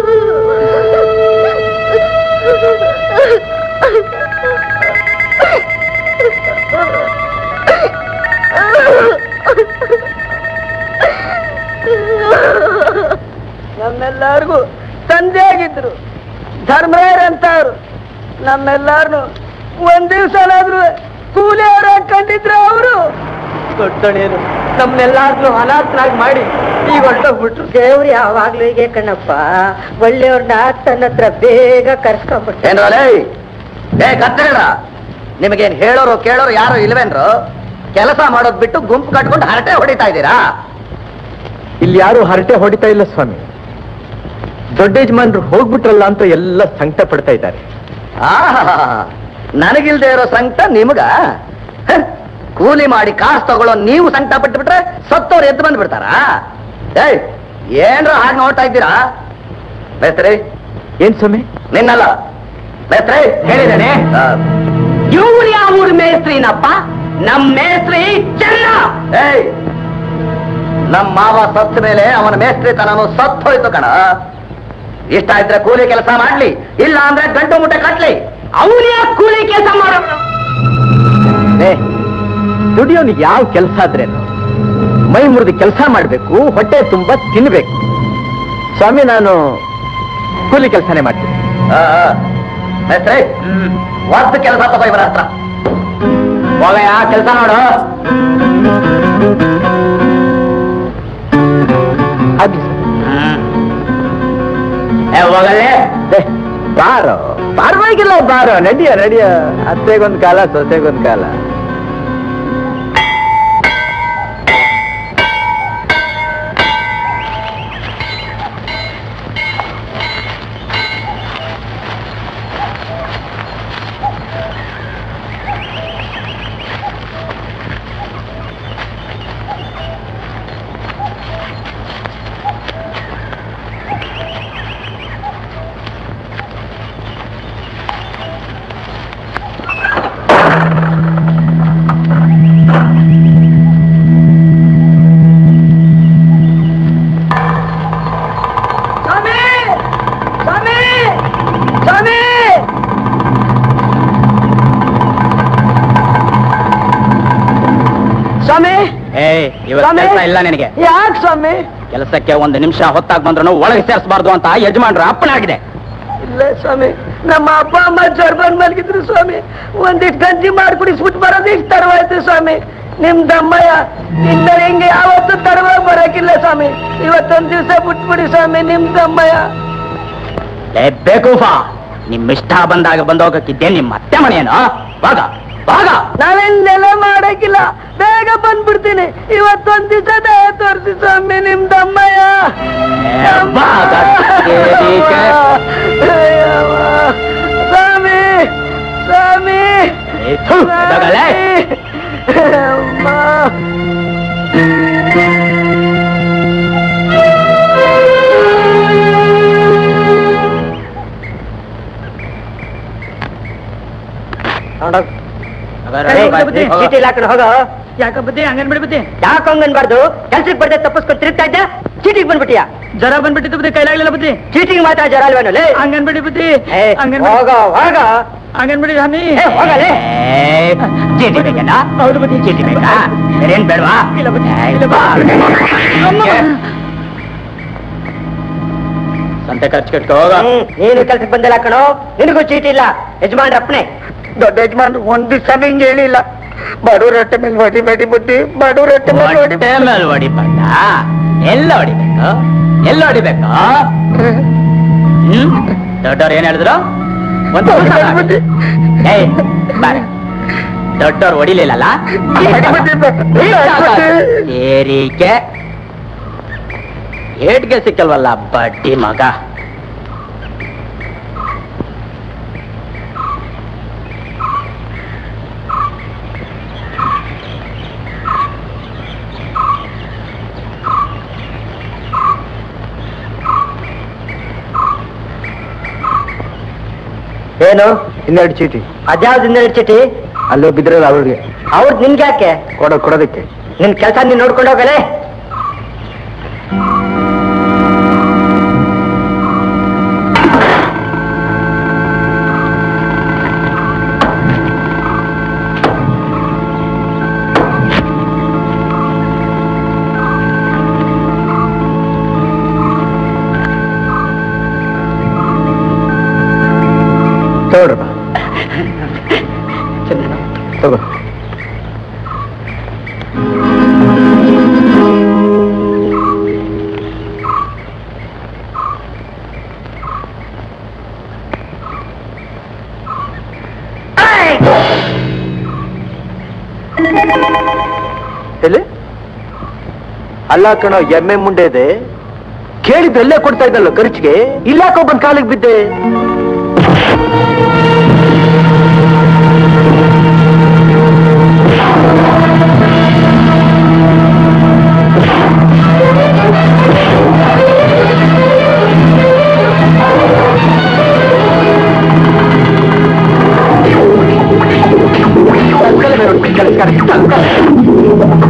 ನಮ್ಮೆಲ್ಲರಿಗೂ ತಂದೆ ಆಗಿದ್ರು ಧರ್ಮರಾಯರ್ ಅಂತವ್ರು ನಮ್ಮೆಲ್ಲಾರ್ನು ಒಂದ್ ದಿವ್ಸನಾದ್ರೂ ಕೂಲಿಯವರ ಕಂಡಿದ್ರ ಅವರು ದೊಡ್ಡಣೇನು ನಮ್ನೆಲ್ಲಾರ್ನು ಅನಾಥರಾಗಿ ಮಾಡಿ ಈಗ ಹೊರಟೋಗ್ಬಿಟ್ರು ದೇವ್ರು ಯಾವಾಗ್ಲೂ ಹೀಗೆ ಕಣಪ್ಪ ಒಳ್ಳೆಯವ್ರನ್ನ ತನ್ನ ಹತ್ರ ಬೇಗ ಕರ್ಸ್ಕೊಂಡ್ಬಿಟ್ಟ ಏನ್ರಲೇ ಏ ಕತ್ತಗಳ ನಿಮಗೇನ್ ಹೇಳೋರು ಕೇಳೋರು ಯಾರು ಇಲ್ವೇನ್ರು ಕೆಲಸ ಮಾಡೋದ್ ಬಿಟ್ಟು ಗುಂಪು ಕಟ್ಕೊಂಡು ಹರಟೆ ಹೊಡಿತಾ ಇದ್ದೀರಾ ಇಲ್ಲಿ ಯಾರು ಹರಟೆ ಹೊಡಿತಾ ಇಲ್ಲ ಸ್ವಾಮಿ ದೊಡ್ಡ ಯಜಮಾನ್ರು ಹೋಗ್ಬಿಟ್ರಲ್ಲ ಅಂತ ಎಲ್ಲ ಸಂಕಟ ಪಡ್ತಾ ಇದ್ದಾರೆ ಆಹಾ ನನಗಿಲ್ದೇ ಇರೋ ಸಂಕಟ ನಿಮಗ ಹ, ಕೂಲಿ ಮಾಡಿ ಕಾಸು ತಗೊಳ್ಳೋ ನೀವು ಸಂಕಟ ಪಟ್ಟು ಬಿಟ್ರೆ ಸತ್ತವ್ರು ಎದ್ದು ಬಂದು ಬಿಡ್ತಾರಾ ಏಯ್ ಏನ್ರ ಹಾಗೆ ನೋಡ್ತಾ ಇದ್ದೀರಾ ಮೇಸ್ತ್ರಿ ಏನ್ ಸ್ವಾಮಿ ನಿನ್ನಲ್ಲ ಮೇಸ್ತ್ರಿ ಹೇಳಿದ್ದೇನೆ ಇವ್ರು ಯಾವ ಊರ್ ಮೇಸ್ತ್ರಿನಪ್ಪ ನಮ್ ಮೇಸ್ತ್ರಿ ಚೆನ್ನ ಏಯ್ ನಮ್ಮ ಮಾವ ಸತ್ತ ಮೇಲೆ ಅವನ ಮೇಸ್ತ್ರಿತನನು ಸತ್ತು ಹೋಯ್ತು ಕಣ ಇಷ್ಟ ಇದ್ರೆ ಕೂಲಿ ಕೆಲಸ ಮಾಡ್ಲಿ ಇಲ್ಲ ಅಂದ್ರೆ ಗಂಟು ಮುಟ್ಟೆ ಕಟ್ಲಿ ಅವ್ರು ಯಾಕೆ ಕೂಲಿ ಕೆಲಸ ಮಾಡೋರು ಏ ದುಡಿಯೋನಿಗೆ ಯಾವ ಕೆಲಸ ಆದ್ರೇನು ಮೈ ಮುರಿದು ಕೆಲಸ ಮಾಡ್ಬೇಕು ಹೊಟ್ಟೆ ತುಂಬಾ ತಿನ್ಬೇಕು ಸ್ವಾಮಿ ನಾನು ಕೂಲಿ ಕೆಲಸನೇ ಮಾಡ್ತೀನಿ ಆ, ಆ. ಮೇಸ್ತ್ರಿ ವರ್ತ್ ಕೆಲಸ ತಗೋ ಇವರ ಹತ್ರ ಹೋಗಯ್ಯ ಕೆಲಸ ನೋಡು ಆಗ್ಲಿ ಸ್ವಾಮಿ. ಏ, ಹೋಗಲ್ಲೇ ಏ, ಬಾರೋ ಪರವಾಗಿಲ್ಲ ಬಾರೋ ನಡಿಯ ನಡಿಯ ಅತ್ತೆಗೊಂದ್ ಕಾಲ ಸೊಸೆಗೊಂದ್ ಕಾಲ ಸ್ವಾಮಿ ಸ್ವಾಮಿ ಸ್ವಾಮಿ ಸ್ವಾಮಿ ಏಯ್ ಇವತ್ತು ಸ್ವಾಮಿ? ಕೆಲಸ ಇಲ್ಲ ನಿನಗೆ ಯಾಕೆ ಸ್ವಾಮಿ ಕೆಲಸಕ್ಕೆ ಒಂದು ನಿಮಿಷ ಹೊತ್ತಾಗ್ ಬಂದ್ರು ಒಳಗೆ ಸೇರಿಸಬಾರ್ದು ಅಂತ ಯಜಮಾನ್ರ ಅಪ್ಪಣೆ ಆಗಿದೆ ಇಲ್ಲ ಸ್ವಾಮಿ ನಮ್ಮ ಅಪ್ಪ ಅಮ್ಮ ಜರ್ಬನ್ ಮಲಗಿದ್ರು ಸ್ವಾಮಿ ಒಂದಿಷ್ಟು ಗಂಜಿ ಮಾಡಿ ಕುಡಿಸ್ಬಿಟ್ಟು ಬರೋದು ಇಷ್ಟು ತರವಾಯ್ತು ಸ್ವಾಮಿ ನಿಮ್ ದಮ್ಮಯ್ಯ ನಿನ್ನ ಹೆಂಗೆ ಯಾವತ್ತೂ ತರವಾಗಿ ಬರಕಿಲ್ಲ ಸ್ವಾಮಿ ಇವತ್ತೊಂದ್ ದಿವಸ ಬಿಟ್ಬಿಡಿ ಸ್ವಾಮಿ ನಿಮ್ ದಮ್ಮಯ್ಯ ಏ ಬೇಕೂಫಾ ನಿಮ್ ಇಷ್ಟ ಬಂದಾಗ ಬಂದೋಗಕ್ಕಿದ್ದೆ ನಿಮ್ಮ ಅತ್ತೆ ಮನೆಯೇನು ಬಾಗ ಬಾಗ ನಾವೆಲ್ಲ ಮಾಡಕ್ಕಿಲ್ಲ ಬೇಗ ಬಂದ್ಬಿಡ್ತೀನಿ ಇವತ್ತೊಂದ್ ದಿವಸ ದಯ ತೋರಿಸಿ ಸ್ವಾಮಿ ನಿಮ್ ದಮ್ಮಯ್ಯ ಏ, ಬಾಗ ಕೇಳಿಕೆ. ಅಯ್ಯವ್ವ. ಸ್ವಾಮಿ ಸ್ವಾಮಿ ಏ, ಥು, ಎದಗಲೇ. ಅಮ್ಮ ಚೀಟಿ ಹಾಕೊಂಡು ಹೋಗೋ ಯಾಕಪ್ಪತ್ತಿ ಹಂಗನ್ ಬಿಡ್ಬತ್ತಿ ಯಾಕೆ ಹಂಗನ್ಬಾರ್ದು ಕೆಲ್ಸಕ್ಕೆ ಬರ್ದೆ ತಪ್ಪಿಸ್ಕೊಂಡು ತಿರುಗ್ತಾ ಇದ್ದೆ ಚೀಟಿಗೆ ಬಂದ್ಬಿಟ್ಟಿಯಾ ಜ್ವರ ಬಂದ್ಬಿಟ್ಟಿತ್ತು ಬತ್ತಿ ಕೈಲಾಗ್ಲಿಲ್ಲ ಬತ್ತಿ ಚೀಟಿಗೆ ಮಾತ್ರ ಜರ ಅಲ್ವೇನು ಲೇ ಹಂಗನ್ ಬಿಡಿ ಬತ್ತಿ ಏ, ಹೋಗೋ ಹೋಗೋ ಹಂಗನ್ ಬಿಡಿ ಹನಿ ಏ, ಹೋಗಲೇ. ಚೀಟಿ ಬೇಕೇನಾ ಹೌದು ಬತ್ತಿ ಚೀಟಿ ಬೇಕಾ ಬೇರೇನ್ ಬೇಡವಾ ಇಲ್ಲ ಬತ್ತಿ, ಏ, ಇಲ್ಲ ಬಾ. ಅಮ್ಮ. ಸಂತೆ ಖರ್ಚು ಕಟ್ಕೊ ಹೋಗ ಹ್ಮ್, ನೀನು ಕೆಲ್ಸಕ್ಕೆ ಬಂದಿಲ್ಲ ಕಣೋ ನಿನಗೂ ಚೀಟಿ ಇಲ್ಲ ಯಜಮಾನ್ರ ಅಪ್ಪನೆ ದೊಡ್ಡ ಯಜಮಾನ್ರು ಒಂದ್ ದಿವಸ ಹಿಂಗೆ ಹೇಳಿಲ್ಲ ಬಡವ್ರ ಹೊಟ್ಟೆ ಮೇಲೆ ಹೊಡಿಬೇಡಿ ಬುದ್ಧಿ ಬಡವ್ರ ಹೊಟ್ಟೆ ಮೇಲೆ ಹೊಟ್ಟೆ ಹೊಡಿಬೇಡಿ ಮೇಲೆ ಹೊಡಿಬಾರ್ದ ಎಲ್ಲ ಹೊಡಿಬೇಕು ಎಲ್ಲ ಹೊಡಿಬೇಕು ಹ್ಮ್ ದೊಡ್ಡವ್ರು ಏನ್ ಹೇಳಿದ್ರು ಒಂದು ಏಯ್ ಬಾರೆ ದೊಡ್ಡವ್ರು ಹೊಡಿಲಿಲ್ಲಲ್ಲ ಏರಿಕೆ ಏಟ್ಗೆ ಸಿಕ್ಕಲ್ವಲ್ಲ ಬಡ್ಡಿ ಮಗ ಏನು ಇನ್ನೆರಡು ಚೀಟಿ ಅದ್ಯಾವ್ದಿಂದ ಚೀಟಿ ಅಲ್ಲೇ ಬಿದ್ರಲ್ಲ ಅವ್ರಿಗೆ ಅವ್ರದ್ದು ನಿನ್ಗೆ ಯಾಕೆ ಕೊಡೋ ಕೊಡೋದಕ್ಕೆ ನಿನ್ ಕೆಲಸ ನೀನ್ ನೋಡ್ಕೊಂಡು ಹೋಗಲೇ ಎಲ್ಲಿ ಅಲ್ಲ ಕಣೋ ಎಮ್ಮೆ ಮುಂಡೆ ಇದೆ ಕೇಳಿದ್ದಲ್ಲೇ ಕೊಡ್ತಾ ಇದ್ದಲ್ಲ ಖರ್ಚಿಗೆ ಇಲ್ಲಾಕೋ ಬಂದ್ ಕಾಲಿಗೆ ಬಿದ್ದೆ ತಕ್ಕಲೆ ಬೇರೆ ಕೆಲಸಗಾರ ತಕ್ಕಲೆ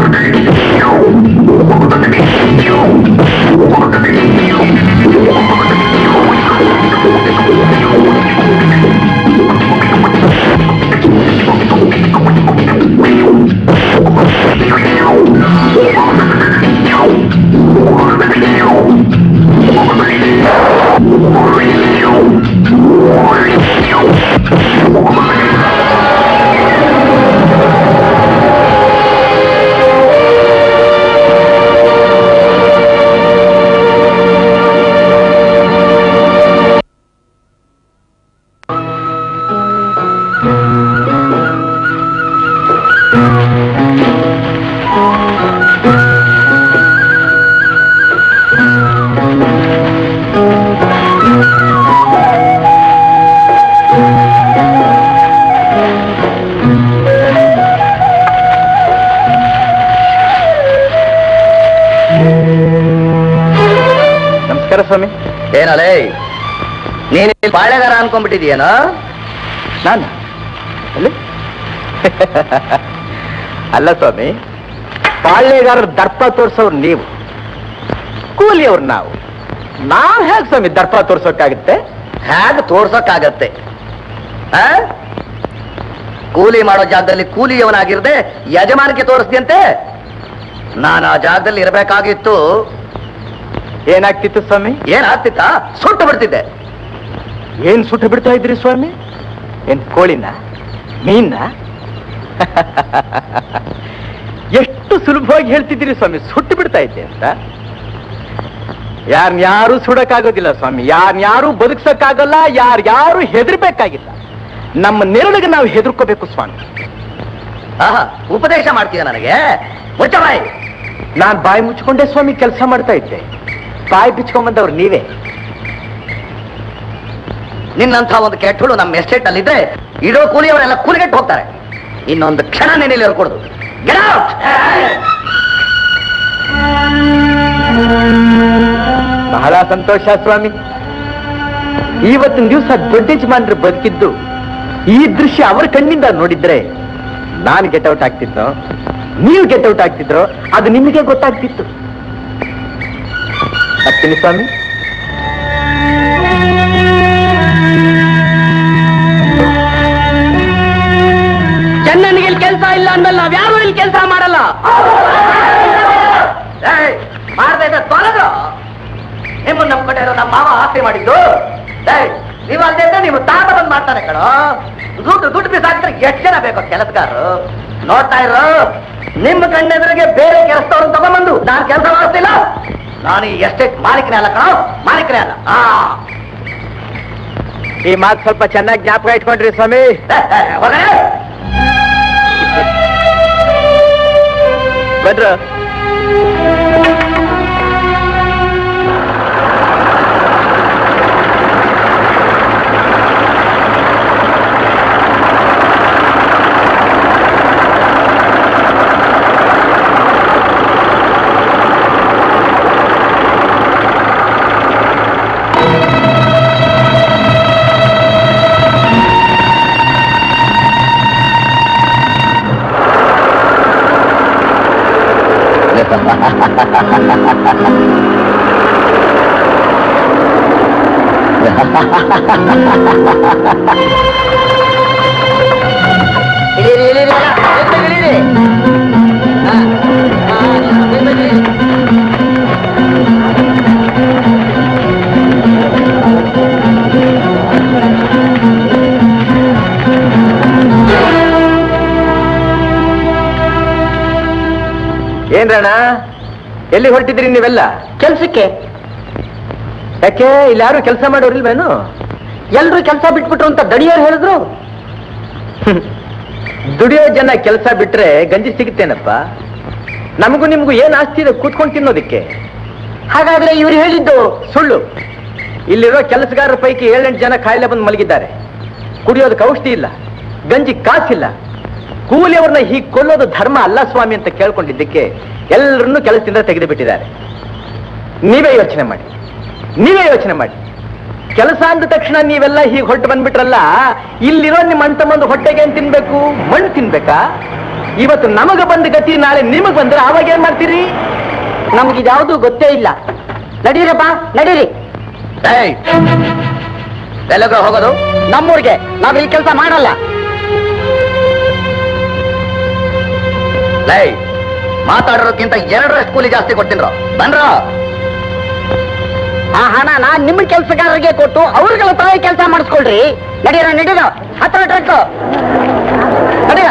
ನಮಸ್ಕಾರ ಸ್ವಾಮಿ ಏನಲೇ ನೀನ್ ಇಲ್ಲಿ ಬಾಳೆಗಾರ ಅನ್ಕೊಂಡ್ಬಿಟ್ಟಿದ್ಯೇನೋ ನಾನು ಅಲ್ಲಿ ಅಲ್ಲ ಸ್ವಾಮಿ ಪಾಳ್ಯಗಾರರ ದರ್ಪ ತೋರ್ಸೋರು ನೀವು ಕೂಲಿಯವ್ರು ನಾವು ನಾವ್ ಹೇಗೆ ಸ್ವಾಮಿ ದರ್ಪ ತೋರ್ಸೋಕ್ಕಾಗುತ್ತೆ ಹೇಗೆ ತೋರ್ಸಕ್ಕಾಗತ್ತೆ ಆ? ಕೂಲಿ ಮಾಡೋ ಜಾಗದಲ್ಲಿ ಕೂಲಿಯವನಾಗಿರದೆ ಯಜಮಾನಿಕೆ ತೋರಿಸ್ತಿಯಂತೆ ನಾನು ಆ ಜಾಗದಲ್ಲಿ ಇರಬೇಕಾಗಿತ್ತು ಏನಾಗ್ತಿತ್ತು ಸ್ವಾಮಿ ಏನಾಗ್ತಿತ್ತ ಸುಟ್ಟು ಬಿಡ್ತಿದ್ದೆ ಏನ್ ಸುಟ್ಟು ಬಿಡ್ತಾ ಇದ್ರಿ ಸ್ವಾಮಿ ಏನ್ ಕೋಳಿನ ಮೀನ್ನ ಎಷ್ಟು ಸುಲಭವಾಗಿ ಹೇಳ್ತಿದ್ದೀರಿ ಸ್ವಾಮಿ ಸುಟ್ಟು ಬಿಡ್ತಾ ಇದ್ದೆ ಅಂತ ಯಾರನ್ಯಾರು ಸುಡಕ್ಕಾಗೋದಿಲ್ಲ ಸ್ವಾಮಿ ಯಾರನ್ಯಾರು ಬದುಕ್ಸಕ್ಕಾಗಲ್ಲ ಯಾರ್ಯಾರು ಹೆದರ್ಬೇಕಾಗಿಲ್ಲ ನಮ್ಮ ನೆರಳಿಗೆ ನಾವು ಹೆದರ್ಕೋಬೇಕು ಸ್ವಾಮಿ ಆಹಾ ಉಪದೇಶ ಮಾಡ್ತೀಯ ನನಗೆ ಮುಚ್ಚ ಬಾಯಿ ನಾನ್ ಬಾಯಿ ಮುಚ್ಕೊಂಡೆ ಸ್ವಾಮಿ ಕೆಲಸ ಮಾಡ್ತಾ ಇದ್ದೆ ಬಾಯಿ ಬಿಚ್ಕೊಂಬಂದವ್ರು ನೀವೇ ನಿನ್ನಂಥ ಒಂದು ಕೆಟ್ಟಳು ನಮ್ಮ ಎಸ್ಟೇಟ್ ಅಲ್ಲಿ ಇದ್ರೆ ಇಡೋ ಕೂಲಿಯವರೆಲ್ಲ ಕೂಲಿಗೆಟ್ಟು ಹೋಗ್ತಾರೆ ಇನ್ನೊಂದು ಕ್ಷಣ ನೆನೆಯಲ್ಲಿ ಹೊರಕೊಡುದು Get out! ಬಹಳ ಸಂತೋಷ ಸ್ವಾಮಿ ಇವತ್ತಿನ ದಿವಸ ದೊಡ್ಡ ಯಜಮಾನ್ರು ಬದುಕಿದ್ದು ಈ ದೃಶ್ಯ ಅವರ ಕಣ್ಣಿಂದ ನೋಡಿದ್ರೆ ನಾನು ಗೆಟ್ ಔಟ್ ಆಗ್ತಿದ್ದೋ ನೀವು ಗೆಟ್ ಔಟ್ ಆಗ್ತಿದ್ರೋ ಅದು ನಿಮಗೆ ಗೊತ್ತಾಗ್ತಿತ್ತು ಬರ್ತೀನಿ ಸ್ವಾಮಿ ಚೆನ್ನನಿಗೆ ಇಲ್ಲಿ ಕೆಲಸ ಇಲ್ಲ ಅಂದ್ಮೇಲೆ ನಾವ್ ಯಾರು ಇಲ್ಲಿ ಕೆಲಸ ಮಾಡಲ್ಲ ಮಾಡದೆ ತೊಲಗ ನಿಮ್ಮನ್ನ ನಂಬ್ಕೊಂಡಿರೋ ನಮ್ಮ ಮಾವ ಆಸೆ ಮಾಡಿದ್ದು ಏಯ್, ನೀವು ಅಲ್ಲದೆ ಇದ್ರೆ ನೀವು ತಾತ ಬಂದ್ ಮಾಡ್ತಾನೆ ಕಣೋ ದುಡ್ಡು ದುಡ್ಡು ಬಿಸಾಕ್ತಾರೆ ಎಷ್ಟು ಜನ ಬೇಕು ಕೆಲಸಗಾರರು ನೋಡ್ತಾ ಇರೋ ನಿಮ್ಮ ಕಣ್ಣೆದುರಿಗೆ ಬೇರೆ ಕೆಲಸದವ್ರನ್ನ ತಗೊಂಡ್ಬಂದು ನಾನು ಕೆಲಸ ಮಾಡ್ತಿಲ್ಲ ನಾನು ಈ ಎಸ್ಟೇಟ್ ಮಾಲೀಕನೇ ಅಲ್ಲ ಕಣೋ ಮಾಲೀಕನೇ ಅಲ್ಲ ಆ ಈ ಮಾತು ಸ್ವಲ್ಪ ಚೆನ್ನಾಗಿ ಜ್ಞಾಪಕ ಇಟ್ಕೊಂಡ್ರಿ ಸ್ವಾಮಿ ಹೋಗಲೇ ಬಂದ್ರ ಇಳಿರಿ ಇಳಿರಿ ಎಲ್ಲ, ಬೇಗ ಇಳಿರಿ. ಹಾ, ಹಾ, ಬೇಗ ಬೇಗ ಇಳಿರಿ. ಏನ್ ರಣ ಎಲ್ಲಿ ಹೊರಟಿದ್ರಿ ನೀವೆಲ್ಲ ಕೆಲ್ಸಕ್ಕೆ ಯಾಕೆ ಇಲ್ಲಿ ಯಾರು ಕೆಲಸ ಮಾಡೋರಿಲ್ವೇನು ಎಲ್ರು ಕೆಲಸ ಬಿಟ್ಬಿಟ್ರು ಅಂತ ದಣಿಯರು ಹೇಳಿದ್ರು ದುಡಿಯೋ ಜನ ಕೆಲಸ ಬಿಟ್ರೆ ಗಂಜಿ ಸಿಗುತ್ತೇನಪ್ಪ ನಮಗೂ ನಿಮಗೂ ಏನ್ ಆಸ್ತಿ ಇದೆ ಕೂತ್ಕೊಂಡು ತಿನ್ನೋದಕ್ಕೆ ಹಾಗಾದ್ರೆ ಇವ್ರು ಹೇಳಿದ್ದು ಸುಳ್ಳು ಇಲ್ಲಿರೋ ಕೆಲಸಗಾರರ ಪೈಕಿ ಏಳೆಂಟು ಜನ ಕಾಯಿಲೆ ಬಂದು ಮಲಗಿದ್ದಾರೆ ಕುಡಿಯೋದಕ್ಕೆ ಔಷಧಿ ಇಲ್ಲ ಗಂಜಿ ಕಾಸಿಲ್ಲ ಕೂಲಿಯವ್ರನ್ನ ಹೀಗೆ ಕೊಲ್ಲೋದು ಧರ್ಮ ಅಲ್ಲ ಸ್ವಾಮಿ ಅಂತ ಕೇಳ್ಕೊಂಡಿದ್ದಕ್ಕೆ ಎಲ್ಲರನ್ನೂ ಕೆಲಸದಿಂದ ತೆಗೆದು ಬಿಟ್ಟಿದ್ದಾರೆ ನೀವೇ ಯೋಚನೆ ಮಾಡಿ ನೀವೇ ಯೋಚನೆ ಮಾಡಿ ಕೆಲಸ ಅಂದ ತಕ್ಷಣ ನೀವೆಲ್ಲ ಹೀಗೆ ಹೊರಟು ಬಂದ್ಬಿಟ್ರಲ್ಲ ಇಲ್ಲಿರೋ ನಿಮ್ಮ ಅಣ್ಣ ತಮ್ಮಂದು ಹೊಟ್ಟೆಗೆ ಏನ್ ತಿನ್ಬೇಕು ಮಣ್ಣು ತಿನ್ಬೇಕಾ ಇವತ್ತು ನಮಗ ಬಂದ ಗತಿ ನಾಳೆ ನಿಮಗ್ ಬಂದ್ರೆ ಆವಾಗ ಏನ್ ಮಾಡ್ತೀರಿ ನಮ್ಗಿದ್ಯಾವುದು ಗೊತ್ತೇ ಇಲ್ಲ ನಡೀರಪ್ಪ ನಡೀರಿ ಎಲ್ಲಗ ಹೋಗೋದು ನಮ್ಮೂರಿಗೆ ನಾವು ಈ ಕೆಲಸ ಮಾಡಲ್ಲ ಲೈ ಮಾತಾಡೋದಕ್ಕಿಂತ ಎರಡರಷ್ಟು ಕೂಲಿ ಜಾಸ್ತಿ ಕೊಡ್ತೀನ್ರ ಬನ್ರ ಆ ಹಣನ ನಿಮ್ಮ ಕೆಲಸಗಾರರಿಗೆ ಕೊಟ್ಟು ಅವ್ರಿಗೆಲ್ಲ ತಾಯಿ ಕೆಲಸ ಮಾಡಿಸ್ಕೊಳ್ರಿ ನಡೀರ ನಡೀರ ಹತ್ರ ಟ್ರಕ್ ನಡೀರ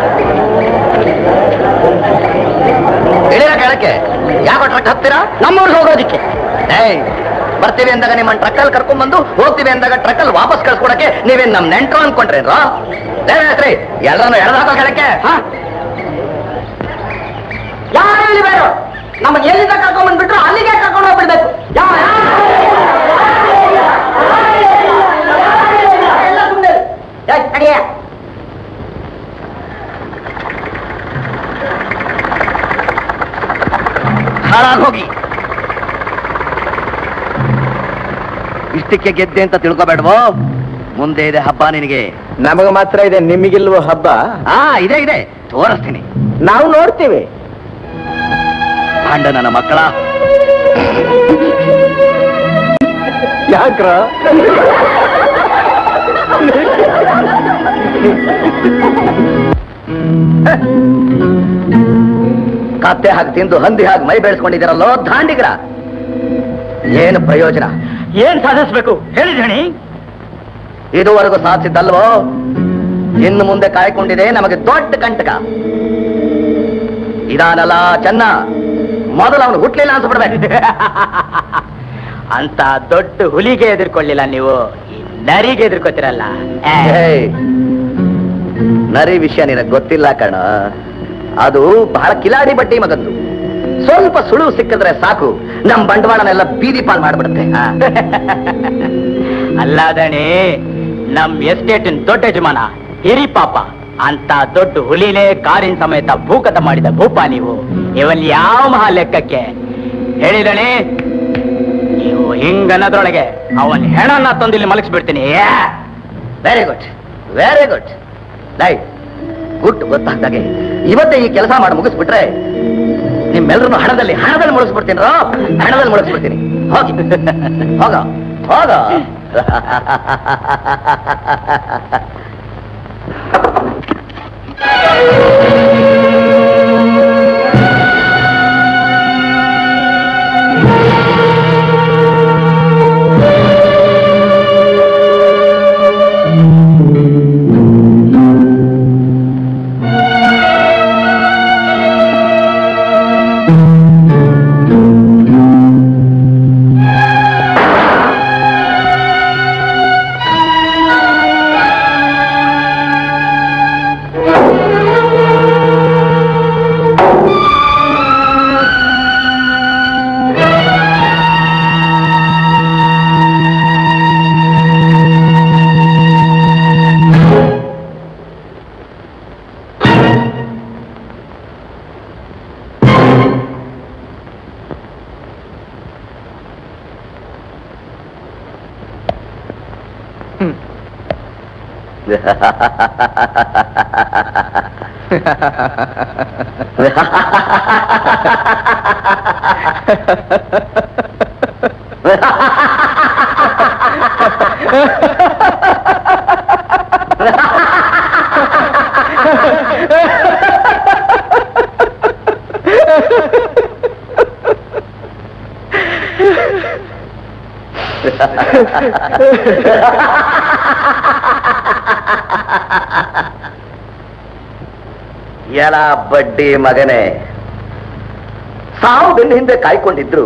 ಇಳಿರ ಕೆಳಕ್ಕೆ ಯಾವ ಟ್ರಕ್ ಹತ್ತೀರಾ ನಮ್ಮೂರಿಗೆ ಹೋಗೋದಿಕ್ಕೆ ಏಯ್ ಬರ್ತೀವಿ ಅಂದಾಗ ನಿಮ್ಮ ಟ್ರಕ್ಕಲ್ಲಿ ಕರ್ಕೊಂಡ್ ಬಂದು ಹೋಗ್ತೀವಿ ಅಂದಾಗ ಟ್ರಕ್ಕಲ್ಲಿ ವಾಪಸ್ ಕಳ್ಸ್ಕೊಡಕ್ಕೆ ನೀವೇನ್ ನಮ್ ನೆಂಟ್ರು ಅನ್ಕೊಂಡ್ರೇನ್ರ ಸರಿ ಎಲ್ಲರನ್ನು ಎಳೆದಾಕೋ ಕೆಳಕ್ಕೆ ಹಾ ಯಾರು ಇಲ್ಲಿ ಬೇಡ ನಮಗೆ ಎಲ್ಲಿಂದ ಕರ್ಕೊಂಡ್ ಬಂದ್ಬಿಟ್ರು ಅಲ್ಲಿಗೆ ಕರ್ಕೊಂಡು ಹೋಗ್ಬಿಡ್ಬೇಕು ಯಾವ ಎಲ್ಲ ಸುಮ್ನೆ ಇರು. ಏಯ್, ನಡಿಯ. ಹಾಳಾಗ್ ಹೋಗಿ ಇಷ್ಟಕ್ಕೆ ಗೆದ್ದೆ ಅಂತ ತಿಳ್ಕೊಬೇಡವೋ ಮುಂದೆ ಇದೆ ಹಬ್ಬ ನಿನಗೆ ನಮಗ ಮಾತ್ರ ಇದೆ ನಿಮಗಿಲ್ವ ಹಬ್ಬ ಹಾ ಇದೆ ಇದೆ ತೋರಿಸ್ತೀನಿ ನಾವು ನೋಡ್ತೀವಿ ಪಾಂಡ ನನ್ನ ಮಕ್ಕಳ ಯಾಕ್ರ ಕತ್ತೆ ಹಾಕಿ ತಿಂದು ಹಂದಿ ಹಾಕಿ ಮೈ ಬೆಳೆಸ್ಕೊಂಡಿದ್ದೀರಲ್ಲೋ ದಾಂಡಿಗ್ರ ಏನು ಪ್ರಯೋಜನ ಏನ್ ಸಾಧಿಸ್ಬೇಕು ಹೇಳಿದಣಿ ಇದುವರೆಗೂ ಸಾಧಿಸಿದ್ದಲ್ವೋ ಇನ್ನು ಮುಂದೆ ಕಾಯ್ಕೊಂಡಿದೆ ನಮಗೆ ದೊಡ್ಡ ಕಂಟಕ ಇದಾನಲ್ಲ ಚೆನ್ನ ಮೊದಲು ಅವನು ಹುಟ್ಲಿಲ್ಲ ಅನ್ಸ್ಬಿಡ್ಬೇಕು ಅಂತ ದೊಡ್ಡ ಹುಲಿಗೆ ಎದುರ್ಕೊಳ್ಳಿಲ್ಲ ನೀವು ಈ ನರಿಗೆ ಎದುರ್ಕೋತಿರಲ್ಲ ಏಯ್, ನರಿ ವಿಷಯ ನಿನಗೆ ಗೊತ್ತಿಲ್ಲ ಕಣ ಅದು ಬಹಳ ಕಿಲಾಡಿ ಬಟ್ಟಿ ಮಗಂದು ಸ್ವಲ್ಪ ಸುಳು ಸಿಕ್ಕಿದ್ರೆ ಸಾಕು ನಮ್ ಬಂಡವಾಳನೆಲ್ಲ ಬೀದಿ ಪಾಲ್ ಮಾಡ್ಬಿಡುತ್ತೆ ಆ. ಅಲ್ಲಾದಣಿ ನಮ್ ಎಸ್ಟೇಟಿನ ದೊಡ್ಡ ಯಜಮಾನ ಹಿರಿ ಪಾಪ ಅಂತ ದೊಡ್ಡ ಹುಲಿನೇ ಕಾರಿನ ಸಮೇತ ಭೂಕತ ಮಾಡಿದ ಭೂಪ ನೀವು ಇವನ್ ಯಾವ ಮಹಾ ಲೆಕ್ಕಕ್ಕೆ ಹೇಳಿದಣಿ ನೀವು ಹಿಂಗನ್ನದ್ರೊಳಗೆ ಅವನ್ ಹೆಣನ್ನ ತಂದಿಲ್ಲಿ ಮಲಗಿಸ್ಬಿಡ್ತೀನಿ ವೆರಿ ಗುಡ್ ವೆರಿ ಗುಡ್ ಲೈ ಗುಡ್ ಗೊತ್ತಾಗ್ದಾಗೆ ಇವತ್ತೇ ಈ ಕೆಲಸ ಮಾಡಿ ಮುಗಿಸ್ಬಿಟ್ರೆ ನಿಮ್ಮೆಲ್ಲರನ್ನು ಹಣದಲ್ಲಿ ಹಣದಲ್ಲಿ ಮುಳುಗಿಸ್ಬಿಡ್ತೀನಿ ರೋ ಹಣದಲ್ಲಿ ಮುಳುಗಿಸ್ಬಿಡ್ತೀನಿ ಹೋಗಿ ಹೋಗ ಹೋಗ ಎಲ ಬಡ್ಡಿ ಮಗನೇ ಸಾವು ಬೆನ್ನ ಹಿಂದೆ ಕಾಯ್ಕೊಂಡಿದ್ರು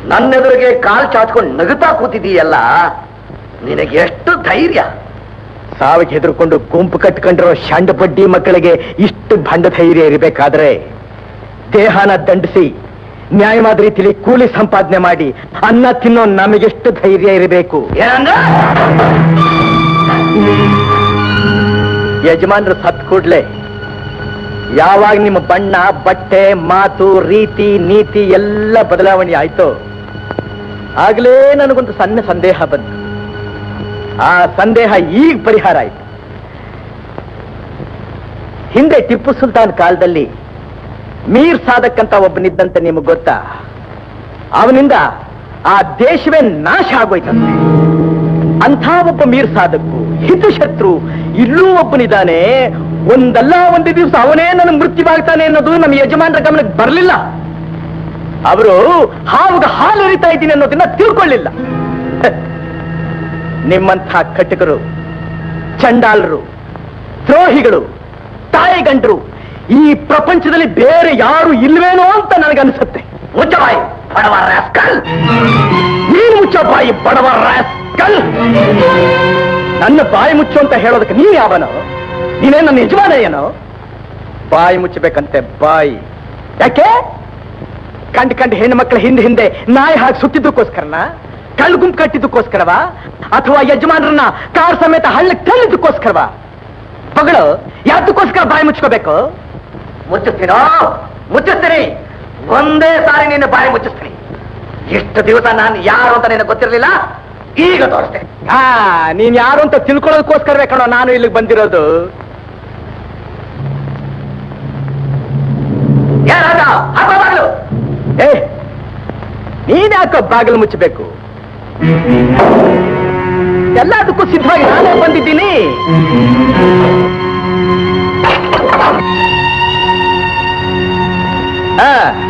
ನನ್ನೆದುರಿಗೆ ಕಾಲ್ ಚಾಚ್ಕೊಂಡು ನಗುತ್ತಾ ಕೂತಿದೀಯಲ್ಲ ನಿನಗೆ ಎಷ್ಟು ಧೈರ್ಯ ಸಾವಿಗೆ ಹೆದರ್ಕೊಂಡು ಗುಂಪು ಕಟ್ಕೊಂಡಿರೋ ಶಂಡ ಬಡ್ಡಿ ಮಕ್ಕಳಿಗೆ ಇಷ್ಟು ಭಂಡ ಧೈರ್ಯ ಇರಬೇಕಾದ್ರೆ ದೇಹನ ದಂಡಿಸಿ ನ್ಯಾಯವಾದ ರೀತಿಯಲ್ಲಿ ಕೂಲಿ ಸಂಪಾದನೆ ಮಾಡಿ ಅನ್ನ ತಿನ್ನೋ ನಮಗೆಷ್ಟು ಧೈರ್ಯ ಇರಬೇಕು ಯಜಮಾನರು ಸತ್ ಕೂಡ್ಲೆ ಯಾವಾಗ ನಿಮ್ಮ ಬಣ್ಣ ಬಟ್ಟೆ ಮಾತು ರೀತಿ ನೀತಿ ಎಲ್ಲ ಬದಲಾವಣೆ ಆಯ್ತು ಆಗ್ಲೇ ನನಗೊಂದು ಸಣ್ಣ ಸಂದೇಹ ಬಂತು ಆ ಸಂದೇಹ ಈಗ ಪರಿಹಾರ ಆಯ್ತು ಹಿಂದೆ ಟಿಪ್ಪು ಸುಲ್ತಾನ್ ಕಾಲದಲ್ಲಿ ಮೀರ್ ಸಾಧಕ್ ಅಂತ ಒಬ್ಬನಿದ್ದಂತೆ ನಿಮಗೆ ಗೊತ್ತಾ ಅವನಿಂದ ಆ ದೇಶವೇ ನಾಶ ಆಗೋಯ್ತಂತೆ ಅಂಥ ಒಬ್ಬ ಮೀರ್ ಸಾಧಕ್ಕು ಹಿತಶತ್ರು ಇಲ್ಲೂ ಒಬ್ಬನಿದ್ದಾನೆ ಒಂದಲ್ಲ ಒಂದು ದಿವಸ ಅವನೇ ನನ್ನ ಮೃತ್ಯುವಾಗ್ತಾನೆ ಅನ್ನೋದು ನಮ್ಮ ಯಜಮಾನರ ಗಮನಕ್ಕೆ ಬರಲಿಲ್ಲ ಅವರು ಹಾವುಗ ಹಾಲು ಎರಿತಾ ಇದ್ದೀನಿ ಅನ್ನೋದನ್ನ ತಿಳ್ಕೊಳ್ಳಿಲ್ಲ ನಿಮ್ಮಂಥ ಕಟಕರು ಚಂಡಾಲರು ದ್ರೋಹಿಗಳು ತಾಯಿಗಂಡ್ರು ಈ ಪ್ರಪಂಚದಲ್ಲಿ ಬೇರೆ ಯಾರು ಇಲ್ವೇನೋ ಅಂತ ನನಗನ್ಸುತ್ತೆ ಮುಚ್ಚಬಾಯಿ ಬಡವ ರಾಸ್ಕಲ್ ನೀನು ಮುಚ್ಚಬಾಯಿ ಬಡವ ರಾಸ್ಕಲ್ ನನ್ನ ಬಾಯಿ ಮುಚ್ಚು ಅಂತ ಹೇಳೋದಕ್ಕೆ ನೀನ್ ಯಾವನೋ ನೀನೇ ನನ್ನ ಯಜಮಾನ ಏನೋ ಬಾಯಿ ಮುಚ್ಚಬೇಕಂತೆ ಬಾಯಿ ಯಾಕೆ ಕಂಡು ಕಂಡು ಹೆಣ್ಣು ಮಕ್ಕಳ ಹಿಂದೆ ಹಿಂದೆ ನಾಯಿ ಹಾಕಿ ಸುತ್ತಿದ್ದಕ್ಕೋಸ್ಕರನ ಕಳ್ಳು ಗುಂಪು ಕಟ್ಟಿದ್ದಕ್ಕೋಸ್ಕರವಾ ಅಥವಾ ಯಜಮಾನರನ್ನ ಕಾರ್ ಸಮೇತ ಹಳ್ಳಕ್ಕೆ ತಳ್ಳಿದ್ದಕ್ಕೋಸ್ಕರವಾ ಮಗಳು ಯಾತಕ್ಕೋಸ್ಕರ ಬಾಯಿ ಮುಚ್ಕೋಬೇಕು ಮುಚ್ಚಿಸ್ತೀನೋ ಮುಚ್ಚಿಸ್ತೀನಿ ಒಂದೇ ಸಾರಿ ನಿನ್ನ ಬಾಯಿ ಮುಚ್ಚಿಸ್ತೀನಿ ಎಷ್ಟು ದಿವಸ ನಾನು ಯಾರು ಅಂತ ನಿನಗೆ ಗೊತ್ತಿರಲಿಲ್ಲ ಈಗ ತೋರಿಸ್ತೇನೆ ಹಾ ನೀನ್ ಯಾರು ಅಂತ ತಿಳ್ಕೊಳ್ಳೋದಕ್ಕೋಸ್ಕರವೇ ಕಣೋ ನಾನು ಇಲ್ಲಿಗೆ ಬಂದಿರೋದು ಯಾರಾಗ ಹಾಕೋ ಬಾಗಿಲು ಏ ನೀನ್ ಯಾಕೋ ಬಾಗಿಲು ಮುಚ್ಚಬೇಕು ಎಲ್ಲದಕ್ಕೂ ಸಿದ್ಧವಾಗಿ ನಾನೇ ಬಂದಿದ್ದೀನಿ ಆ.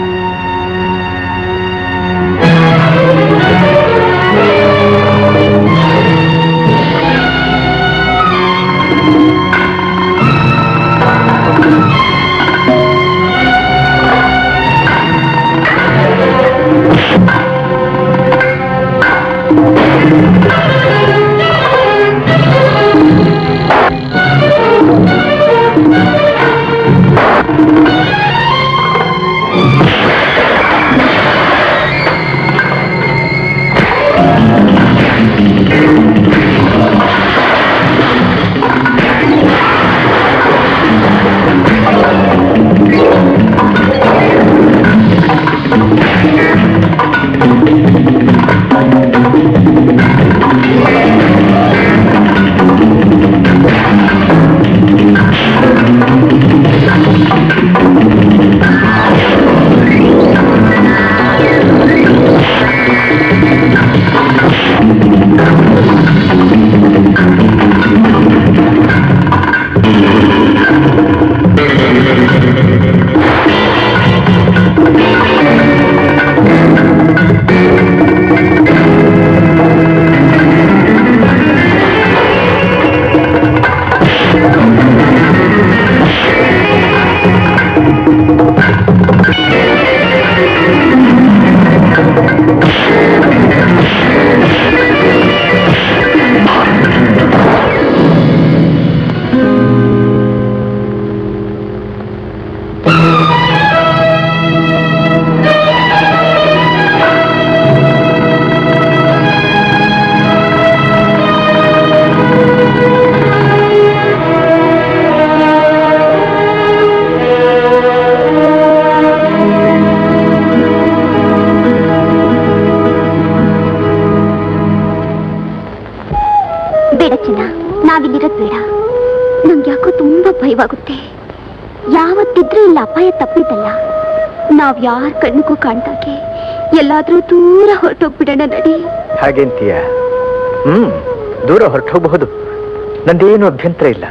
ಬೇಡ ಚಿನ್ನ ನಾವಿಲ್ಲಿರೋದ್ ಬೇಡ ನಂಗೆ ಯಾಕೋ ತುಂಬಾ ಭಯವಾಗುತ್ತೆ ಯಾವತ್ತಿದ್ರೂ ಇಲ್ಲ ಅಪಾಯ ತಪ್ಪಿದ್ದಲ್ಲ ನಾವ್ ಯಾರ ಕಣ್ಣಿಗೂ ಕಾಣ್ದಾಗೆ ಎಲ್ಲಾದ್ರೂ ದೂರ ಹೊರಟೋಗ್ಬಿಡೋಣ ನಡಿ ಹಾಗೇಂತೀಯ ಹ್ಮ್ ದೂರ ಹೊರಟೋಗಬಹುದು ನಂದೇನು ಅಭ್ಯಂತರ ಇಲ್ಲ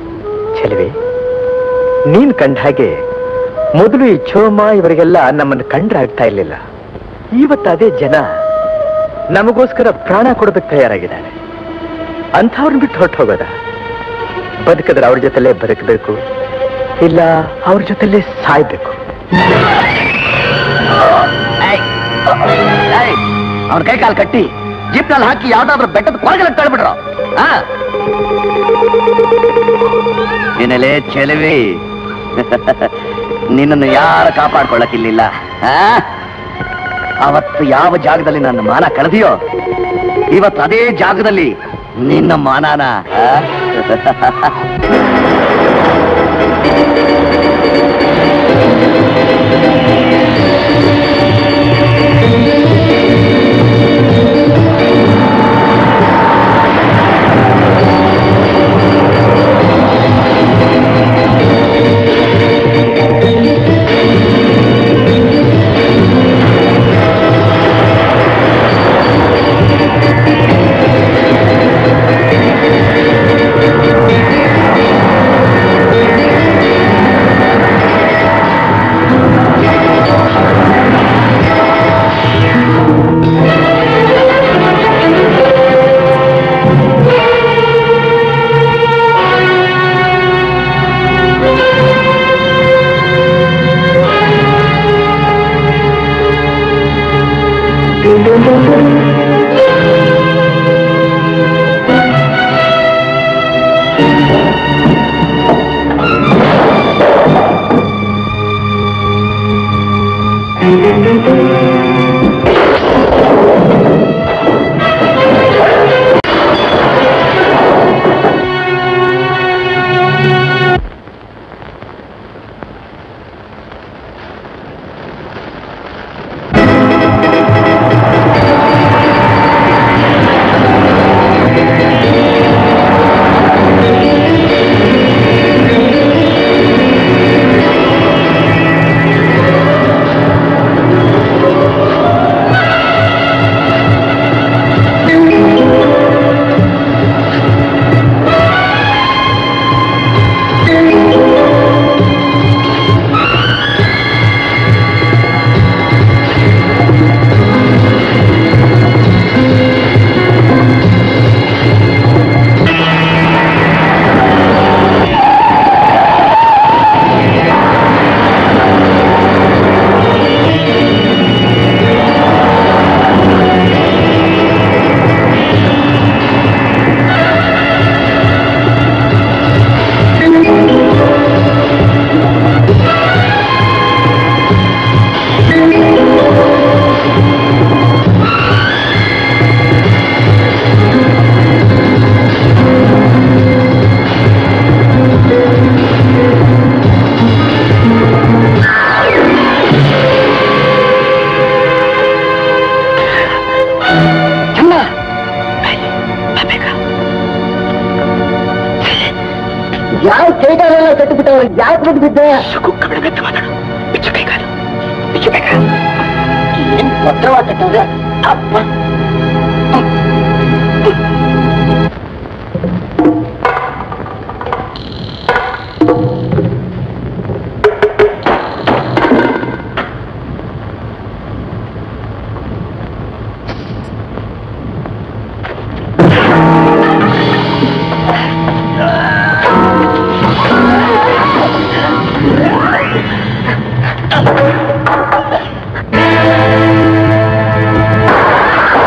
ಚೆಲುವೆ ನೀನ್ ಕಂಡ ಹಾಗೆ ಮೊದಲು ಈ ಚೋಮ ಇವರಿಗೆಲ್ಲ ನಮ್ಮನ್ನು ಕಂಡ್ರಾಗ್ತಾ ಇರ್ಲಿಲ್ಲ ಇವತ್ತು ಅದೇ ಜನ ನಮಗೋಸ್ಕರ ಪ್ರಾಣ ಕೊಡೋದಕ್ಕೆ ತಯಾರಾಗಿದ್ದಾರೆ ಅಂಥವ್ರನ್ನ ಬಿಟ್ಟು ಹೊರಟು ಹೋಗೋದ ಬದುಕಿದ್ರೆ ಅವ್ರ ಜೊತೆಲೇ ಬದುಕಬೇಕು ಇಲ್ಲ ಅವ್ರ ಜೊತೆಲೇ ಸಾಯ್ಬೇಕು ಅವ್ರ ಕೈ ಕಾಲು ಕಟ್ಟಿ ಜೀಪ್ನಲ್ಲಿ ಹಾಕಿ ಯಾವ್ದಾದ್ರು ಬೆಟ್ಟದ ಕೊಳಗಲ ತಳ್ಬಿಡ್ರು ಆ ಏನೆಲೆ ಚೆಲುವಿ ನಿನ್ನನ್ನು ಯಾರು ಕಾಪಾಡ್ಕೊಳ್ಳಕ್ಕಿಲ್ಲಿಲ್ಲ ಆ? ಅವತ್ತು ಯಾವ ಜಾಗದಲ್ಲಿ ನನ್ನ ಮಾನ ಕಳೆದಿಯೋ ಇವತ್ತು ಅದೇ ಜಾಗದಲ್ಲಿ ನಿನ್ನ ಮಾನನ ಆ? ಯಾವ ಕೈಗಾಲೆಲ್ಲ ಕಟ್ಟಿಬಿಟ್ಟವ್ರು ಯಾಕೆ ಬಿಟ್ಟು ಬಿದ್ದೆ ಏನ್ ಭದ್ರವಾಗಿ ಕಟ್ಟವ್ರೆ ಅಪ್ಪ ಆ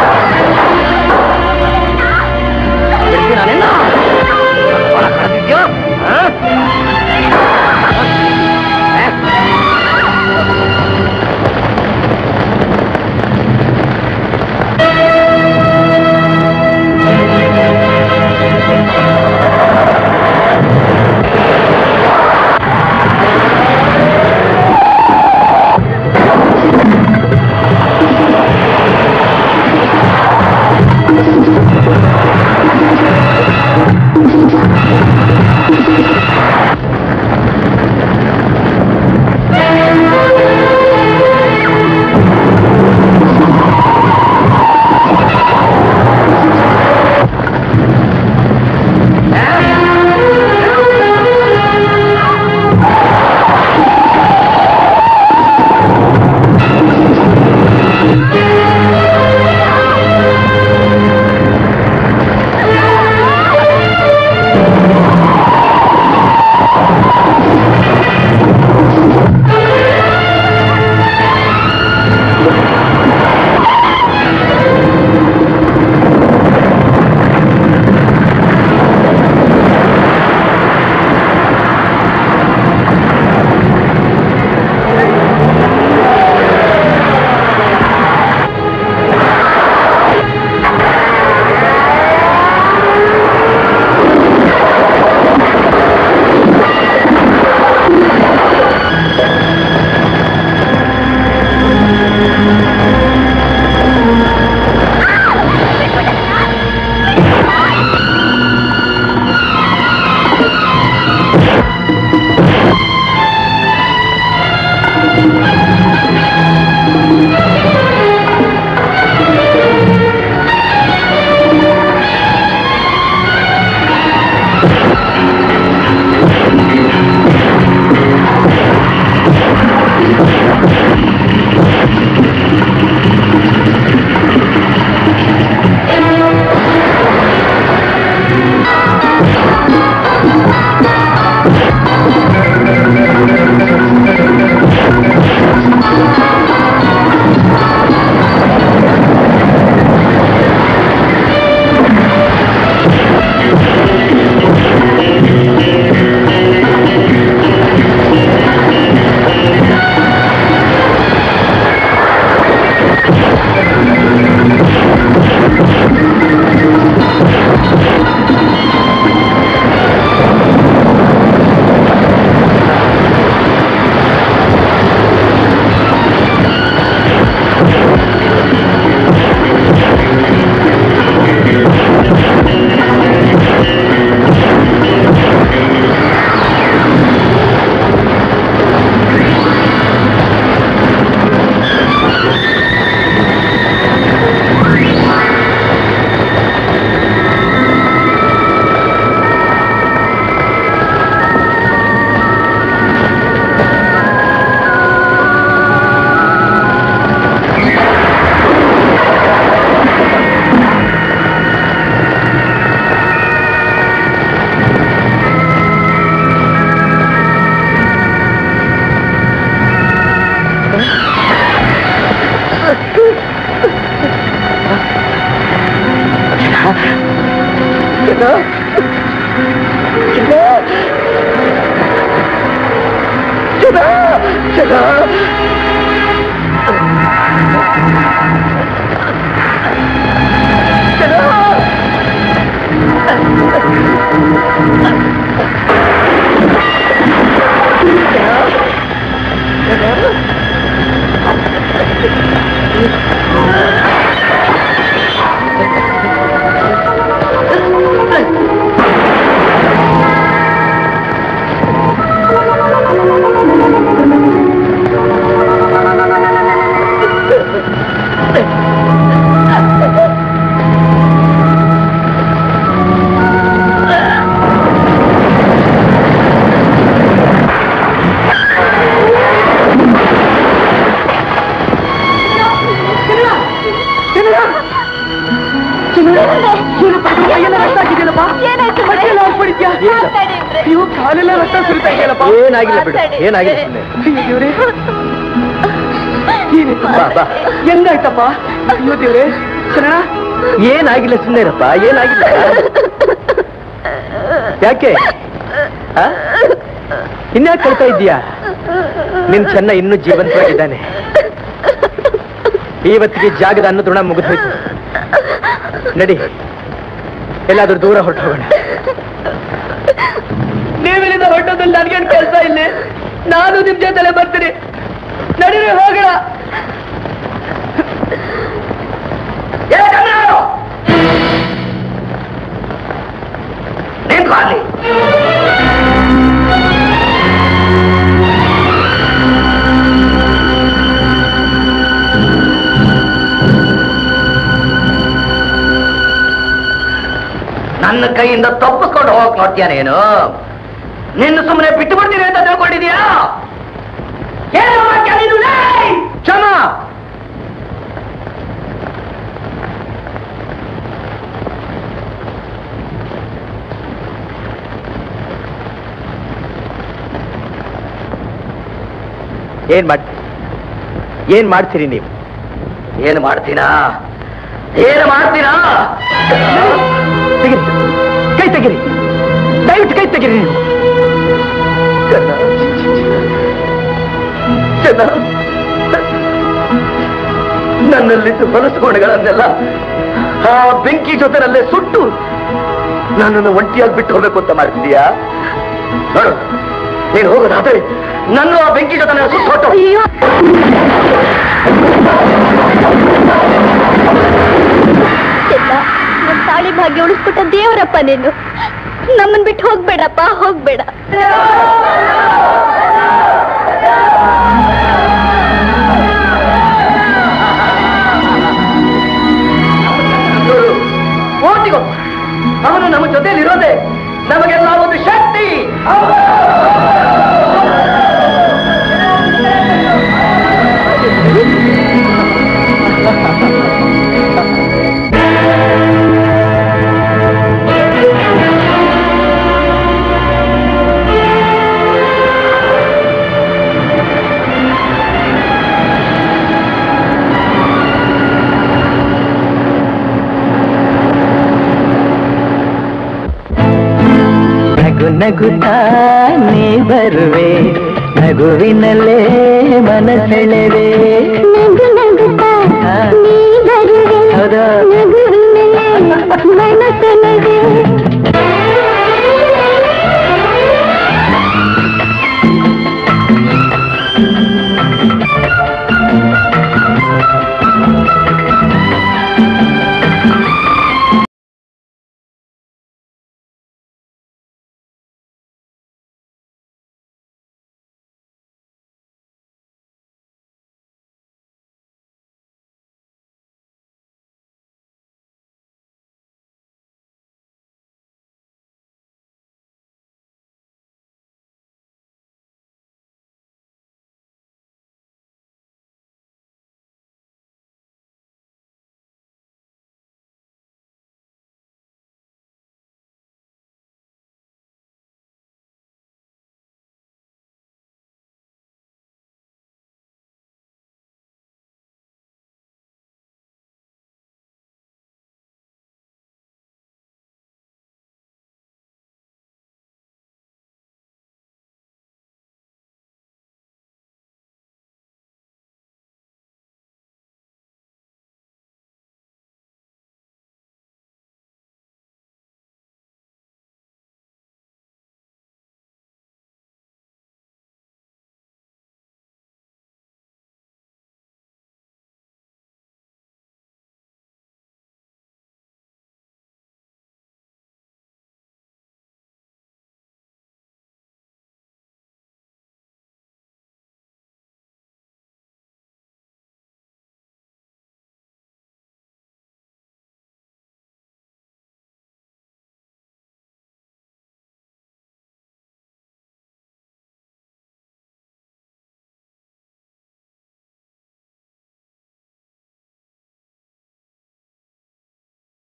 ಅಯ್ಯೋ ಕಾಲೆಲ್ಲ ರಕ್ತ ಸುರಿತಾ ಇದೆಯಲ್ಲಪ್ಪ ಏನಾಗಿಲ್ಲ ಬಿಡು ಏನಾಗಿಲ್ಲ ಸುಮ್ನೆ. ದೇವ್ರೆ ಬಾ, ಬಾ. ಹೆಂಗಾಯ್ತಪ್ಪ ಅಯ್ಯೋ ದೇವ್ರೆ ಶರಣ ಏನಾಗಿಲ್ಲ ಸುಮ್ಮನೆ ಇರಪ್ಪ ಏನಾಗಿಲ್ಲ ಯಾಕೆ ಆ? ಇನ್ಯಾಕೆ ಕಳ್ತಾ ಇದ್ದೀಯಾ ನಿನ್ ಚೆನ್ನ ಇನ್ನೂ ಜೀವಂತವಾಗಿದ್ದಾನೆ ಇವತ್ತಿಗೆ ಜಾಗದ ಅನ್ನದ ಮುಗಿದು ಹೋಯ್ತು ನಡಿ ಎಲ್ಲಾದ್ರೂ ದೂರ ಹೊರಟು ಹೋಗೋಣ ನೀವಿಲ್ಲಿಂದ ಹೊಟ್ಟೋದಲ್ಲಿ ನನ್ಗೇನ್ ಕೆಲಸ ಇಲ್ಲಿ ನಾನು ನಿಮ್ ಜೊತೆಲೆ ಬರ್ತೀನಿ ನಡೀರಿ ಹೋಗೋಣ ಏ ಕಣ್ಣಾರು! ನಿಂತ್ಕೊ ಅಲ್ಲಿ. ನನ್ನ ಕೈಯಿಂದ ತಪ್ಪಿಸ್ಕೊಂಡು ಹೋಗಕ್ ನೋಡ್ತೀಯ ನೀನು ನಿನ್ನ ಸುಮ್ಮನೆ ಬಿಟ್ಟು ಬಿಡ್ತೀನಿ ಅಂತ ತಿಳ್ಕೊಂಡಿದ್ಯಾ ಏನು ವಾಕ್ಯ ನೀನು ಲೇ? ಕ್ಷಮ ಏನ್ ಮಾಡ್ ಏನ್ ಮಾಡ್ತೀರಿ ನೀವು ಏನು ಮಾಡ್ತೀನಾ ಏನು ಮಾಡ್ತೀನಾ ತೆಗಿರಿ ಕೈ ತೆಗಿರಿ ದಯವಿಟ್ಟು ಕೈ ತೆಗಿರಿ ನೀವು ಚೆನ್ನ ಚೆನ್ನ ನನ್ನಲ್ಲಿದ್ದು ಮನಸ್ಸುಗುಣಗಳನ್ನೆಲ್ಲ ಆ ಬೆಂಕಿ ಜೊತೆನಲ್ಲೇ ಸುಟ್ಟು ನನ್ನನ್ನು ಒಂಟಿಯಾಗಿ ಬಿಟ್ಟು ಹೋಗ್ಬೇಕು ಅಂತ ಮಾಡ್ತಿದೀಯಾ ನೋಡು ನೀನು ಹೋಗೋದಾದ್ರೆ ನನ್ನ ಆ ಬೆಂಕಿ ಜೊತೆ ಸುಟ್ಟು ಹೊಟ್ಟು ಚಿನ್ನ ನಮ್ ತಾಳಿ ಭಾಗ್ಯ ಉಳಿಸ್ಬಿಟ್ಟ ದೇವರಪ್ಪ ನೀನು ನಮ್ಮನ್ ಬಿಟ್ಟು ಹೋಗ್ಬೇಡಪ್ಪ ಹೋಗ್ಬೇಡ ಓಟಿಗೋ ಅವನು ನಮ್ಮ ಜೊತೆಯಲ್ಲಿರೋದೆ ನಮಗೆಲ್ಲ ಒಂದು ಶಕ್ತಿ ನಗು ನಗುತ್ತಾ ನೀ ಬರುವೆ ನಗುವಿನಲ್ಲೇ ಮನಸೆಳೆವೆ ನಗು ನಗುತ್ತಾ ನೀ ಬರುವೆ ಹೌದಾ ನಗುವಿನಲ್ಲೇ ಮನ